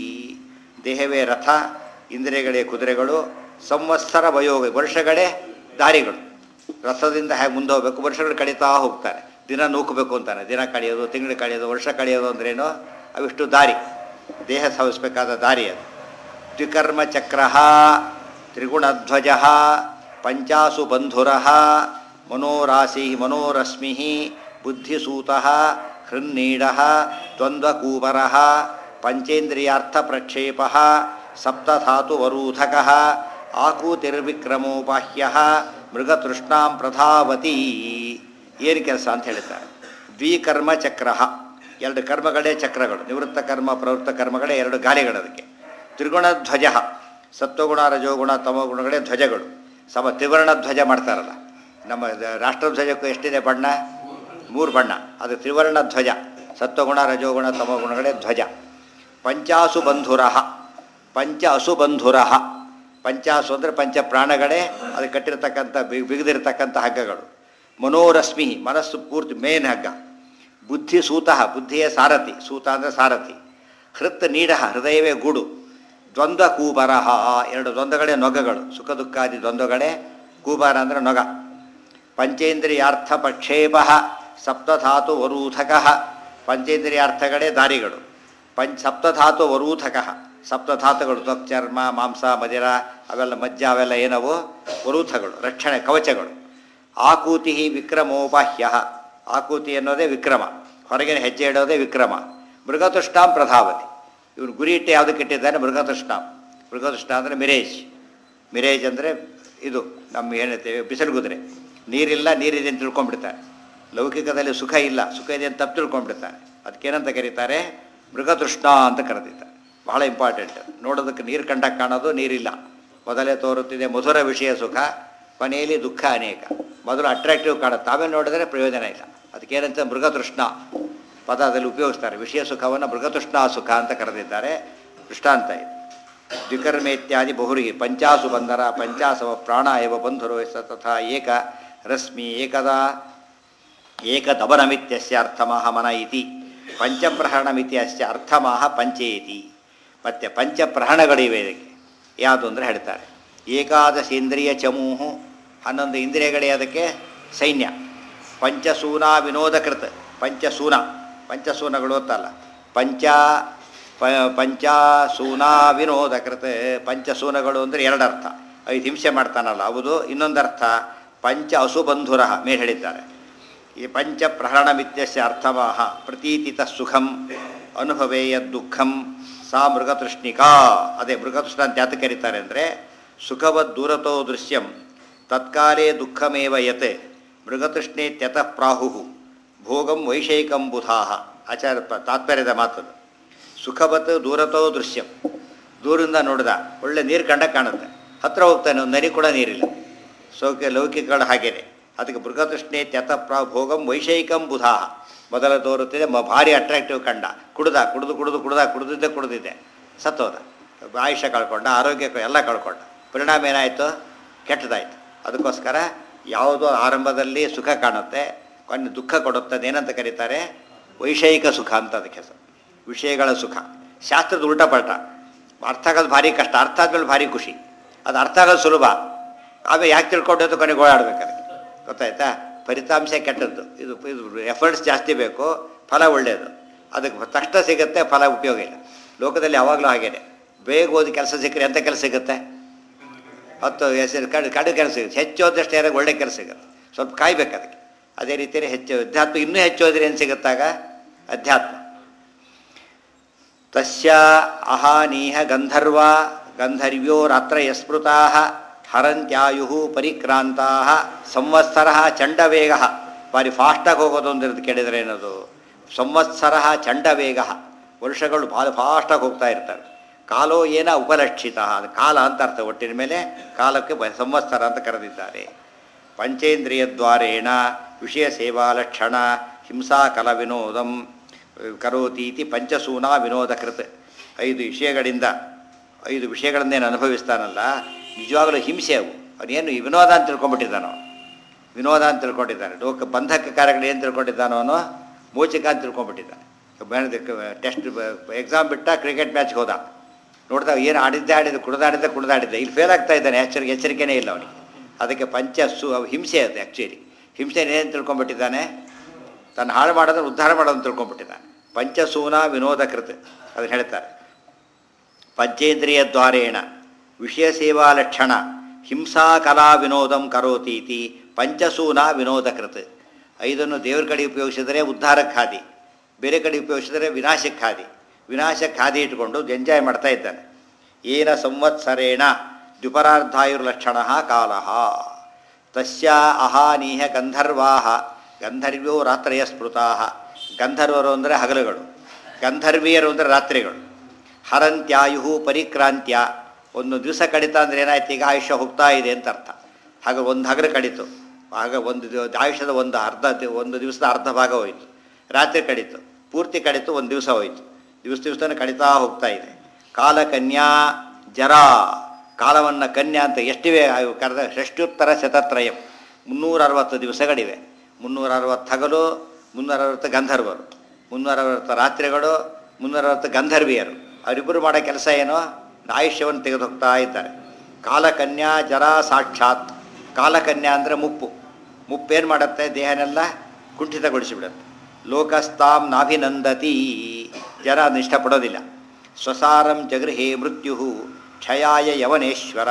ದೇಹವೇ ರಥ ಇಂದ್ರಿಯಗಳೇ ಕುದುರೆಗಳು ಸಂವತ್ಸರ ವಯೋಗ ವರ್ಷಗಳೇ ದಾರಿಗಳು ರಥದಿಂದ ಹೇಗೆ ಮುಂದೆ ಹೋಗ್ಬೇಕು ವರ್ಷಗಳು ಕಳೀತಾ ಹೋಗ್ತಾರೆ ದಿನ ನೂಕಬೇಕು ಅಂತಾನೆ ದಿನ ಕಳೆಯೋದು ತಿಂಗಳು ಕಳೆಯೋದು ವರ್ಷ ಕಳೆಯೋದು ಅಂದ್ರೇನು ಅವಿಷ್ಟು ದಾರಿ ದೇಹ ಸವಿಸಬೇಕಾದ ದಾರಿ ಅದು ದ್ವಿಕರ್ಮ ಚಕ್ರ ತ್ರಿಗುಣಧ್ವಜ ಪಂಚಾಸು ಬಂಧುರ ಮನೋರಾಶಿ ಮನೋರಶ್ಮಿ ಬುದ್ಧಿಸೂತ ಹೃನ್ನೀಡ ದ್ವಂದ್ವಕೂಬರ ಪಂಚೇಂದ್ರಿಯಾರ್ಥಪ್ರಕ್ಷೇಪ ಸಪ್ತಧಾತುವರೂಧಕ ಆಕೂತಿರ್ವಿಕ್ರಮೋ ಬಾಹ್ಯ ಮೃಗತೃಷ್ಣಾಂ ಪ್ರಧಾವತಿ ಏನು ಕೆಲಸ ಅಂತ ಹೇಳ್ತಾರೆ ದ್ವಿಕರ್ಮ ಚಕ್ರ ಎರಡು ಕರ್ಮಗಳೇ ಚಕ್ರಗಳು ನಿವೃತ್ತ ಕರ್ಮ ಪ್ರವೃತ್ತ ಕರ್ಮಗಳೇ ಎರಡು ಗಾಲಿಗಳು ಅದಕ್ಕೆ ತ್ರಿಗುಣ ಧ್ವಜ ಸತ್ವಗುಣ ರಜೋಗುಣ ತಮೋಗುಣಗಳೇ ಧ್ವಜಗಳು ಸಮ ತ್ರಿವರ್ಣ ಧ್ವಜ ಮಾಡ್ತಾರಲ್ಲ ನಮ್ಮ ದ- ರಾಷ್ಟ್ರಧ್ವಜಕ್ಕೂ ಎಷ್ಟಿದೆ ಬಣ್ಣ ಮೂರು ಬಣ್ಣ ಅದು ತ್ರಿವರ್ಣ ಧ್ವಜ ಸತ್ವಗುಣ ರಜೋಗುಣ ತಮೋಗುಣಗಳೇ ಧ್ವಜ ಪಂಚಾಸು ಬಂಧುರ ಪಂಚ ಅಸುಬಂಧುರ ಪಂಚಾಸು ಅಂದರೆ ಪಂಚ ಪ್ರಾಣಗಳೇ ಅದು ಕಟ್ಟಿರ್ತಕ್ಕಂಥ ಬಿ- ಬಿಗಿದಿರ್ತಕ್ಕಂಥ ಹಗ್ಗಗಳು ಮನೋರಶ್ಮಿ ಮನಸ್ಸು ಪೂರ್ತಿ ಮೇನ್ ಹಗ್ಗ ಬುದ್ಧಿ ಸೂತಃ ಬುದ್ಧಿಯೇ ಸಾರಥಿ ಸೂತ ಅಂದರೆ ಸಾರಥಿ ಹೃತ್ ನೀಡ ಹೃದಯವೇ ಗೂಡು ದ್ವಂದ್ವ ಕೂಬರಹ ಎರಡು ದ್ವಂದ್ವಗಳೇ ನೊಗಗಳು ಸುಖ ದುಃಖಾದಿ ದ್ವಂದ್ವಗಳೇ ಕೂಬರ ಅಂದರೆ ನೊಗ ಪಂಚೇಂದ್ರಿಯಾರ್ಥ ಪ್ರಕ್ಷೇಪ ಸಪ್ತಧಾತು ವರೂಥಕ ಪಂಚೇಂದ್ರಿಯಾರ್ಥಗಳೇ ದಾರಿಗಳು ಪಂಚ ಸಪ್ತಧಾತು ವರೂಥಕ ಸಪ್ತಧಾತುಗಳು ತ್ವಕ್ ಚರ್ಮ ಮಾಂಸ ಮದಿರ ಅವೆಲ್ಲ ಮಜ್ಜ ಅವೆಲ್ಲ ಏನವು ವರೂಥಗಳು ರಕ್ಷಣೆ ಕವಚಗಳು ಆಕೂತಿ ವಿಕ್ರಮೋಪಾಹ್ಯ ಆಕೂತಿ ಅನ್ನೋದೇ ವಿಕ್ರಮ ಹೊರಗಿನ ಹೆಜ್ಜೆ ಇಡೋದೇ ವಿಕ್ರಮ ಮೃಗತುಷ್ಟಾಂ ಪ್ರಧಾವತಿ ಇವನು ಗುರಿ ಇಟ್ಟು ಯಾವುದಕ್ಕೆ ಇಟ್ಟಿದ್ದಾನೆ ಮೃಗತುಷ್ಟಾಂ ಮೃಗತುಷ್ಟ ಅಂದರೆ ಮಿರೇಜ್ ಮಿರೇಜ್ ಅಂದರೆ ಇದು ನಮ್ಮ ಏನೈತೇವೆ ಬಿಸಿಲುಗುದ್ರೆ ನೀರಿಲ್ಲ ನೀರಿದೆ ಅಂತ ತಿಳ್ಕೊಂಡ್ಬಿಡ್ತಾರೆ ಲೌಕಿಕದಲ್ಲಿ ಸುಖ ಇಲ್ಲ ಸುಖ ಇದೆ ಅಂತ ತಪ್ಪು ತಿಳ್ಕೊಂಡ್ಬಿಡ್ತಾರೆ ಅದಕ್ಕೇನಂತ ಕರೀತಾರೆ ಮೃಗತೃಷ್ಣ ಅಂತ ಕರೆದಿದ್ದಾರೆ ಬಹಳ ಇಂಪಾರ್ಟೆಂಟ್ ನೋಡೋದಕ್ಕೆ ನೀರು ಕಂಡಾಗ ಕಾಣೋದು ನೀರಿಲ್ಲ ಮೊದಲೇ ತೋರುತ್ತಿದೆ ಮಧುರ ವಿಷಯ ಸುಖ ಕೊನೆಯಲ್ಲಿ ದುಃಖ ಅನೇಕ ಮೊದಲು ಅಟ್ರಾಕ್ಟಿವ್ ಕಾಣುತ್ತೆ ಆಮೇಲೆ ನೋಡಿದ್ರೆ ಪ್ರಯೋಜನ ಇಲ್ಲ ಅದಕ್ಕೇನಂತ ಮೃಗತೃಷ್ಣ ಪದದಲ್ಲಿ ಉಪಯೋಗಿಸ್ತಾರೆ ವಿಷಯ ಸುಖವನ್ನು ಮೃಗತೃಷ್ಣ ಸುಖ ಅಂತ ಕರೆದಿದ್ದಾರೆ ದೃಷ್ಟಾಂತ ಇದು ದ್ವಿಕರ್ಮೇತ್ಯಾದಿ ಬಹುರಿಗೆ ಪಂಚಾಸು ಬಂಧರ ಪಂಚಾಸವ ಪ್ರಾಣ ಎವ ಬಂಧುರೋ ಸ ತಥಾ ಏಕ ರಶ್ಮಿ ಏಕದಾ ಏಕದಮನಮಿತ್ಯಸ್ಯ ಅರ್ಥಮಃ ಮನ ಇತಿ ಪಂಚಪ್ರಹರಣಮಿತ್ಯಸ್ಯ ಅರ್ಥಮಃ ಪಂಚೇತಿ ಮತ್ತು ಪಂಚಪ್ರಹರಣಗಳಿವೆ ಇದಕ್ಕೆ ಯಾವುದು ಅಂದರೆ ಹೇಳ್ತಾರೆ ಏಕಾದಶೇಂದ್ರಿಯ ಚಮೂಹು ಹನ್ನೊಂದು ಇಂದ್ರಿಯಗಳೇ ಅದಕ್ಕೆ ಸೈನ್ಯ ಪಂಚಸೂನ ವಿನೋದಕೃತ ಪಂಚಸೂನ ಪಂಚಸೂನಗಳು ಅಂತಲ್ಲ ಪಂಚ ಪ ಪಂಚಾಸೂನ ವಿನೋದಕೃತ ಪಂಚಸೂನಗಳು ಅಂದರೆ ಎರಡರ್ಥ ಐದು ಹಿಂಸೆ ಮಾಡ್ತಾನಲ್ಲ ಹೌದು ಇನ್ನೊಂದರ್ಥ ಪಂಚ ಅಸುಬಂಧುರ ಮೇಲೆ ಹೇಳಿದ್ದಾರೆ ಈ ಪಂಚ ಪ್ರಹರಣಮಿತ್ಯಸ್ಯ ಅರ್ಥವಾಹ ಪ್ರತೀತಿತ ಸುಖಂ ಅನುಭವೇಯ ದುಃಖಂ ಸಾ ಮೃಗತೃಷ್ಣಿಕಾ ಅದೇ ಮೃಗತೃಷ್ಣ ಅಂತ ಯಾತ ಕರೀತಾರೆ ಅಂದರೆ ಸುಖವದ್ ದೂರತೋ ದೃಶ್ಯಂ ತತ್ಕಾಲೇ ದುಃಖಮೇವ ಯತ್ ಮೃಗತೃಷ್ಣೇತ್ಯತಃ ಪ್ರಾಹು ಭೋಗಂ ವೈಷಯಿಕಂ ಬುಧಾಹ ಆಚಾರ ಪ- ತಾತ್ಪರ್ಯದ ಮಾತದು ಸುಖವತ್ ದೂರತೋ ದೃಶ್ಯಂ ದೂರಿಂದ ನೋಡಿದ ಒಳ್ಳೆ ನೀರು ಕಂಡ ಕಾಣುತ್ತೆ ಹತ್ರ ಹೋಗ್ತಾನೆ ಒಂದು ನರಿ ಕೂಡ ನೀರಿಲ್ಲ ಸೌಖ್ಯ ಲೌಕಿಕಗಳು ಹಾಗೇನೆ ಅದಕ್ಕೆ ಮೃಗತೃಷ್ಣೆ ತ್ಯತ ಪ್ರ ಭೋಗಂ ವೈಷಯಿಕಂ ಬುಧಾ ಮೊದಲ ತೋರುತ್ತಿದೆ ಮ ಭಾರಿ ಅಟ್ರಾಕ್ಟಿವ್ ಕಂಡ ಕುಡ್ದ ಕುಡಿದು ಕುಡಿದು ಕುಡ್ದ ಕುಡಿದಿದ್ದೆ ಕುಡಿದಿದ್ದೆ ಸತ್ತೋದ ಆಯುಷ್ಯ ಕಳ್ಕೊಂಡ ಆರೋಗ್ಯ ಕ- ಎಲ್ಲ ಕಳ್ಕೊಂಡ ಪರಿಣಾಮ ಏನಾಯಿತು ಕೆಟ್ಟದಾಯಿತು ಅದಕ್ಕೋಸ್ಕರ ಯಾವುದೋ ಆರಂಭದಲ್ಲಿ ಸುಖ ಕಾಣುತ್ತೆ ಕೊನೆ ದುಃಖ ಕೊಡುತ್ತೆ ಅದೇನಂತ ಕರೀತಾರೆ ವೈಷಯಿಕ ಸುಖ ಅಂತ ಅದಕ್ಕೆ ಹೆಸರು ವಿಷಯಗಳ ಸುಖ ಶಾಸ್ತ್ರದ ಉಲ್ಟಪಲ್ಟ ಅರ್ಥ ಆಗೋದು ಭಾರಿ ಕಷ್ಟ ಅರ್ಥ ಆದ್ಮೇಲೆ ಭಾರಿ ಖುಷಿ ಅದು ಅರ್ಥ ಆಗೋದು ಸುಲಭ ಆಮೇಲೆ ಯಾಕೆ ತಿಳ್ಕೊಂಡು ಕೊನೆಗೆ ಓಡಾಡ್ಬೇಕು ಅದಕ್ಕೆ ಗೊತ್ತಾಯ್ತಾ ಫಲಿತಾಂಶ ಕೆಟ್ಟದ್ದು ಇದು ಇದು ಎಫರ್ಟ್ಸ್ ಜಾಸ್ತಿ ಬೇಕು ಫಲ ಒಳ್ಳೆಯದು ಅದಕ್ಕೆ ತಕ್ಷಣ ಸಿಗುತ್ತೆ ಫಲ ಉಪಯೋಗ ಇಲ್ಲ ಲೋಕದಲ್ಲಿ ಯಾವಾಗಲೂ ಹಾಗೇನೆ ಬೇಗ ಓದಿ ಕೆಲಸ ಸಿಕ್ಕರೆ ಎಂಥ ಕೆಲಸ ಸಿಗುತ್ತೆ ಹತ್ತು ಹೆಸರು ಕಡು ಕಡು ಕೆಲಸ ಸಿಗುತ್ತೆ ಹೆಚ್ಚು ಹೋದಷ್ಟು ಯಾರಾಗ ಒಳ್ಳೆ ಕೆಲಸ ಸಿಗುತ್ತೆ ಸ್ವಲ್ಪ ಕಾಯ್ಬೇಕು ಅದಕ್ಕೆ ಅದೇ ರೀತಿಯಲ್ಲಿ ಹೆಚ್ಚು ಅಧ್ಯಾತ್ಮ ಇನ್ನೂ ಹೆಚ್ಚು ಹೋದ್ರೆ ಏನು ಸಿಗುತ್ತಾಗ ಅಧ್ಯಾತ್ಮ ತಸ್ಯ ಅಹಾನೀಹ ಗಂಧರ್ವ ಗಂಧರ್ವ್ಯೋ ರಾತ್ರ ಯಸ್ಮೃತಾ ಹರಂತ್ಯಾಯು ಪರಿಕ್ರಾಂತಾ ಸಂವತ್ಸರ ಚಂಡವೇಗ ಭಾರಿ ಫಾಸ್ಟಾಗಿ ಹೋಗೋದು ಅಂತ ಕೇಳಿದರೆ ಏನದು ಸಂವತ್ಸರ ಚಂಡವೇಗ ವರ್ಷಗಳು ಭಾಳ ಫಾಸ್ಟಾಗಿ ಹೋಗ್ತಾ ಇರ್ತವೆ ಕಾಲೋ ಏನ ಉಪಲಕ್ಷಿತ ಅದು ಕಾಲ ಅಂತ ಅರ್ಥ ಒಟ್ಟಿನ ಮೇಲೆ ಕಾಲಕ್ಕೆ ಬ- ಸಂವತ್ಸರ ಅಂತ ಕರೆದಿದ್ದಾರೆ ಪಂಚೇಂದ್ರಿಯದ್ವಾರೇಣ ವಿಷಯ ಸೇವಾ ಲಕ್ಷಣ ಹಿಂಸಾ ಕಲ ವಿನೋದಂ ಕರೋತೀತಿ ಪಂಚಸೂನಾ ವಿನೋದಕೃತ್ ಐದು ವಿಷಯಗಳಿಂದ ಐದು ವಿಷಯಗಳನ್ನೇನು ಅನುಭವಿಸ್ತಾನಲ್ಲ ನಿಜವಾಗಲೂ ಹಿಂಸೆ ಅವು ಅವನೇನು ಈ ವಿನೋದ ಅಂತ ತಿಳ್ಕೊಂಡ್ಬಿಟ್ಟಿದ್ದಾನೋ ವಿನೋದ ಅಂತ ತಿಳ್ಕೊಂಡಿದ್ದಾನೆ ಲೋಕ ಬಂಧಕ ಕಾರ್ಯಗಳು ಏನು ತಿಳ್ಕೊಂಡಿದ್ದಾನೋ ಅವನು ಮೋಚಿಕ ಅಂತ ತಿಳ್ಕೊಂಡ್ಬಿಟ್ಟಿದ್ದಾನೆ ಟೆಸ್ಟ್ ಎಕ್ಸಾಮ್ ಬಿಟ್ಟ ಕ್ರಿಕೆಟ್ ಮ್ಯಾಚ್ಗೆ ಹೋದ ನೋಡಿದಾಗ ಏನು ಆಡಿದ್ದೆ ಆಡಿದ್ದು ಕುಡ್ದಾಡಿದ್ದೆ ಕುಡ್ದಾಡಿದ್ದೆ ಇಲ್ಲಿ ಫೇಲ್ ಆಗ್ತಾ ಇದ್ದಾನೆ ಎಚ್ಚರಿಕೆ ಎಚ್ಚರಿಕೆನೇ ಇಲ್ಲ ಅವನಿಗೆ ಅದಕ್ಕೆ ಪಂಚ ಸು ಅವು ಹಿಂಸೆ ಅದು ಆ್ಯಕ್ಚುಲಿ ಹಿಂಸೆ ಏನು ತಿಳ್ಕೊಂಡ್ಬಿಟ್ಟಿದ್ದಾನೆ ತನ್ನ ಹಾಳು ಮಾಡೋದನ್ನು ಉದ್ಧಾರ ಮಾಡೋದನ್ನು ತಿಳ್ಕೊಂಡ್ಬಿಟ್ಟಿದ್ದಾನೆ ಪಂಚಸೂನ ವಿನೋದಕೃತ್ ಅದನ್ನು ಹೇಳ್ತಾರೆ ಪಂಚೇಂದ್ರಿಯ ದ್ವಾರೇಣ ವಿಷಯ ಸೇವಾ ಲಕ್ಷಣ ಹಿಂಸಾ ಕಲಾ ವಿನೋದಂ ಕರೋತೀತಿ ಪಂಚಸೂನ ವಿನೋದಕೃತ್ ಐದನ್ನು ದೇವ್ರ ಕಡೆ ಉಪಯೋಗಿಸಿದರೆ ಉದ್ಧಾರಕ್ಕೆ ಹಾದಿ ಬೇರೆ ಕಡೆ ಉಪಯೋಗಿಸಿದರೆ ವಿನಾಶಕ್ಕೆ ಹಾದಿ ವಿನಾಶಕ್ಕೆ ಹಾದಿ ಇಟ್ಕೊಂಡು ಎಂಜಾಯ್ ಮಾಡ್ತಾ ಇದ್ದಾನೆ ಏನ ಸಂವತ್ಸರೇಣ ದ್ವಿಪರಾರ್ಧಾಯುರ್ಲಕ್ಷಣ ಕಾಲ ತಸ್ಯ ಅಹಾನೀಹ ಗಂಧರ್ವಾ ಗಂಧರ್ವ್ಯೋ ರಾತ್ರಿಯ ಸ್ಮೃತಾ ಗಂಧರ್ವರು ಅಂದರೆ ಹಗಲುಗಳು ಗಂಧರ್ವಿಯರು ಅಂದರೆ ರಾತ್ರಿಗಳು ಹರಂತ್ಯಾಯು ಪರಿಕ್ರಾಂತ್ಯ ಒಂದು ದಿವಸ ಕಡಿತ ಅಂದರೆ ಏನಾಯ್ತು ಈಗ ಆಯುಷ್ಯ ಹೋಗ್ತಾ ಇದೆ ಅಂತ ಅರ್ಥ ಹಾಗೆ ಒಂದು ಹಗಲು ಕಡಿತು ಆಗ ಒಂದು ದಿವ- ಆಯುಷ್ಯದ ಒಂದು ಅರ್ಧ ದಿ- ಒಂದು ದಿವಸದ ಅರ್ಧ ಭಾಗ ಹೋಯಿತು ರಾತ್ರಿ ಕಡಿತು ಪೂರ್ತಿ ಕಡಿತು ಒಂದು ದಿವಸ ಹೋಯಿತು ದಿವಸ ದಿವಸನೇ ಕಡಿತಾ ಹೋಗ್ತಾ ಇದೆ ಕಾಲ ಕನ್ಯಾ ಜರ ಕಾಲವನ್ನು ಕನ್ಯಾ ಅಂತ ಎಷ್ಟಿವೆ ಅವು ಕರೆದ ಷಷ್ಟ್ಯುತ್ತರ ಶತತ್ರಯಂ ಮುನ್ನೂರ ಅರವತ್ತು ದಿವಸಗಳಿವೆ ಮುನ್ನೂರ ಅರವತ್ತು ಹಗಲು ಮುನ್ನೂರ ಅರವತ್ತು ಗಂಧರ್ವರು ಮುನ್ನೂರ ಅರವತ್ತು ರಾತ್ರಿಗಳು ಮುನ್ನೂರ ಅರವತ್ತು ಗಂಧರ್ವಿಯರು ಅವರಿಬ್ಬರು ಮಾಡೋ ಕೆಲಸ ಏನು ಆಯುಷ್ಯವನ್ನು ತೆಗೆದು ಹೋಗ್ತಾ ಇದ್ದಾರೆ ಕಾಲಕನ್ಯಾ ಜರ ಸಾಕ್ಷಾತ್ ಕಾಲಕನ್ಯಾ ಅಂದರೆ ಮುಪ್ಪು ಮುಪ್ಪೇನು ಮಾಡುತ್ತೆ ದೇಹನೆಲ್ಲ ಕುಂಠಿತಗೊಳಿಸಿಬಿಡುತ್ತೆ ಲೋಕಸ್ತಾಂ ನಾಭಿನಂದತಿ ಜನ ಅದನ್ನ ಇಷ್ಟಪಡೋದಿಲ್ಲ ಸ್ವಸಾರಂ ಜಗೃಹೇ ಮೃತ್ಯು ಕ್ಷಯಾಯ ಯವನೇಶ್ವರ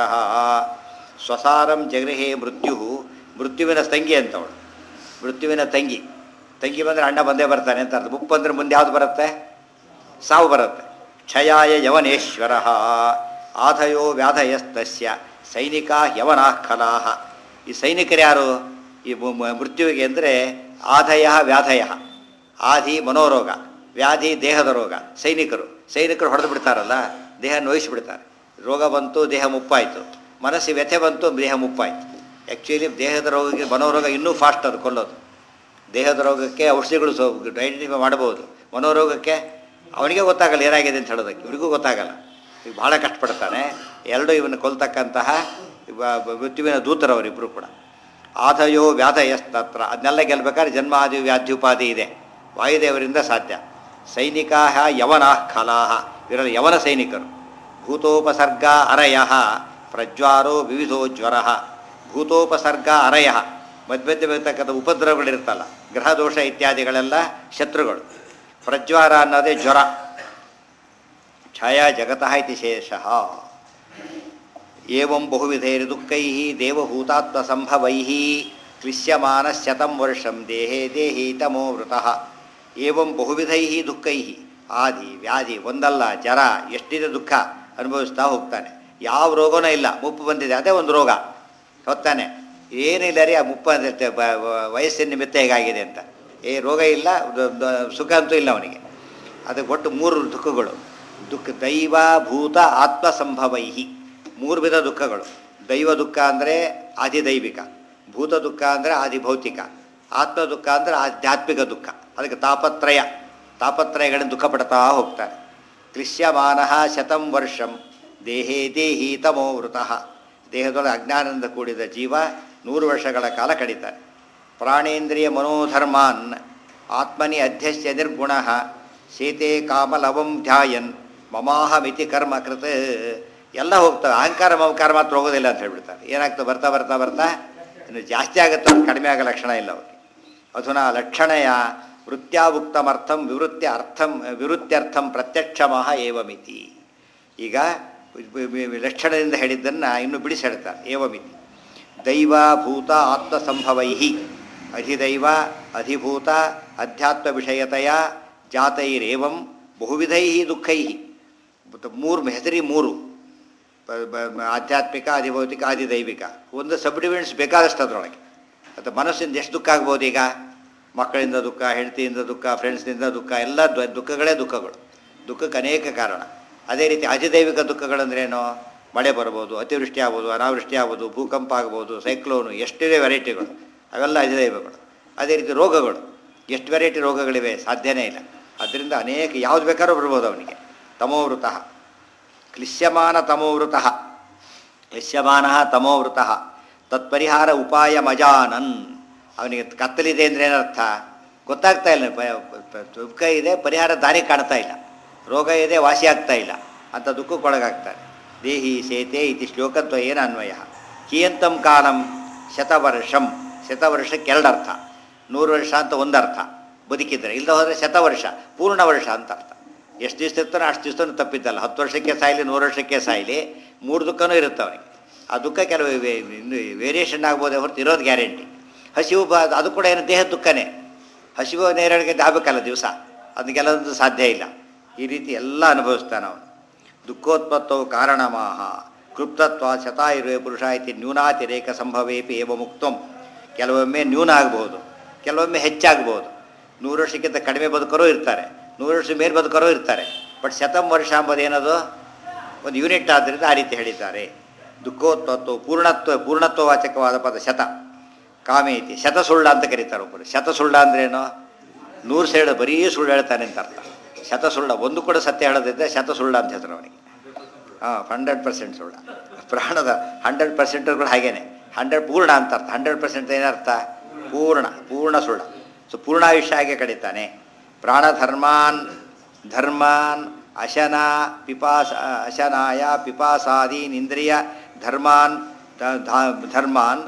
ಸ್ವಸಾರಂ ಜಗೃಹೇ ಮೃತ್ಯು ಮೃತ್ಯುವಿನ ತಂಗಿ ಅಂತವಳು ಮೃತ್ಯುವಿನ ತಂಗಿ ತಂಗಿ ಬಂದರೆ ಅಣ್ಣ ಬಂದೇ ಬರ್ತಾನೆ ಅಂತ ಅರ್ಥ ಮುಪ್ಪು ಅಂದರೆ ಮುಂದೆ ಯಾವುದು ಬರುತ್ತೆ ಸಾವು ಬರುತ್ತೆ ಕ್ಷಯಾಯ ಯವನೇಶ್ವರ ಆಧಯೋ ವ್ಯಾಧಯಸ್ತಸ್ಯ ಸೈನಿಕ ಯವನಾ ಕಲಾಹ ಈ ಸೈನಿಕರು ಯಾರು ಈ ಮು- ಮು- ಮೃತ್ಯುವಿಗೆ ಅಂದರೆ ಆಧಯ ವ್ಯಾಧಯ ಆಧಿ ಮನೋರೋಗ ವ್ಯಾಧಿ ದೇಹದ ರೋಗ ಸೈನಿಕರು ಸೈನಿಕರು ಹೊಡೆದು ಬಿಡ್ತಾರಲ್ಲ ದೇಹ ನೋಯಿಸಿಬಿಡ್ತಾರೆ ರೋಗ ಬಂತು ದೇಹ ಮುಪ್ಪಾಯಿತು ಮನಸ್ಸು ವ್ಯಥೆ ಬಂತು ದೇಹ ಮುಪ್ಪಾಯಿತು ಆ್ಯಕ್ಚುಲಿ ದೇಹದ ರೋಗಕ್ಕೆ ಮನೋರೋಗ ಇನ್ನೂ ಫಾಸ್ಟ್ ಅದು ಕೊಲ್ಲೋದು ದೇಹದ ರೋಗಕ್ಕೆ ಔಷಧಿಗಳು ಸೊ ಐಡೆಂಟಿಫೈ ಮಾಡಬಹುದು ಮನೋರೋಗಕ್ಕೆ ಅವನಿಗೆ ಗೊತ್ತಾಗಲ್ಲ ಏನಾಗಿದೆ ಅಂತ ಹೇಳೋದಕ್ಕೆ ಇವ್ರಿಗೂ ಗೊತ್ತಾಗಲ್ಲ ಈಗ ಭಾಳ ಕಷ್ಟಪಡ್ತಾನೆ ಎರಡು ಇವನ್ನ ಕೊಲ್ತಕ್ಕಂತಹ ಇವ- ಮೃತ್ಯುವಿನ ದೂತರವರಿಬ್ಬರು ಕೂಡ ಆಧಯೋ ವ್ಯಾಧಯಸ್ತತ್ರ ಅದನ್ನೆಲ್ಲ ಗೆಲ್ಬೇಕಾದ್ರೆ ಜನ್ಮಾದಿ ವ್ಯಾಧ್ಯುಪಾದಿ ಇದೆ ವಾಯುದೇವರಿಂದ ಸಾಧ್ಯ ಸೈನಿಕಾ ಯವನಾ ಖಲಾಹ ಇವರಲ್ಲಿ ಯವನ ಸೈನಿಕರು ಭೂತೋಪಸರ್ಗ ಅರಯ ಪ್ರಜ್ವಾರೋ ವಿವಿಧೋ ಜ್ವರ ಭೂತೋಪಸರ್ಗ ಅರಯ ಮಧ್ಯ ಮಧ್ಯೆ ಬರ್ತಕ್ಕಂಥ ಉಪದ್ರವಗಳಿರುತ್ತಲ್ಲ ಗ್ರಹದೋಷ ಇತ್ಯಾದಿಗಳೆಲ್ಲ ಶತ್ರುಗಳು ಪ್ರಜ್ವಾರ ಅನ್ನೋದೇ ಜ್ವರ ಛಾಯಾ ಜಗತಃ ಇತಿ ಶೇಷಃ ಏವಂ ಬಹುವಿಧೈರ್ ದುಃಖೈ ದೇವಭೂತಾತ್ಮಸಂಭವೈ ಕ್ಲಿಶ್ಯಮಾನಶತಂ ವರ್ಷಂ ದೇಹೇ ದೇಹಿ ತಮೋ ವೃತಃ ಏವಂ ಬಹುವಿಧೈ ದುಃಖೈ ಆದಿ ವ್ಯಾಧಿ ಒಂದಲ್ಲ ಜರ ಎಷ್ಟಿದೆ ದುಃಖ ಅನುಭವಿಸ್ತಾ ಹೋಗ್ತಾನೆ ಯಾವ ರೋಗನೂ ಇಲ್ಲ ಮುಪ್ಪು ಬಂದಿದೆ ಅದೇ ಒಂದು ರೋಗ ಹೊತ್ತಾನೆ ಏನಿಲ್ಲ ರೀ ಆ ಮುಪ್ಪ ಅಂದಿರುತ್ತೆ ಬ- ವ- ವಯಸ್ಸಿನ ನಿಮಿತ್ತ ಹೇಗಾಗಿದೆ ಅಂತ ಏ ರೋಗ ಇಲ್ಲ ದ- ದ- ಸುಖ ಅಂತೂ ಇಲ್ಲ ಅವನಿಗೆ ಅದಕ್ಕೆ ಒಟ್ಟು ಮೂರು ದುಃಖಗಳು ದುಃಖ ದೈವ ಭೂತ ಆತ್ಮ ಸಂಭವೈಹಿ ಮೂರು ವಿಧ ದುಃಖಗಳು ದೈವ ದುಃಖ ಅಂದರೆ ಆದಿದೈವಿಕ ಭೂತ ದುಃಖ ಅಂದರೆ ಆದಿಭೌತಿಕ ಆತ್ಮ ದುಃಖ ಅಂದರೆ ಆಧ್ಯಾತ್ಮಿಕ ದುಃಖ ಅದಕ್ಕೆ ತಾಪತ್ರಯ ತಾಪತ್ರಯಗಳನ್ನು ದುಃಖ ಪಡ್ತಾ ಹೋಗ್ತಾರೆ ಕ್ಲಿಶ್ಯಮಾನ ಶತಂ ವರ್ಷಂ ದೇಹೇ ದೇಹಿ ತಮೋ ವೃತಃ ದೇಹದೊಳಗೆ ಅಜ್ಞಾನದಿಂದ ಕೂಡಿದ ಜೀವ ನೂರು ವರ್ಷಗಳ ಕಾಲ ಕಳೀತಾರೆ ಪ್ರಾಣೇಂದ್ರಿಯ ಮನೋಧರ್ಮಾನ್ ಆತ್ಮನಿ ಅಧ್ಯಸ್ಯ ನಿರ್ಗುಣ ಶೇತೆ ಕಾಮಲವಂ ಧ್ಯಾಯನ್ ಮಮಾಹಮಿತಿ ಕರ್ಮ ಕೃತ ಎಲ್ಲ ಹೋಗ್ತವೆ ಅಹಂಕಾರ ಮಮಕಾರ ಮಾತ್ರ ಹೋಗೋದಿಲ್ಲ ಅಂತ ಹೇಳ್ಬಿಡ್ತಾರೆ ಏನಾಗ್ತದೆ ಬರ್ತಾ ಬರ್ತಾ ಬರ್ತಾ ಇನ್ನು ಜಾಸ್ತಿ ಆಗುತ್ತೆ ಅವ್ರು ಕಡಿಮೆ ಆಗೋ ಲಕ್ಷಣ ಇಲ್ಲ ಅವ್ರಿಗೆ ಅಧುನಾ ಲಕ್ಷಣಯ ವೃತ್ಯಾವುಕ್ತಮರ್ಥಂ ವಿವೃತ್ಯ ಅರ್ಥಂ ವಿವೃತ್ಯರ್ಥಂ ಪ್ರತ್ಯಕ್ಷಮಃ ಏವಮಿತಿ ಈಗ ವಿ- ವಿ- ವಿ- ಲಕ್ಷಣದಿಂದ ಹೇಳಿದ್ದನ್ನು ಇನ್ನು ಬಿಡಿಸಿ ಹೇಳ್ತಾರೆ ಏವಮಿತಿ ದೈವ ಭೂತ ಆತ್ಮಸಂಭವೈ ಅಧಿದೈವ ಅಧಿಭೂತ ಅಧ್ಯಾತ್ಮ ವಿಷಯತೆಯ ಜಾತೈರೇವಂ ಬಹುವಿಧೈ ದುಃಖೈ ಮೂರು ಹೆಸರಿ ಮೂರು ಪ- ಬ- ಆಧ್ಯಾತ್ಮಿಕ ಅಧಿಭೌತಿಕ ಆದಿದೈವಿಕ ಒಂದು ಸಬ್ ಡಿವಿಷನ್ಸ್ ಬೇಕಾದಷ್ಟು ಅದರೊಳಗೆ ಅಥವಾ ಮನಸ್ಸಿಂದ ಎಷ್ಟು ದುಃಖ ಆಗ್ಬೋದು ಈಗ ಮಕ್ಕಳಿಂದ ದುಃಖ ಹೆಂಡತಿಯಿಂದ ದುಃಖ ಫ್ರೆಂಡ್ಸ್ನಿಂದ ದುಃಖ ಎಲ್ಲ ದ್ವ- ದುಃಖಗಳೇ ದುಃಖಗಳು ದುಃಖಕ್ಕೆ ಅನೇಕ ಕಾರಣ ಅದೇ ರೀತಿ ಅಧಿದೈವಿಕ ದುಃಖಗಳಂದ್ರೇನು ಮಳೆ ಬರ್ಬೋದು ಅತಿವೃಷ್ಟಿ ಆಗ್ಬೋದು ಅನಾವೃಷ್ಟಿ ಆಗ್ಬೋದು ಭೂಕಂಪ ಆಗ್ಬೋದು ಸೈಕ್ಲೋನು ಎಷ್ಟಿದೆ ವೆರೈಟಿಗಳು ಅವೆಲ್ಲ ಅಧಿದೈವಗಳು ಅದೇ ರೀತಿ ರೋಗಗಳು ಎಷ್ಟು ವೆರೈಟಿ ರೋಗಗಳಿವೆ ಸಾಧ್ಯನೇ ಇಲ್ಲ ಅದರಿಂದ ಅನೇಕ ಯಾವ್ದು ಬೇಕಾದ್ರೂ ಬರ್ಬೋದು ಅವನಿಗೆ ತಮೋವೃತಃ ಕ್ಲಿಶ್ಯಮಾನ ತಮೋವೃತಃ ಕ್ಲಿಶ್ಯಮಾನ ತಮೋವೃತಃ ತತ್ಪರಿಹಾರ ಉಪಾಯ ಮಜಾನನ್ ಅವನಿಗೆ ಕತ್ತಲಿದೆ ಅಂದರೆ ಏನರ್ಥ ಗೊತ್ತಾಗ್ತಾ ಇಲ್ಲ ಪ- ಪ- ದುಃಖ ಇದೆ ಪರಿಹಾರ ದಾರಿ ಕಾಣ್ತಾ ಇಲ್ಲ ರೋಗ ಇದೆ ವಾಸಿ ಆಗ್ತಾ ಇಲ್ಲ ಅಂತ ದುಃಖಕ್ಕೊಳಗಾಗ್ತಾನೆ ದೇಹಿ ಸೇತೆ ಇತಿ ಶ್ಲೋಕದ್ವಯೇನ ಅನ್ವಯ ಕಿಯಂತಂ ಕಾಲಂ ಶತವರ್ಷಂ ಶತವರ್ಷಕ್ಕೆ ಎರಡು ಅರ್ಥ ನೂರು ವರ್ಷ ಅಂತ ಒಂದು ಅರ್ಥ ಬದುಕಿದ್ರೆ ಇಲ್ಲದ ಹೋದರೆ ಶತವರ್ಷ ಪೂರ್ಣ ವರ್ಷ ಅಂತ ಅರ್ಥ ಎಷ್ಟು ದಿವಸ ಇರ್ತಾನೋ ಅಷ್ಟು ದಿವಸ ತಪ್ಪಿದ್ದಲ್ಲ ಹತ್ತು ವರ್ಷಕ್ಕೆ ಸಾಯಲಿ ನೂರು ವರ್ಷಕ್ಕೆ ಸಾಯಲಿ ಮೂರು ದುಃಖನೂ ಇರುತ್ತೆ ಅವನಿಗೆ ಆ ದುಃಖ ಕೆಲವು ವೇ- ಇನ್ನು ವೇರಿಯೇಷನ್ ಆಗ್ಬೋದೇ ಹೊರತು ಇರೋದು ಗ್ಯಾರಂಟಿ ಹಸಿವು ಬ ಅದು ಕೂಡ ಏನು ದೇಹದ ದುಃಖನೇ ಹಸಿವು ನೇರಳಿಗೆ ಆಗಬೇಕಲ್ಲ ದಿವಸ ಅದಕ್ಕೆಲ್ಲದೊಂದು ಸಾಧ್ಯ ಇಲ್ಲ ಈ ರೀತಿ ಎಲ್ಲ ಅನುಭವಿಸ್ತಾನೆ ಅವನು ದುಃಖೋತ್ಪತ್ತವು ಕಾರಣಮಾಹ ಕೃಪ್ತತ್ವ ಶತಾಯುರ್ವೇ ಪುರುಷ ಇತಿ ನ್ಯೂನಾತಿರೇಕ ಸಂಭವೇಪಿ ಏವ ಮುಕ್ತಂ ಕೆಲವೊಮ್ಮೆ ನ್ಯೂನ ಆಗಬಹುದು ಕೆಲವೊಮ್ಮೆ ಹೆಚ್ಚಾಗಬಹುದು ನೂರು ವರ್ಷಕ್ಕಿಂತ ಕಡಿಮೆ ಬದುಕರೂ ಇರ್ತಾರೆ ನೂರು ವರ್ಷ ಮೇಲೆ ಬದುಕರೂ ಇರ್ತಾರೆ ಬಟ್ ಶತಂ ವರ್ಷ ಅಂಬೋದು ಏನದು ಒಂದು ಯೂನಿಟ್ ಆದ್ದರಿಂದ ಆ ರೀತಿ ಹೇಳಿದ್ದಾರೆ ದುಃಖೋತ್ಪತ್ತು ಪೂರ್ಣತ್ವ ಪೂರ್ಣತ್ವವಾಚಕವಾದ ಪದ ಶತ ಕಾಮೇತಿ ಶತ ಸುಳ್ಳ ಅಂತ ಕರೀತಾರೆ ಒಬ್ಬರು ಶತ ಸುಳ್ಳ ಅಂದ್ರೇನು ನೂರು ಸೇಡು ಬರೀ ಸುಳ್ಳು ಹೇಳ್ತಾನೆ ಅಂತ ಅರ್ಥ ಶತ ಸುಳ್ಳ ಒಂದು ಕೂಡ ಸತ್ಯ ಹೇಳೋದಿದ್ದರೆ ಶತ ಸುಳ್ಳ ಅಂತ ಹೆಸರು ಅವನಿಗೆ ಹಾಂ ಹಂಡ್ರೆಡ್ ಪರ್ಸೆಂಟ್ ಸುಳ್ಳ ಪ್ರಾಣದ ಹಂಡ್ರೆಡ್ ಪರ್ಸೆಂಟ್ಗಳು ಹಾಗೇನೆ ಹಂಡ್ರೆಡ್ ಪೂರ್ಣ ಅಂತ ಅರ್ಥ ಹಂಡ್ರೆಡ್ ಪರ್ಸೆಂಟ್ ಏನರ್ಥ ಪೂರ್ಣ ಪೂರ್ಣ ಸುಳ್ಳ ಸೊ ಪೂರ್ಣಾಯುಷ್ಯ ಹಾಗೆ ಕಡಿತಾನೆ ಪ್ರಾಣಧರ್ಮಾನ್ ಧರ್ಮಾನ್ ಅಶನ ಪಿಪಾಸ ಅಶನಾಯ ಪಿಪಾಸಾದೀನ್ ಇಂದ್ರಿಯ ಧರ್ಮಾನ್ ಧ- ಧ- ಧರ್ಮಾನ್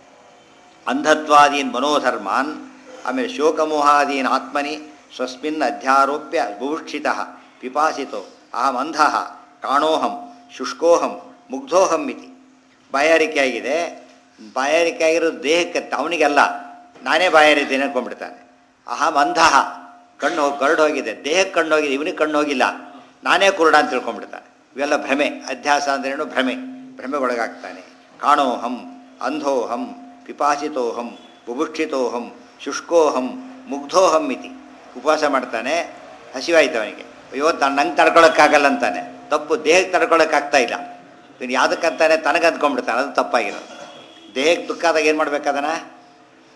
ಅಂಧತ್ವಾದೀನ್ ಮನೋಧರ್ಮಾನ್ ಆಮೇಲೆ ಶೋಕಮೋಹಾದೀನ್ ಆತ್ಮನಿ ಸ್ವಸ್ಮಿನ್ ಅಧ್ಯಾರೋಪ್ಯ ಬುಭುಕ್ಷಿತ ಪಿಪಾಸಿತೋ ಅಹಂ ಅಂಧ ಕಾಣೋಹಂ ಶುಷ್ಕೋಹಂ ಮುಗ್ಧೋಹಂ ಇತಿ ಬಾಯಾರಿಕೆ ಆಗಿದೆ ಬಾಯಾರಿಕೆ ಆಗಿರೋದು ದೇಹಕ್ಕೆ ಅವನಿಗೆಲ್ಲ ನಾನೇ ಬಾಯಾರಿದ್ದೇನೆ ಅನ್ಕೊಂಡ್ಬಿಡ್ತಾನೆ ಅಹಂ ಅಂಧ ಕಣ್ಣು ಹೋಗಿ ಕರಡು ಹೋಗಿದೆ ದೇಹಕ್ಕೆ ಕಣ್ಣು ಹೋಗಿದೆ ಇವನಿಗೆ ಕಣ್ಣು ಹೋಗಿಲ್ಲ ನಾನೇ ಕುರುಡ ಅಂತ ತಿಳ್ಕೊಂಡ್ಬಿಡ್ತಾನೆ ಇವೆಲ್ಲ ಭ್ರಮೆ ಅಧ್ಯಾಸ ಅಂದ್ರೇನು ಭ್ರಮೆ ಭ್ರಮೆಗೊಳಗಾಗ್ತಾನೆ ಕಾಣೋಹಂ ಅಂಧೋಹಂ ಪಿಪಾಸಿತೋಹಂ ಬುಭುಕ್ಷಿತೋಹಂ ಶುಷ್ಕೋಹಂ ಮುಗ್ಧೋಹಂ ಇತಿ ಉಪವಾಸ ಮಾಡ್ತಾನೆ ಹಸಿವಾಯ್ತು ಅವನಿಗೆ ಅಯ್ಯೋ ತಾನು ನಂಗೆ ತಡ್ಕೊಳಕ್ಕಾಗಲ್ಲ ಅಂತಾನೆ ತಪ್ಪು ದೇಹಕ್ಕೆ ತಡ್ಕೊಳಕ್ಕಾಗ್ತಾ ಇಲ್ಲ ಇವನು ಯಾವುದಕ್ಕಂತಾನೆ ತನಗೆ ಅಂದ್ಕೊಂಡ್ಬಿಡ್ತಾನೆ ಅದು ತಪ್ಪಾಗಿರೋದು ದೇಹಕ್ಕೆ ದುಃಖ ಆದಾಗ ಏನು ಮಾಡ್ಬೇಕು ಅದನ್ನು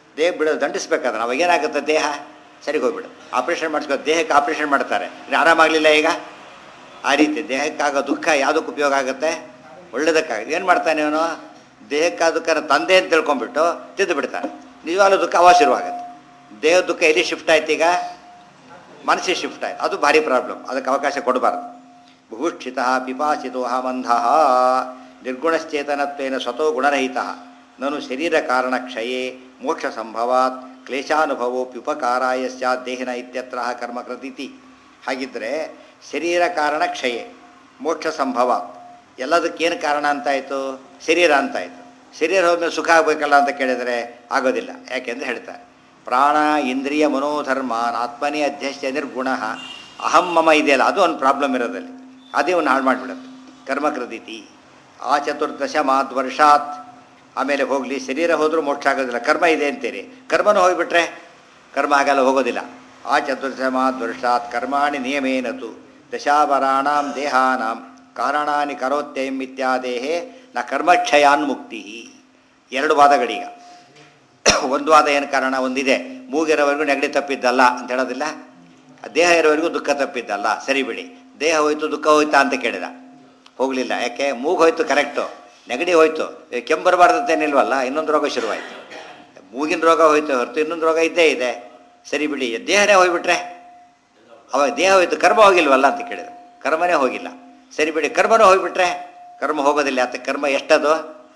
ದೇಹ ಬಿಡೋ ದಂಡಿಸ್ಬೇಕಾದ್ರೆ ಅವಾಗ ಏನಾಗುತ್ತೆ ದೇಹ ಸರಿಗೆ ಹೋಗ್ಬಿಡು ಆಪ್ರೇಷನ್ ಮಾಡಿಸ್ಕೋ ದೇಹಕ್ಕೆ ಆಪ್ರೇಷನ್ ಮಾಡ್ತಾರೆ ಇನ್ನು ಆರಾಮಾಗಲಿಲ್ಲ ಈಗ ಆ ರೀತಿ ದೇಹಕ್ಕಾಗೋ ದುಃಖ ಯಾವುದಕ್ಕೆ ಉಪಯೋಗ ಆಗುತ್ತೆ ಒಳ್ಳೇದಕ್ಕಾಗುತ್ತೆ ಏನು ಮಾಡ್ತಾನೆ ಅವನು ದೇಹಕ್ಕೆ ದುಃಖನ ತಂದೆ ಅಂತ ತಿಳ್ಕೊಂಡ್ಬಿಟ್ಟು ತಿದ್ದು ಬಿಡ್ತಾನೆ ನಿಜವಾಗ್ಲೂ ದುಃಖ ಅವಾಗ ಶುರುವಾಗುತ್ತೆ ದೇಹ ದುಃಖ ಎಲ್ಲಿ ಶಿಫ್ಟ್ ಆಯ್ತು ಈಗ ಮನಸ್ಸಿಗೆ ಶಿಫ್ಟ್ ಆಯ್ತು ಅದು ಭಾರಿ ಪ್ರಾಬ್ಲಮ್ ಅದಕ್ಕೆ ಅವಕಾಶ ಕೊಡಬಾರ್ದು ಭೂಕ್ಷಿತ ಪಿಪಾಸಿತೋ ಮಂಧ ನಿರ್ಗುಣಶ್ಚೇತನತ್ವೇನ ಸ್ವತೋ ಗುಣರಹಿತ ನನು ಶರೀರ ಕಾರಣ ಕ್ಷಯೇ ಮೋಕ್ಷ ಸಂಭವಾತ್ ಕ್ಲೇಶಾನುಭವೋಪ್ಯುಪಕಾರಾಯ ಸ್ಯಾತ್ ದೇಹಿನ ಇತ್ಯತ್ರ ಕರ್ಮಕೃತಿತಿ ಹಾಗಿದ್ದರೆ ಶರೀರ ಕಾರಣ ಕ್ಷಯೇ ಮೋಕ್ಷ ಸಂಭವಾತ್ ಎಲ್ಲದಕ್ಕೇನು ಕಾರಣ ಅಂತಾಯಿತು ಶರೀರ ಅಂತಾಯಿತು ಶರೀರ ಹೋದ್ಮೇಲೆ ಸುಖ ಆಗಬೇಕಲ್ಲ ಅಂತ ಕೇಳಿದರೆ ಆಗೋದಿಲ್ಲ ಯಾಕೆಂದ್ರೆ ಹೇಳ್ತಾರೆ ಪ್ರಾಣ ಇಂದ್ರಿಯ ಮನೋಧರ್ಮಾನ್ ಆತ್ಮನೇ ಅಧ್ಯಕ್ಷ ನಿರ್ಗುಣ ಅಹಂ ಮಮ ಇದೆಯಲ್ಲ ಅದು ಒಂದು ಪ್ರಾಬ್ಲಮ್ ಇರೋದಲ್ಲಿ ಅದೇ ಒಂದು ಹಾಳು ಮಾಡಿಬಿಡುತ್ತೆ ಕರ್ಮಕೃತಿತಿ ಆ ಚತುರ್ದಶ ಮಾತ್ ವರ್ಷಾತ್ ಆಮೇಲೆ ಹೋಗಲಿ ಶರೀರ ಹೋದರೂ ಮೋಕ್ಷ ಆಗೋದಿಲ್ಲ ಕರ್ಮ ಇದೆ ಅಂತೀರಿ ಕರ್ಮನೂ ಹೋಗಿಬಿಟ್ರೆ ಕರ್ಮ ಆಗಲ್ಲ ಹೋಗೋದಿಲ್ಲ ಆ ಚತುರ್ದಶ ಮಾತ್ ವರ್ಷಾತ್ ಕರ್ಮಾಣಿ ನಿಯಮೇನತು ದಶಾವರಾಣಾಂ ದೇಹಾನಾಂ ಕಾರಣಾನಿ ಕರೋತ್ಯಯಂ ಇತ್ಯಾದೇಹೇ ನ ಕರ್ಮಕ್ಷಯಾನ್ ಮುಕ್ತಿ ಎರಡು ವಾದಗಳೀಗ ಒಂದು ವಾದ ಏನು ಕಾರಣ ಒಂದಿದೆ ಮೂಗಿರೋವರೆಗೂ ನೆಗಡಿ ತಪ್ಪಿದ್ದಲ್ಲ ಅಂತ ಹೇಳೋದಿಲ್ಲ ದೇಹ ಇರೋವರೆಗೂ ದುಃಖ ತಪ್ಪಿದ್ದಲ್ಲ ಸರಿ ಬಿಡಿ ದೇಹ ಹೋಯ್ತು ದುಃಖ ಹೋಯ್ತಾ ಅಂತ ಕೇಳಿದ ಹೋಗಲಿಲ್ಲ ಯಾಕೆ ಮೂಗು ಹೋಯ್ತು ಕರೆಕ್ಟು ನೆಗಡಿ ಹೋಯ್ತು ಕೆಮ್ಮು ಬರಬಾರ್ದಂತೇನಿಲ್ವಲ್ಲ ಇನ್ನೊಂದು ರೋಗ ಶುರುವಾಯಿತು ಮೂಗಿನ ರೋಗ ಹೋಯ್ತು ಹೊರತು ಇನ್ನೊಂದು ರೋಗ ಇದ್ದೇ ಇದೆ ಸರಿ ಬಿಡಿ ದೇಹನೇ ಹೋಗ್ಬಿಟ್ರೆ ಅವಾಗ ದೇಹ ಹೋಯ್ತು ಕರ್ಮ ಹೋಗಿಲ್ವಲ್ಲ ಅಂತ ಕೇಳಿದ್ರು ಕರ್ಮನೇ ಹೋಗಿಲ್ಲ ಸರಿ ಬಿಡಿ ಕರ್ಮನೂ ಹೋಗಿಬಿಟ್ರೆ ಕರ್ಮ ಹೋಗೋದಿಲ್ಲ ಅಂತ ಕರ್ಮ ಎಷ್ಟದು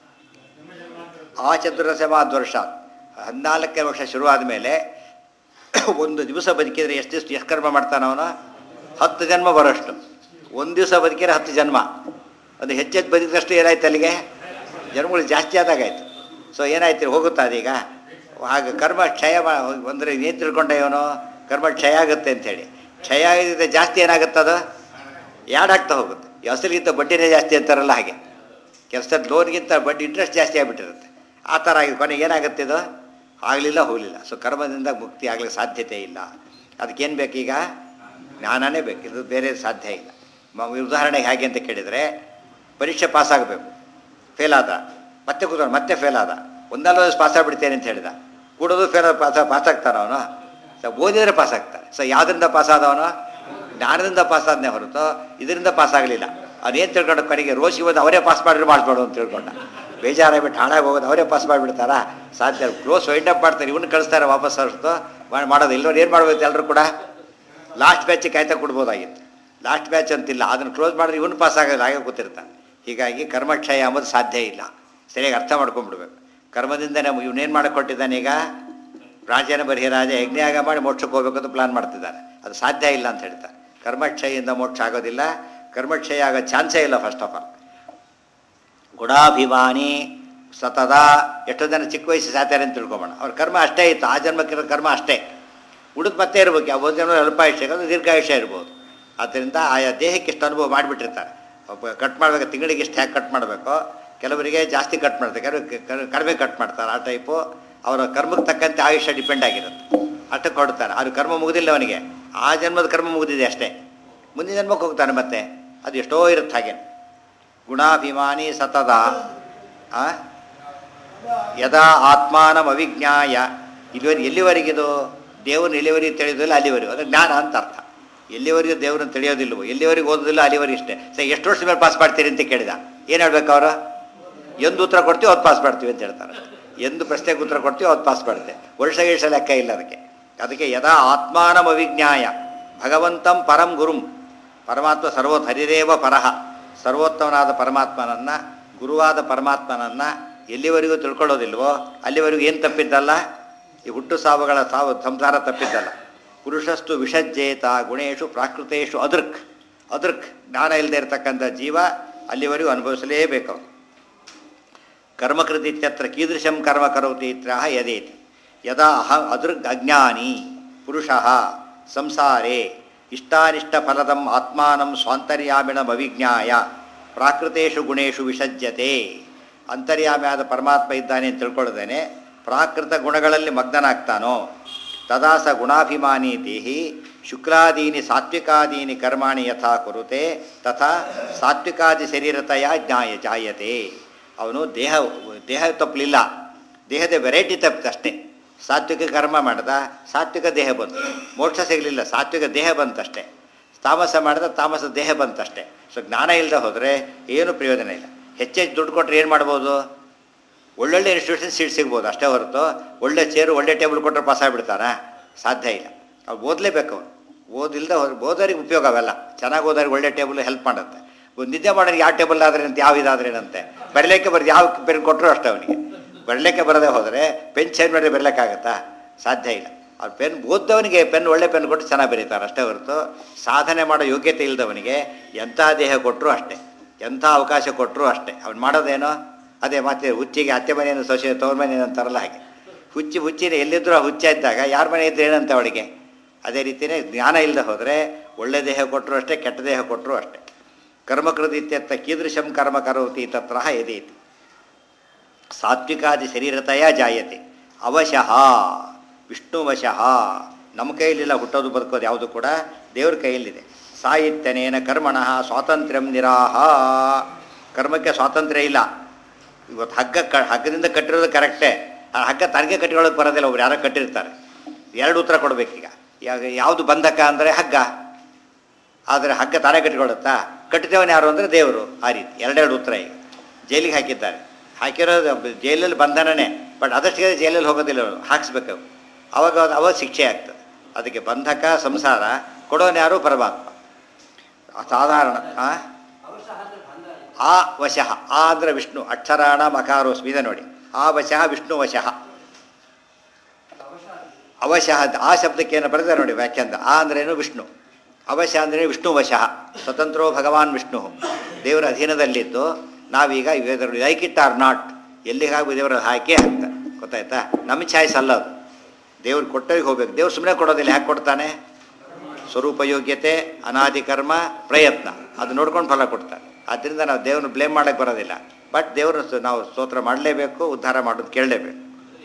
ಆ ಚತುರಸಮಾದ್ ವರ್ಷ ಹದಿನಾಲ್ಕನೇ ವರ್ಷ ಶುರುವಾದ ಮೇಲೆ ಒಂದು ದಿವಸ ಬದುಕಿದ್ರೆ ಎಷ್ಟು ದಿವಸ ಎಷ್ಟು ಕರ್ಮ ಮಾಡ್ತಾನೆ ಅವನು ಹತ್ತು ಜನ್ಮ ಬರೋಷ್ಟು ಒಂದು ದಿವಸ ಬದುಕಿದ್ರೆ ಹತ್ತು ಜನ್ಮ ಒಂದು ಹೆಚ್ಚೆಚ್ಚು ಬದುಕಿದಷ್ಟು ಏನಾಯ್ತು ಅಲ್ಲಿಗೆ ಜನ್ಮಗಳು ಜಾಸ್ತಿ ಆದಾಗಾಯ್ತು ಸೊ ಏನಾಯ್ತು ಹೋಗುತ್ತಾ ಅದೀಗ ಹಾಗೆ ಕರ್ಮ ಕ್ಷಯ ಅಂದರೆ ಏನು ತಿಳ್ಕೊಂಡೆ ಇವನು ಕರ್ಮ ಕ್ಷಯ ಆಗುತ್ತೆ ಅಂಥೇಳಿ ಕ್ಷಯ ಆಗಿದ್ರೆ ಜಾಸ್ತಿ ಏನಾಗುತ್ತದು ಯಾಡಾಗ್ತಾ ಹೋಗುತ್ತೆ ಹೆಸರಿಗಿಂತ ಬಡ್ಡಿನೇ ಜಾಸ್ತಿ ಅಂತಾರಲ್ಲ ಹಾಗೆ ಕೆಲಸದ ಲೋನ್ಗಿಂತ ಬಡ್ಡಿ ಇಂಟ್ರೆಸ್ಟ್ ಜಾಸ್ತಿ ಆಗಿಬಿಟ್ಟಿರುತ್ತೆ ಆ ಥರ ಆಗಿ ಕೊನೆಗೆ ಏನಾಗುತ್ತೆ ಇದು ಆಗಲಿಲ್ಲ ಹೋಗಲಿಲ್ಲ ಸೊ ಕರ್ಮದಿಂದ ಮುಕ್ತಿ ಆಗಲಿಕ್ಕೆ ಸಾಧ್ಯತೆ ಇಲ್ಲ ಅದಕ್ಕೇನು ಬೇಕೀಗ ಜ್ಞಾನನೇ ಬೇಕು ಇದು ಬೇರೆ ಸಾಧ್ಯ ಇಲ್ಲ ಮ- ಉದಾಹರಣೆಗೆ ಹೇಗೆ ಅಂತ ಕೇಳಿದರೆ ಪರೀಕ್ಷೆ ಪಾಸ್ ಆಗಬೇಕು ಫೇಲ್ ಆದ ಮತ್ತೆ ಕೂತ್ಕೊಂಡು ಮತ್ತೆ ಫೇಲ್ ಆದ ಒಂದಲ್ಲ ಒಂದು ಪಾಸ್ ಆಗಿಬಿಡ್ತೇನೆ ಅಂತ ಹೇಳಿದ ಕೂಡೋದು ಫೇಲ್ ಪಾಸ್ ಪಾಸ್ ಆಗ್ತಾನೆ ಅವನು ಸೊ ಓದಿದರೆ ಪಾಸ್ ಆಗ್ತಾರೆ ಸೊ ಯಾವುದರಿಂದ ಪಾಸ್ ಆದವನು ಜ್ಞಾನದಿಂದ ಪಾಸ್ ಆದನೇ ಹೊರತು ಇದರಿಂದ ಪಾಸ್ ಆಗಲಿಲ್ಲ ಅವನೇನು ತಿಳ್ಕೊಂಡು ಕಡೆಗೆ ರೋಷಿ ಹೋದ ಅವರೇ ಪಾಸ್ ಮಾಡಿದ್ರೆ ಮಾಡಿಸ್ಬೇಡು ಅಂತ ತಿಳ್ಕೊಂಡ ಬೇಜಾರಾಗ್ಬಿಟ್ಟು ಹಾಳಾಗಿ ಹೋಗೋದು ಅವರೇ ಪಾಸ್ ಮಾಡಿಬಿಡ್ತಾರಾ ಸಾಧ್ಯ ಕ್ಲೋಸ್ ವೈಂಡ್ ಅಪ್ ಮಾಡ್ತಾರೆ ಇವನು ಕಳಿಸ್ತಾರೆ ವಾಪಸ್ ಹೊರತು ಮಾಡಿ ಮಾಡೋದು ಎಲ್ಲರೂ ಏನು ಮಾಡ್ಬೇಕು ಎಲ್ಲರೂ ಕೂಡ ಲಾಸ್ಟ್ ಬ್ಯಾಚಿಗೆ ಕಾಯ್ತಾ ಕೊಡ್ಬೋದಾಗಿತ್ತು ಲಾಸ್ಟ್ ಬ್ಯಾಚ್ ಅಂತಿಲ್ಲ ಅದನ್ನು ಕ್ಲೋಸ್ ಮಾಡಿದ್ರೆ ಇವನು ಪಾಸ್ ಆಗೋದು ಹಾಗೆ ಕೂತಿರ್ತಾನೆ ಹೀಗಾಗಿ ಕರ್ಮಕ್ಷಯ ಅಂಬುದು ಸಾಧ್ಯ ಇಲ್ಲ ಸರಿಯಾಗಿ ಅರ್ಥ ಮಾಡ್ಕೊಂಡ್ಬಿಡ್ಬೇಕು ಕರ್ಮದಿಂದ ನಾವು ಇವನೇನು ಮಾಡಿಕೊಟ್ಟಿದ್ದಾನೆ ಈಗ ರಾಜನ ಬರಿಹರಾಜ ಯಜ್ಞಯಾಗ ಮಾಡಿ ಮೋಕ್ಷಕ್ಕೆ ಹೋಗ್ಬೇಕು ಅಂತ ಪ್ಲಾನ್ ಮಾಡ್ತಿದ್ದಾನೆ ಅದು ಸಾಧ್ಯ ಇಲ್ಲ ಅಂತ ಹೇಳ್ತಾರೆ ಕರ್ಮಕ್ಷಯಿಂದ ಮೋಕ್ಷ ಆಗೋದಿಲ್ಲ ಕರ್ಮಕ್ಷಯ ಆಗೋ ಚಾನ್ಸೇ ಇಲ್ಲ ಫಸ್ಟ್ ಆಫ್ ಆಲ್ ಗುಣಾಭಿಮಾನಿ ಸತದ ಎಷ್ಟೋ ಜನ ಚಿಕ್ಕ ವಯಸ್ಸು ಸಾತ್ಯಾರೆ ಅಂತ ತಿಳ್ಕೊಬೋಣ ಅವ್ರ ಕರ್ಮ ಅಷ್ಟೇ ಇತ್ತು ಆ ಜನ್ಮಕ್ಕಿರೋ ಕರ್ಮ ಅಷ್ಟೇ ಉಳಿದು ಮತ್ತೆ ಇರ್ಬೇಕು ಯಾವ ಜನ ಅಲ್ಪಾಯುಷ್ಯ ಅದು ದೀರ್ಘಾಯುಷ್ಯ ಇರ್ಬೋದು ಆದ್ದರಿಂದ ಆಯಾ ದೇಹಕ್ಕೆ ಇಷ್ಟು ಅನುಭವ ಮಾಡಿಬಿಟ್ಟಿರ್ತಾರೆ ಒಬ್ಬ ಕಟ್ ಮಾಡಬೇಕು ತಿಂಗಳಿಗೆ ಇಷ್ಟು ಹ್ಯಾಕ್ ಕಟ್ ಮಾಡಬೇಕು ಕೆಲವರಿಗೆ ಜಾಸ್ತಿ ಕಟ್ ಮಾಡ್ತಾರೆ ಕೆಲವರು ಕ- ಕಡಿಮೆ ಕಟ್ ಮಾಡ್ತಾರೆ ಆ ಟೈಪು ಅವರ ಕರ್ಮಕ್ಕೆ ತಕ್ಕಂತೆ ಆಯುಷ್ಯ ಡಿಪೆಂಡ್ ಆಗಿರುತ್ತೆ ಅಷ್ಟಕ್ಕೆ ಕೊಡ್ತಾರೆ ಅದು ಕರ್ಮ ಮುಗಿದಿಲ್ಲ ಅವನಿಗೆ ಆ ಜನ್ಮದ ಕರ್ಮ ಮುಗಿದಿದೆ ಅಷ್ಟೇ ಮುಂದಿನ ಜನ್ಮಕ್ಕೆ ಹೋಗ್ತಾನೆ ಮತ್ತೆ ಅದು ಎಷ್ಟೋ ಇರುತ್ತೆ ಹಾಗೆ ಗುಣಾಭಿಮಾನಿ ಸತದ ಆ? ಯದಾ ಆತ್ಮಾನಂ ಅವಿಜ್ಞಾಯ ಇಲ್ಲಿವರೆ ಎಲ್ಲಿವರೆಗಿದು ದೇವ್ರನ್ನ ಎಲ್ಲಿವರೆಗೆ ತಿಳಿಯೋದಿಲ್ಲ ಅಲ್ಲಿವರೆಗೂ ಅದು ಜ್ಞಾನ ಅಂತ ಅರ್ಥ ಎಲ್ಲಿವರೆಗೂ ದೇವ್ರನ್ನ ತಿಳಿಯೋದಿಲ್ವೋ ಎಲ್ಲಿವರೆಗೆ ಓದೋದಿಲ್ಲ ಅಲ್ಲಿವರೆಗೆ ಇಷ್ಟೇ ಸರ್ ಎಷ್ಟು ವರ್ಷದ ಮೇಲೆ ಪಾಸ್ ಮಾಡ್ತೀರಿ ಅಂತ ಕೇಳಿದ ಏನು ಹೇಳ್ಬೇಕು ಅವರು ಎಂದು ಉತ್ತರ ಕೊಡ್ತೀವಿ ಅದು ಪಾಸ್ ಮಾಡ್ತೀವಿ ಅಂತ ಹೇಳ್ತಾರೆ ಎಂದು ಪ್ರಶ್ನೆಗೆ ಉತ್ತರ ಕೊಡ್ತೀವಿ ಅದು ಪಾಸ್ ಮಾಡುತ್ತೆ ವರ್ಷ ಗಿರ್ಷ ಲೆಕ್ಕ ಇಲ್ಲ ಅದಕ್ಕೆ ಅದಕ್ಕೆ ಯದಾ ಆತ್ಮಾನಂ ಅವಿಜ್ಞಾಯ ಭಗವಂತಂ ಪರಂ ಗುರುಂ ಪರಮಾತ್ಮ ಸರ್ವೋ ಹರಿರೇವ ಪರಹ ಸರ್ವೋತ್ತಮನಾದ ಪರಮಾತ್ಮನನ್ನ ಗುರುವಾದ ಪರಮಾತ್ಮನನ್ನ ಎಲ್ಲಿವರೆಗೂ ತಿಳ್ಕೊಳ್ಳೋದಿಲ್ವೋ ಅಲ್ಲಿವರೆಗೂ ಏನು ತಪ್ಪಿದ್ದಲ್ಲ ಈ ಹುಟ್ಟು ಸಾವುಗಳ ಸಾವು ಸಂಸಾರ ತಪ್ಪಿದ್ದಲ್ಲ ಪುರುಷಸ್ತು ವಿಷಜ್ಜೇತ ಗುಣೇಶು ಪ್ರಾಕೃತೇಶು ಅದೃಕ್ ಅದೃಕ್ ಜ್ಞಾನ ಇಲ್ಲದೆ ಇರತಕ್ಕಂಥ ಜೀವ ಅಲ್ಲಿವರೆಗೂ ಅನುಭವಿಸಲೇಬೇಕು ಅವನು ಕರ್ಮಕೃತಿತ್ಯತ್ರ ಕೀದೃಶಂ ಕರ್ಮ ಕರೋತಿ ಇತ್ರಾಹ ಯದೇತಿ ಯದಾ ಅಹ ಅದೃಗ್ ಅಜ್ಞಾನಿ ಪುರುಷ ಸಂಸಾರೇ ಇಷ್ಟಾನಿಷ್ಟ ಫಲದಂ ಆತ್ಮಾನಂ ಸ್ವಾಂತರ್ಯಾಮಿಣಂ ಅವಿಜ್ಞಾಯ ಪ್ರಾಕೃತೇಷು ಗುಣೇಶು ವಿಸಜ್ಜತೆ ಅಂತರ್ಯಾಮಿಯಾದ ಪರಮಾತ್ಮ ಇದ್ದಾನೆ ಅಂತ ತಿಳ್ಕೊಳ್ಳದೇನೆ ಪ್ರಾಕೃತ ಗುಣಗಳಲ್ಲಿ ಮಗ್ನನಾಗ್ತಾನೋ ತದಾ ಸ ಗುಣಾಭಿಮಾನಿ ದೇಹಿ ಶುಕ್ಲಾದೀನಿ ಸಾತ್ವಿಕಾದೀನಿ ಕರ್ಮಾಣಿ ಯಥಾ ಕುರುತೆ ತಥಾ ಸಾತ್ವಿಕಾದಿ ಶರೀರತೆಯ ಜ್ಞಾಯ ಜಾಯತೆ ಅವನು ದೇಹ ದೇಹ ತಪ್ಪಲಿಲ್ಲ ದೇಹದ ವೆರೈಟಿ ತಪ್ಪಿತಷ್ಟೇ ಸಾತ್ವಿಕ ಕರ್ಮ ಮಾಡ್ದ ಸಾತ್ವಿಕ ದೇಹ ಬಂತು ಮೋಕ್ಷ ಸಿಗಲಿಲ್ಲ ಸಾತ್ವಿಕ ದೇಹ ಬಂತಷ್ಟೇ ತಾಮಸ ಮಾಡಿದ ತಾಮಸ ದೇಹ ಬಂತಷ್ಟೇ ಸೊ ಜ್ಞಾನ ಇಲ್ಲದೆ ಹೋದರೆ ಏನು ಪ್ರಯೋಜನ ಇಲ್ಲ ಹೆಚ್ಚೆಚ್ಚು ದುಡ್ಡು ಕೊಟ್ಟರೆ ಏನು ಮಾಡ್ಬೋದು ಒಳ್ಳೊಳ್ಳೆ ಇನ್ಸ್ಟಿಟ್ಯೂಷನ್ ಸೀಟ್ ಸಿಗ್ಬೋದು ಅಷ್ಟೇ ಹೊರತು ಒಳ್ಳೆ ಚೇರು ಒಳ್ಳೆ ಟೇಬಲ್ ಕೊಟ್ಟರೆ ಪಾಸ್ ಆಗಿಬಿಡ್ತಾರಾ ಸಾಧ್ಯ ಇಲ್ಲ ಅವ್ರು ಓದಲೇಬೇಕು ಅವ್ರು ಓದಿಲ್ದ ಓದೋರಿಗೆ ಉಪಯೋಗ ಅವೆಲ್ಲ ಚೆನ್ನಾಗಿ ಓದೋರಿಗೆ ಒಳ್ಳೆ ಟೇಬಲ್ ಹೆಲ್ಪ್ ಮಾಡುತ್ತೆ ಒಂದು ನಿದ್ದೆ ಮಾಡೋರಿಗೆ ಯಾವ ಟೇಬಲ್ ಆದ್ರೆ ಅಂತ ಯಾವ ಇದಾದ್ರೇನಂತೆ ಬರಲಿಕ್ಕೆ ಬರೋದು ಯಾವ ಪೆನ್ ಕೊಟ್ಟರು ಅಷ್ಟೇ ಅವನಿಗೆ ಬರಲಿಕ್ಕೆ ಬರದೇ ಹೋದರೆ ಪೆನ್ ಚೇಂಜ್ ಮಾಡಿ ಬರಲಿಕ್ಕಾಗತ್ತಾ ಸಾಧ್ಯ ಇಲ್ಲ ಅವ್ರು ಪೆನ್ ಓದ್ದವನಿಗೆ ಪೆನ್ ಒಳ್ಳೆ ಪೆನ್ ಕೊಟ್ಟು ಚೆನ್ನಾಗಿ ಬರೀತಾರೆ ಅಷ್ಟೇ ಹೊರತು ಸಾಧನೆ ಮಾಡೋ ಯೋಗ್ಯತೆ ಇಲ್ಲದವನಿಗೆ ಎಂಥ ದೇಹ ಕೊಟ್ಟರು ಅಷ್ಟೇ ಎಂಥ ಅವಕಾಶ ಕೊಟ್ಟರು ಅಷ್ಟೇ ಅವ್ನು ಮಾಡೋದೇನೋ ಅದೇ ಮತ್ತೆ ಹುಚ್ಚಿಗೆ ಅತ್ತೆ ಮನೆಯನ್ನು ಸೊಸೆ ತವ್ರ ಮನೆಯನ್ನು ಅಂತಾರಲ್ಲ ಹಾಗೆ ಹುಚ್ಚಿ ಹುಚ್ಚಿನ ಎಲ್ಲಿದ್ದರೂ ಆ ಹುಚ್ಚ ಇದ್ದಾಗ ಯಾರ ಮನೆ ಇದ್ರೆ ಏನಂತ ಅವಳಿಗೆ ಅದೇ ರೀತಿಯೇ ಜ್ಞಾನ ಇಲ್ಲದೆ ಹೋದರೆ ಒಳ್ಳೆ ದೇಹ ಕೊಟ್ಟರು ಅಷ್ಟೇ ಕೆಟ್ಟ ದೇಹ ಕೊಟ್ಟರು ಅಷ್ಟೇ ಕರ್ಮಕೃತಿ ಇತ್ಯರ್ಥ ಕೀದೃಶಂ ಕರ್ಮ ಕರೋತಿ ತತ್ರ ಯದೇತಿ ಸಾತ್ವಿಕಾದಿ ಶರೀರತಯ ಜಾಯತೆ ಅವಶಃ ವಿಷ್ಣುವಶಃ ನಮ್ಮ ಕೈಯಲ್ಲಿಲ್ಲ ಹುಟ್ಟೋದು ಬದುಕೋದು ಯಾವುದು ಕೂಡ ದೇವ್ರ ಕೈಯಲ್ಲಿದೆ ಸಾಹಿತ್ಯನೇನ ಕರ್ಮಣಃ ಸ್ವಾತಂತ್ರ್ಯಂ ನಿರಾಹ ಕರ್ಮಕ್ಕೆ ಸ್ವಾತಂತ್ರ್ಯ ಇಲ್ಲ ಇವತ್ತು ಹಗ್ಗ ಕ ಹಗ್ಗದಿಂದ ಕಟ್ಟಿರೋದು ಕರೆಕ್ಟೇ ಆ ಹಗ್ಗ ತನಗೆ ಕಟ್ಟಿಕೊಳ್ಳೋಕೆ ಬರೋದಿಲ್ಲ ಒಬ್ರು ಯಾರೋ ಕಟ್ಟಿರ್ತಾರೆ ಎರಡು ಉತ್ತರ ಕೊಡಬೇಕೀಗ ಯಾವ ಯಾವುದು ಬಂಧಕ ಅಂದರೆ ಹಗ್ಗ ಆದರೆ ಹಗ್ಗ ತಾನೇ ಕಟ್ಟಿಕೊಳ್ಳುತ್ತಾ ಕಟ್ಟಿದವನು ಯಾರು ಅಂದರೆ ದೇವರು ಆ ರೀತಿ ಎರಡೆರಡು ಉತ್ತರ ಈಗ ಜೈಲಿಗೆ ಹಾಕಿದ್ದಾರೆ ಹಾಕಿರೋದು ಜೈಲಲ್ಲಿ ಬಂಧನನೇ ಬಟ್ ಅದಷ್ಟಿಗೆ ಜೈಲಲ್ಲಿ ಹೋಗೋದಿಲ್ಲ ಅವರು ಹಾಕ್ಸ್ಬೇಕು ಅವ್ರು. ಅವಾಗ ಅದು- ಅವಾಗ ಶಿಕ್ಷೆ ಆಗ್ತದೆ ಅದಕ್ಕೆ ಬಂಧಕ ಸಂಸಾರ ಕೊಡೋನು ಯಾರು ಪರಮಾತ್ಮ ಸಾಧಾರಣ ಆ? ಆ ವಶಃ ಆ ಅಂದರೆ ವಿಷ್ಣು ಅಕ್ಷರಾಣ ಮಕಾರೋಸ್ಮಿ ಇದೆ ನೋಡಿ ಆ ವಶಃ ವಿಷ್ಣು ವಶಃ ಅವಶಃ ಅಂತ ಆ ಶಬ್ದಕ್ಕೆ ಏನು ಬರೆದ ನೋಡಿ ವ್ಯಾಖ್ಯಾನ ಆ ಅಂದ್ರೇನು ವಿಷ್ಣು ಅವಶ ಅಂದರೆ ವಿಷ್ಣು ವಶಃ ಸ್ವತಂತ್ರೋ ಭಗವಾನ್ ವಿಷ್ಣು ದೇವರ ಅಧೀನದಲ್ಲಿದ್ದು ನಾವೀಗ ಲೈಕ್ ಇಟ್ ಆರ್ ನಾಟ್ ಎಲ್ಲಿಗಾಗು ದೇವರ ಹಾಕೇ ಹಾಕ್ತಾರೆ ಗೊತ್ತಾಯ್ತಾ ನಮ್ಮ ಚಾಯ್ಸ್ ಅಲ್ಲ ಅದು ದೇವ್ರು ಕೊಟ್ಟರಿಗೆ ಹೋಗ್ಬೇಕು ದೇವ್ರು ಸುಮ್ಮನೆ ಕೊಡೋದಿಲ್ಲ ಯಾಕೆ ಕೊಡ್ತಾನೆ ಸ್ವರೂಪ ಯೋಗ್ಯತೆ ಅನಾದಿ ಕರ್ಮ ಪ್ರಯತ್ನ ಅದು ನೋಡ್ಕೊಂಡು ಫಲ ಕೊಡ್ತಾರೆ ಆದ್ದರಿಂದ ನಾವು ದೇವ್ರನ್ನ ಬ್ಲೇಮ್ ಮಾಡೋಕ್ಕೆ ಬರೋದಿಲ್ಲ ಬಟ್ ದೇವ್ರನ್ನ ನಾವು ಸ್ತೋತ್ರ ಮಾಡಲೇಬೇಕು ಉದ್ಧಾರ ಮಾಡೋದು ಕೇಳಲೇಬೇಕು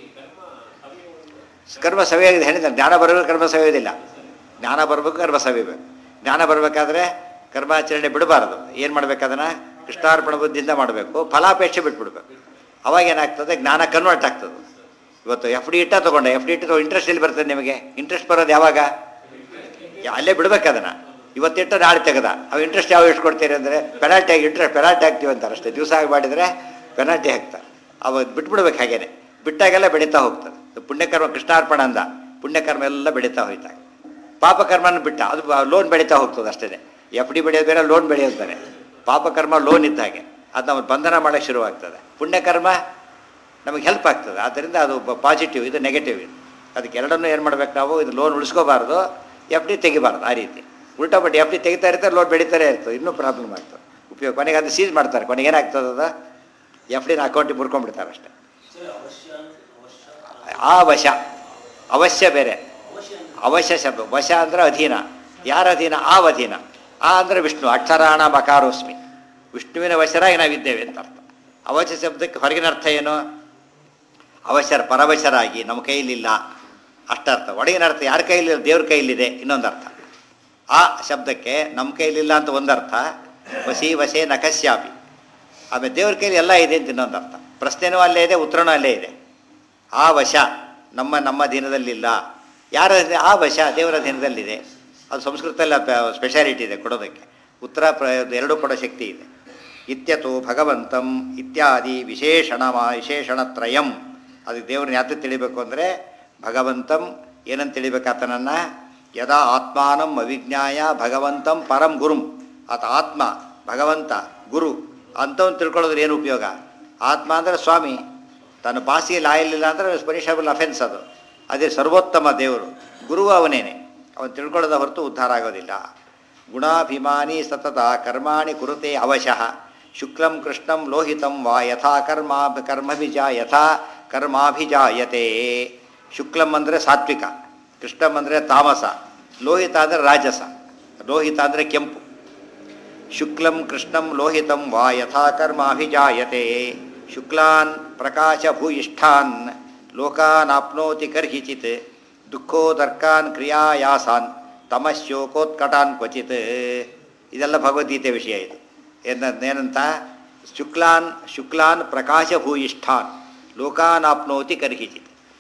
ಕರ್ಮ ಸವಿಯಾಗಿದೆ ಹೇಳಿದ ಜ್ಞಾನ ಬರಬೇಕು ಕರ್ಮ ಸವಿಯೋದಿಲ್ಲ ಜ್ಞಾನ ಬರಬೇಕು ಕರ್ಮ ಸವಿಬೇಕು ಜ್ಞಾನ ಬರಬೇಕಾದ್ರೆ ಕರ್ಮಾಚರಣೆ ಬಿಡಬಾರದು ಏನು ಮಾಡ್ಬೇಕು ಅದನ್ನು ಕೃಷ್ಣಾರ್ಪಣ ಬುದ್ಧಿಯಿಂದ ಮಾಡಬೇಕು ಫಲಾಪೇಕ್ಷೆ ಬಿಟ್ಬಿಡ್ಬೇಕು ಅವಾಗ ಏನಾಗ್ತದೆ ಜ್ಞಾನ ಕನ್ವರ್ಟ್ ಆಗ್ತದೆ ಇವತ್ತು ಎಫ್ ಡಿ ಇಟ್ಟ ತೊಗೊಂಡೆ ಎಫ್ ಡಿ ಇಟ್ಟು ಇಂಟ್ರೆಸ್ಟ್ ಎಲ್ಲಿ ಬರ್ತದೆ ನಿಮಗೆ ಇಂಟ್ರೆಸ್ಟ್ ಬರೋದು ಯಾವಾಗ ಯಾ- ಅಲ್ಲೇ ಬಿಡ್ಬೇಕು ಅದನ್ನು ಇವತ್ತಿಟ್ಟು ನಾಳೆ ತೆಗೆದ ಅವು ಇಂಟ್ರೆಸ್ಟ್ ಯಾವ ಎಷ್ಟು ಕೊಡ್ತೀರಿ ಅಂದರೆ ಪೆನಾಲ್ಟಿ ಆಗಿ ಇಂಟ್ರೆಸ್ಟ್ ಪೆನಾಲ್ಟಿ ಹಾಕ್ತೀವಿ ಅಂತಾರೆ ಅಷ್ಟೇ ದಿವಸ ಆಗಿ ಮಾಡಿದರೆ ಪೆನಾಲ್ಟಿ ಹಾಕ್ತಾರೆ ಅವಾಗ ಬಿಟ್ಬಿಡ್ಬೇಕು ಹಾಗೇನೆ ಬಿಟ್ಟಾಗೆಲ್ಲ ಬೆಳೀತಾ ಹೋಗ್ತದೆ ಪುಣ್ಯಕರ್ಮ ಕೃಷ್ಣಾರ್ಪಣ ಅಂದ ಪುಣ್ಯಕರ್ಮ ಎಲ್ಲ ಬೆಳೀತಾ ಹೋಯ್ತಾಗ ಪಾಪಕರ್ಮನ ಬಿಟ್ಟ ಅದು ಲೋನ್ ಬೆಳೀತಾ ಹೋಗ್ತದೆ ಅಷ್ಟೇ ಎಫ್ ಡಿ ಬೆಳೆಯೋದು ಬೇರೆ ಲೋನ್ ಬೆಳೆಯೋದು ಬೇರೆ ಪಾಪಕರ್ಮ ಲೋನ್ ಇದ್ದ ಹಾಗೆ ಅದು ನಾವು ಬಂಧನ ಮಾಡೋಕ್ಕೆ ಶುರುವಾಗ್ತದೆ ಪುಣ್ಯಕರ್ಮ ನಮಗೆ ಹೆಲ್ಪ್ ಆಗ್ತದೆ ಆದ್ದರಿಂದ ಅದು ಪಾಸಿಟಿವ್ ಇದು ನೆಗೆಟಿವ್ ಇದು ಅದಕ್ಕೆ ಎರಡನ್ನೂ ಏನು ಮಾಡ್ಬೇಕು ನಾವು ಇದು ಲೋನ್ ಉಳಿಸ್ಕೋಬಾರ್ದು ಎಫ್ ಡಿ ತೆಗಿಬಾರ್ದು ಆ ರೀತಿ ಉಲ್ಟಾ ಬಟ್ ಎಫ್ ಡಿ ತೆಗಿತಾ ಇರ್ತಾರೆ ಲೋನ್ ಬೆಳೀತಾನೆ ಇರ್ತದೆ ಇನ್ನೂ ಪ್ರಾಬ್ಲಮ್ ಆಗ್ತದೆ ಉಪಯೋಗ ಕೊನೆಗೆ ಅದು ಸೀಸ್ ಮಾಡ್ತಾರೆ ಕೊನೆಗೆ ಏನಾಗ್ತದೆ ಅದು ಎಫ್ ಡಿನ ಅಕೌಂಟಿಗೆ ಮುರ್ಕೊಂಡ್ಬಿಡ್ತಾರೆ ಅಷ್ಟೇ ಆ ವಶ ಅವಶ್ಯ ಬೇರೆ ಅವಶ್ಯ ಶಬ್ದ ವಶ ಅಂದ್ರೆ ಅಧೀನ ಯಾರ ಅಧೀನ ಆ ಅಧೀನ ಆ ಅಂದರೆ ವಿಷ್ಣು ಅಕ್ಷರಾಣ ಮಕಾರೋಸ್ಮಿ ವಿಷ್ಣುವಿನ ವಶರಾಗಿ ನಾವಿದ್ದೇವೆ ಅಂತ ಅರ್ಥ ಅವಶ್ಯ ಶಬ್ದಕ್ಕೆ ಹೊರಗಿನ ಅರ್ಥ ಏನು ಅವಶ್ಯರ ಪರವಶರಾಗಿ ನಮ್ಮ ಕೈಲಿಲ್ಲ ಅಷ್ಟರ್ಥ ಒಳಗಿನ ಅರ್ಥ ಯಾರ ಕೈಲಿಲ್ಲ ದೇವ್ರ ಕೈಲಿದೆ ಇನ್ನೊಂದು ಅರ್ಥ ಆ ಶಬ್ದಕ್ಕೆ ನಮ್ಮ ಕೈಲಿಲ್ಲ ಅಂತ ಒಂದರ್ಥ ವಸಿ ವಶೇ ನಕಶ್ಯಾಪಿ ಆಮೇಲೆ ದೇವ್ರ ಕೈಲಿ ಎಲ್ಲ ಇದೆ ಅಂತ ಇನ್ನೊಂದು ಅರ್ಥ ಪ್ರಶ್ನೆನೂ ಅಲ್ಲೇ ಇದೆ ಉತ್ತರನೂ ಅಲ್ಲೇ ಇದೆ ಆ ವಶ ನಮ್ಮ ನಮ್ಮ ದಿನದಲ್ಲಿಲ್ಲ ಯಾರ ಆ ವಶ ದೇವರ ದಿನದಲ್ಲಿದೆ ಅದು ಸಂಸ್ಕೃತದಲ್ಲಿ ಸ್ಪೆಷಾಲಿಟಿ ಇದೆ ಕೊಡೋದಕ್ಕೆ ಉತ್ತರ ಪ್ರ ಎರಡೂ ಕೊಡೋ ಶಕ್ತಿ ಇದೆ ಇತ್ಯತೋ ಭಗವಂತಂ ಇತ್ಯಾದಿ ವಿಶೇಷಣ ವಿಶೇಷಣತ್ರಯಂ ಅದಕ್ಕೆ ದೇವ್ರನ್ನ ಯಾತ ತಿಳಿಬೇಕು ಅಂದರೆ ಭಗವಂತಂ ಏನಂತ ತಿಳಿಬೇಕು ಆತನನ್ನು ಯದಾ ಆತ್ಮಾನಂ ಅವಿಜ್ಞಾಯ ಭಗವಂತಂ ಪರಂ ಗುರುಂ ಆತ ಆತ್ಮ ಭಗವಂತ ಗುರು ಅಂಥವ್ನು ತಿಳ್ಕೊಳ್ಳೋದ್ರೆ ಏನು ಉಪಯೋಗ ಆತ್ಮ ಅಂದರೆ ಸ್ವಾಮಿ ತನ್ನ ಬಾಸಿಗೆ ಲಾಯಲಿಲ್ಲ ಅಂದರೆ ಪನಿಷಬಲ್ ಅಫೆನ್ಸ್ ಅದು ಅದೇ ಸರ್ವೋತ್ತಮ ದೇವರು ಗುರು ಅವನೇನೆ ಅವನು ತಿಳ್ಕೊಳ್ಳೋದ ಹೊರತು ಉದ್ಧಾರ ಆಗೋದಿಲ್ಲ ಗುಣಾಭಿಮಾನಿ ಸತತ ಕರ್ಮಾಣಿ ಕುರುತೆ ಅವಶಃ ಶುಕ್ಲಂ ಕೃಷ್ಣಂ ಲೋಹಿತಂ ವಾ ಯಥಾ ಕರ್ಮ ಕರ್ಮಭಿಜಾ ಯಥಾ ಕರ್ಮಾಭಿಜಾಯತೆ ಶುಕ್ಲಂ ಅಂದರೆ ಸಾತ್ವಿಕ ಕೃಷ್ಣಂ ಅಂದರೆ ತಾಮಸ ಲೋಹಿತ ಅಂದರೆ ರಾಜಸ ಲೋಹಿತ ಅಂದರೆ ಕೆಂಪು ಶುಕ್ಲಂ ಕೃಷ್ಣಂ ಲೋಹಿತಂ ವಾ ಯಥಾ ಕರ್ಮಾಭಿಜಾಯತೆ ಶುಕ್ಲಾನ್ ಪ್ರಕಾಶಭೂಯಿಷ್ಠಾನ್ ಲೋಕಾನಾಪ್ನೋತಿ ಕರ್ಹಿಚಿತ್ ದುಃಖೋದರ್ಕಾನ್ ಕ್ರಿಯಾಯಾಸಾನ್ ತಮಶೋಕೋತ್ಕಟಾನ್ ಕ್ವಚಿತ್ ಇದೆಲ್ಲ ಭಗವದ್ಗೀತೆ ವಿಷಯ ಇದು ಏನ ಏನಂತ ಶುಕ್ಲಾನ್ ಶುಕ್ಲಾನ್ ಪ್ರಕಾಶಭೂಯಿಷ್ಠಾನ್ ಲೋಕಾನಾಪ್ನೋತಿ ಕರ್ಹಿಚಿತ್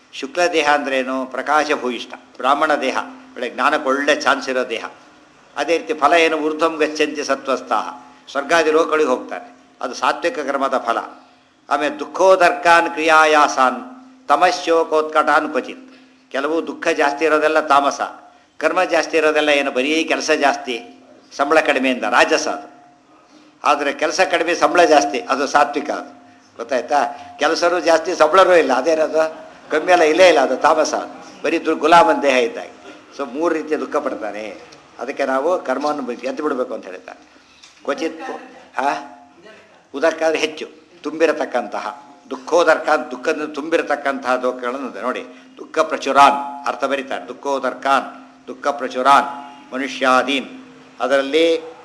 ಶುಕ್ಲ ದೇಹ ಅಂದ್ರೇನು ಪ್ರಕಾಶ ಭೂಯಿಷ್ಠ ಬ್ರಾಹ್ಮಣ ದೇಹ ಒಳ್ಳೆ ಜ್ಞಾನಕ್ಕೆ ಒಳ್ಳೆ ಚಾನ್ಸ್ ಇರೋ ದೇಹ ಅದೇ ರೀತಿ ಫಲ ಏನು ಊರ್ಧ್ವಂ ಗಚ್ಚಂತಿ ಸತ್ವಸ್ಥಾಹ ಸ್ವರ್ಗಾದಿ ಲೋಕಗಳಿಗೆ ಹೋಗ್ತಾರೆ ಅದು ಸಾತ್ವಿಕ ಕರ್ಮದ ಫಲ ಆಮೇಲೆ ದುಃಖೋದರ್ಕಾನ್ ಕ್ರಿಯಾಯಾಸಾನ್ ತಮಶೋಕೋತ್ಕಟಾನ್ ಕ್ವಚಿತ್ ಕೆಲವು ದುಃಖ ಜಾಸ್ತಿ ಇರೋದೆಲ್ಲ ತಾಮಸ ಕರ್ಮ ಜಾಸ್ತಿ ಇರೋದೆಲ್ಲ ಏನು ಬರೀ ಕೆಲಸ ಜಾಸ್ತಿ ಸಂಬಳ ಕಡಿಮೆಯಿಂದ ರಾಜಸ ಅದು ಆದರೆ ಕೆಲಸ ಕಡಿಮೆ ಸಂಬಳ ಜಾಸ್ತಿ ಅದು ಸಾತ್ವಿಕ ಅದು ಗೊತ್ತಾಯ್ತಾ ಕೆಲಸನೂ ಜಾಸ್ತಿ ಸಂಬಳನೂ ಇಲ್ಲ ಅದೇನದು ಕಮ್ಮಿ ಎಲ್ಲ ಇಲ್ಲೇ ಇಲ್ಲ ಅದು ತಾಮಸ ಅದು ಬರೀ ದು ಗುಲಾಮನ್ ದೇಹ ಇದ್ದಾಗ ಸೊ ಮೂರು ರೀತಿಯ ದುಃಖ ಪಡ್ತಾನೆ ಅದಕ್ಕೆ ನಾವು ಕರ್ಮವನ್ನು ಎದ್ದು ಬಿಡಬೇಕು ಅಂತ ಹೇಳ್ತಾರೆ ಕ್ವಚಿತ್ ಆ ಉದಕ್ಕಾದ್ರೆ ಹೆಚ್ಚು ತುಂಬಿರತಕ್ಕಂತಹ ದುಃಖೋದರ್ಕ ದುಃಖದಿಂದ ತುಂಬಿರತಕ್ಕಂತಹ ದುಃಖಗಳನ್ನು ನೋಡಿ ದುಃಖ ಪ್ರಚುರಾನ್ ಅರ್ಥ ಬರೀತಾರೆ ದುಃಖೋದರ್ಕಾನ್ ದುಃಖ ಪ್ರಚುರಾನ್ ಮನುಷ್ಯಾದೀನ್ ಅದರಲ್ಲಿ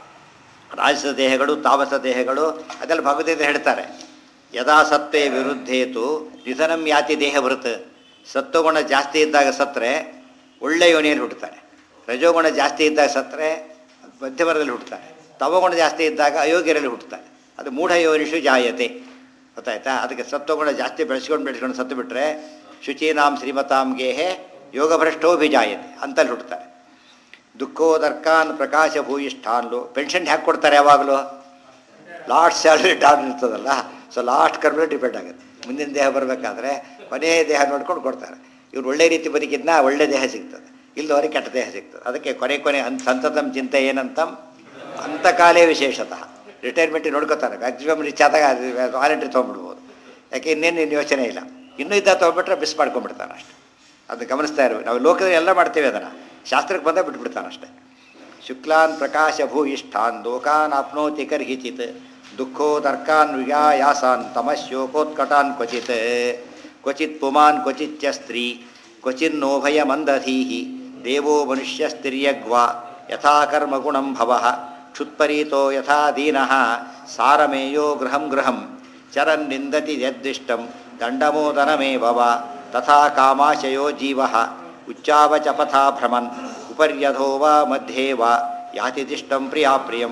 ರಾಜಸ ದೇಹಗಳು ತಾಮಸ ದೇಹಗಳು ಅದೆಲ್ಲ ಭಗವದ್ಗೀತೆ ಹೇಳ್ತಾರೆ ಯದಾ ಸತ್ವೇ ವಿರುದ್ಧೇತು ನಿಧನಂ ಯಾತಿ ದೇಹವೃತ್ ಸತ್ವಗುಣ ಜಾಸ್ತಿ ಇದ್ದಾಗ ಸತ್ತರೆ ಒಳ್ಳೆ ಯೋನಿಯಲ್ಲಿ ಹುಟ್ಟುತ್ತಾರೆ ರಜೋಗುಣ ಜಾಸ್ತಿ ಇದ್ದಾಗ ಸತ್ತರೆ ಮಧ್ಯಮರದಲ್ಲಿ ಹುಟ್ಟುತ್ತಾರೆ ತವಗುಣ ಜಾಸ್ತಿ ಇದ್ದಾಗ ಅಯೋಗ್ಯರಲ್ಲಿ ಹುಟ್ಟುತ್ತಾರೆ ಅದು ಮೂಢ ಯೋನಿಷು ಜಾಯತೆ ಗೊತ್ತಾಯ್ತಾ ಅದಕ್ಕೆ ಸತ್ವಗುಣ ಜಾಸ್ತಿ ಬೆಳೆಸ್ಕೊಂಡು ಬೆಳೆಸ್ಕೊಂಡು ಸತ್ತು ಬಿಟ್ಟರೆ ಶುಚೀನಾಂ ಶ್ರೀಮತಾಂ ಗೇಹೆ ಯೋಗಭ್ರಷ್ಟೋಭಿಜಾಯತೆ ಅಂತಲ್ಲಿ ಹುಟ್ಟುತ್ತಾರೆ ದುಃಖೋದರ್ಕಾನ್ ಪ್ರಕಾಶ ಭೂಯಿಷ್ಠಾನ್ಲು ಪೆನ್ಷನ್ ಹ್ಯಾಕೆ ಕೊಡ್ತಾರೆ ಯಾವಾಗಲೂ ಲಾಸ್ಟ್ ಸ್ಯಾಲ್ರಿ ಡೌನ್ ಇರ್ತದಲ್ಲ ಸೊ ಲಾಸ್ಟ್ ಕರ್ಮ ಡಿಪೆಂಡ್ ಆಗುತ್ತೆ ಮುಂದಿನ ದೇಹ ಬರಬೇಕಾದ್ರೆ ಕೊನೆಯ ದೇಹ ನೋಡ್ಕೊಂಡು ಕೊಡ್ತಾರೆ ಇವ್ರು ಒಳ್ಳೆ ರೀತಿ ಬದುಕಿದ್ನ ಒಳ್ಳೆ ದೇಹ ಸಿಗ್ತದೆ ಇಲ್ಲದವರಿಗೆ ಕೆಟ್ಟ ದೇಹ ಸಿಗ್ತದೆ ಅದಕ್ಕೆ ಕೊನೆ ಕೊನೆ ಅಂತ ಸಂತತಂ ಚಿಂತೆ ಏನಂತಂ ಅಂತಕಾಲೇ ವಿಶೇಷತಃ ರಿಟೈರ್ಮೆಂಟಿಗೆ ನೋಡ್ಕೋತಾರೆ ಮ್ಯಾಕ್ಸಿಮಮ್ ರಿಚ್ ಆದಾಗ ವಾರಂಟಿ ತೊಗೊಂಡ್ಬಿಡ್ಬೋದು ಯಾಕೆ ಇನ್ನೇನು ಇನ್ನು ಯೋಚನೆ ಇಲ್ಲ ಇನ್ನೂ ಇದ್ದ ತೊಗೊಂಡ್ಬಿಟ್ರೆ ಮಿಸ್ ಮಾಡ್ಕೊಂಡ್ಬಿಡ್ತಾನೆ ಅಷ್ಟೆ ಅದು ಗಮನಿಸ್ತಾ ಇರ್ಬೇಕು ನಾವು ಲೋಕದಲ್ಲಿ ಎಲ್ಲ ಮಾಡ್ತೇವೆ ಅದನ್ನು ಶಾಸ್ತ್ರಕ್ಕೆ ಬಂದೇ ಬಿಟ್ಬಿಡ್ತಾನೆ ಅಷ್ಟೇ ಶುಕ್ಲಾನ್ ಪ್ರಕಾಶ ಭೂಯಿಷ್ಠಾನ್ ಲೋಕಾನ್ ಆಪ್ನೋತಿ ಕರ್ಹಿಚಿತ್ ದುಃಖೋದರ್ಕಾನ್ ವಿಯಾಯಾಸಾನ್ ತಮಶೋಕೋತ್ಕಟಾನ್ ಕ್ವಚಿತ್ ಕ್ವಚಿತ್ ಪುಮಾನ್ ಕ್ವಚಿತ್ ಚ ಸ್ತ್ರೀ ಕ್ವಚಿನ್ನೋಭಯ ಮಂದಧೀಹಿ ದೇವೋ ಮನುಷ್ಯಸ್ತಿರ್ಯಗ್ವ ಯಥಾ ಕರ್ಮಗುಣಂ ಭವಃ ಕ್ಷುತ್ಪರೀತೋ ಯಥಾ ದೀನಃ ಸಾರಮೇಯೋ ಗೃಹಂ ಗೃಹಂ ಚರನ್ ನಿಂದತಿ ಯದ್ದಿಷ್ಟಂ ದಂಡಮೋದನಮೇ ಭವ ತಥಾ ಕಾಮಾಶಯೋ ಜೀವಃ ಉಚ್ಚಾವಚ ಪಥಾ ಭ್ರಮನ್ ಉಪರ್ಯಧೋ ವಾ ಮಧ್ಯೆ ವಾ ಯಾತಿದಿಷ್ಟಂ ಪ್ರಿಯಾ ಪ್ರಿಯಂ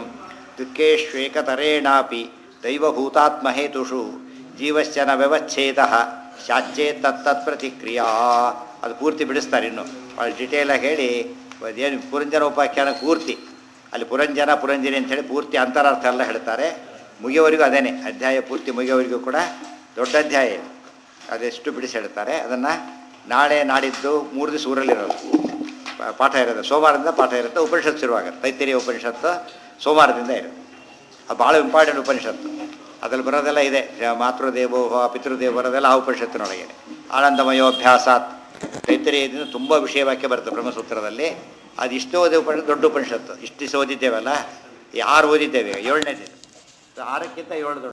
ದುಃಖೇಷ್ವೇಕತರೇಣಾಪಿ ದೈವಭೂತಾತ್ಮಹೇತುಷು ಜೀವಶ್ಚ ನ ವ್ಯವಚ್ಛೇದ ಶಾಚ್ಯೇ ತತ್ತತ್ ಪ್ರತಿಕ್ರಿಯಾ ಅದು ಪೂರ್ತಿ ಬಿಡಿಸ್ತಾರೆ ಇನ್ನು ಭಾಳ ಡಿಟೇಲಾಗಿ ಹೇಳಿ ಏನು ಪುರಂಜನ ಉಪಾಖ್ಯಾನ ಪೂರ್ತಿ ಅಲ್ಲಿ ಪುರಂಜನ ಪುರಂಜನಿ ಅಂತೇಳಿ ಪೂರ್ತಿ ಅಂತರಾರ್ಥ ಎಲ್ಲ ಹೇಳ್ತಾರೆ ಮುಗಿಯೋವರೆಗೂ ಅದೇನೆ ಅಧ್ಯಾಯ ಪೂರ್ತಿ ಮುಗಿಯೋವರೆಗೂ ಕೂಡ ದೊಡ್ಡ ಅಧ್ಯಾಯ ಇದೆ ಅದೆಷ್ಟು ಬಿಡಿಸಿ ಹೇಳ್ತಾರೆ ಅದನ್ನು ನಾಳೆ ನಾಡಿದ್ದು ಮೂರು ದಿವಸ ಊರಲ್ಲಿರೋದು ಪಾ- ಪಾಠ ಇರೋದು ಸೋಮವಾರದಿಂದ ಪಾಠ ಇರುತ್ತೆ ಉಪನಿಷತ್ತು ಶುರುವಾಗುತ್ತೆ ತೈತಿರಿಯ ಉಪನಿಷತ್ತು ಸೋಮವಾರದಿಂದ ಇರುತ್ತೆ ಅದು ಭಾಳ ಇಂಪಾರ್ಟೆಂಟ್ ಉಪನಿಷತ್ತು ಅದ್ರಲ್ಲಿ ಬರೋದೆಲ್ಲ ಇದೆ ಶ- ಮಾತೃದೇವೋಭವ ಪಿತೃದೇವ ಬರೋದೆಲ್ಲ ಆ ಉಪನಿಷತ್ತಿನೊಳಗೆ ಆನಂದಮಯೋಭ್ಯಾಸಾತ್ ತೈತರಿಯದಿಂದ ತುಂಬ ವಿಷಯವಾಕ್ಯ ಬರುತ್ತೆ ಬ್ರಹ್ಮಸೂತ್ರದಲ್ಲಿ ಅದು ಇಷ್ಟು ಓದಿ ಉಪನಿಷತ್ತು ದೊಡ್ಡ ಉಪನಿಷತ್ತು ಇಷ್ಟು ದಿವಸ ಓದಿದ್ದೇವಲ್ಲ ಯಾರು ಓದಿದ್ದೇವೆ ಏಳನೇದಿದೆ ಆರಕ್ಕಿಂತ ಏಳು ದೊಡ್ಡ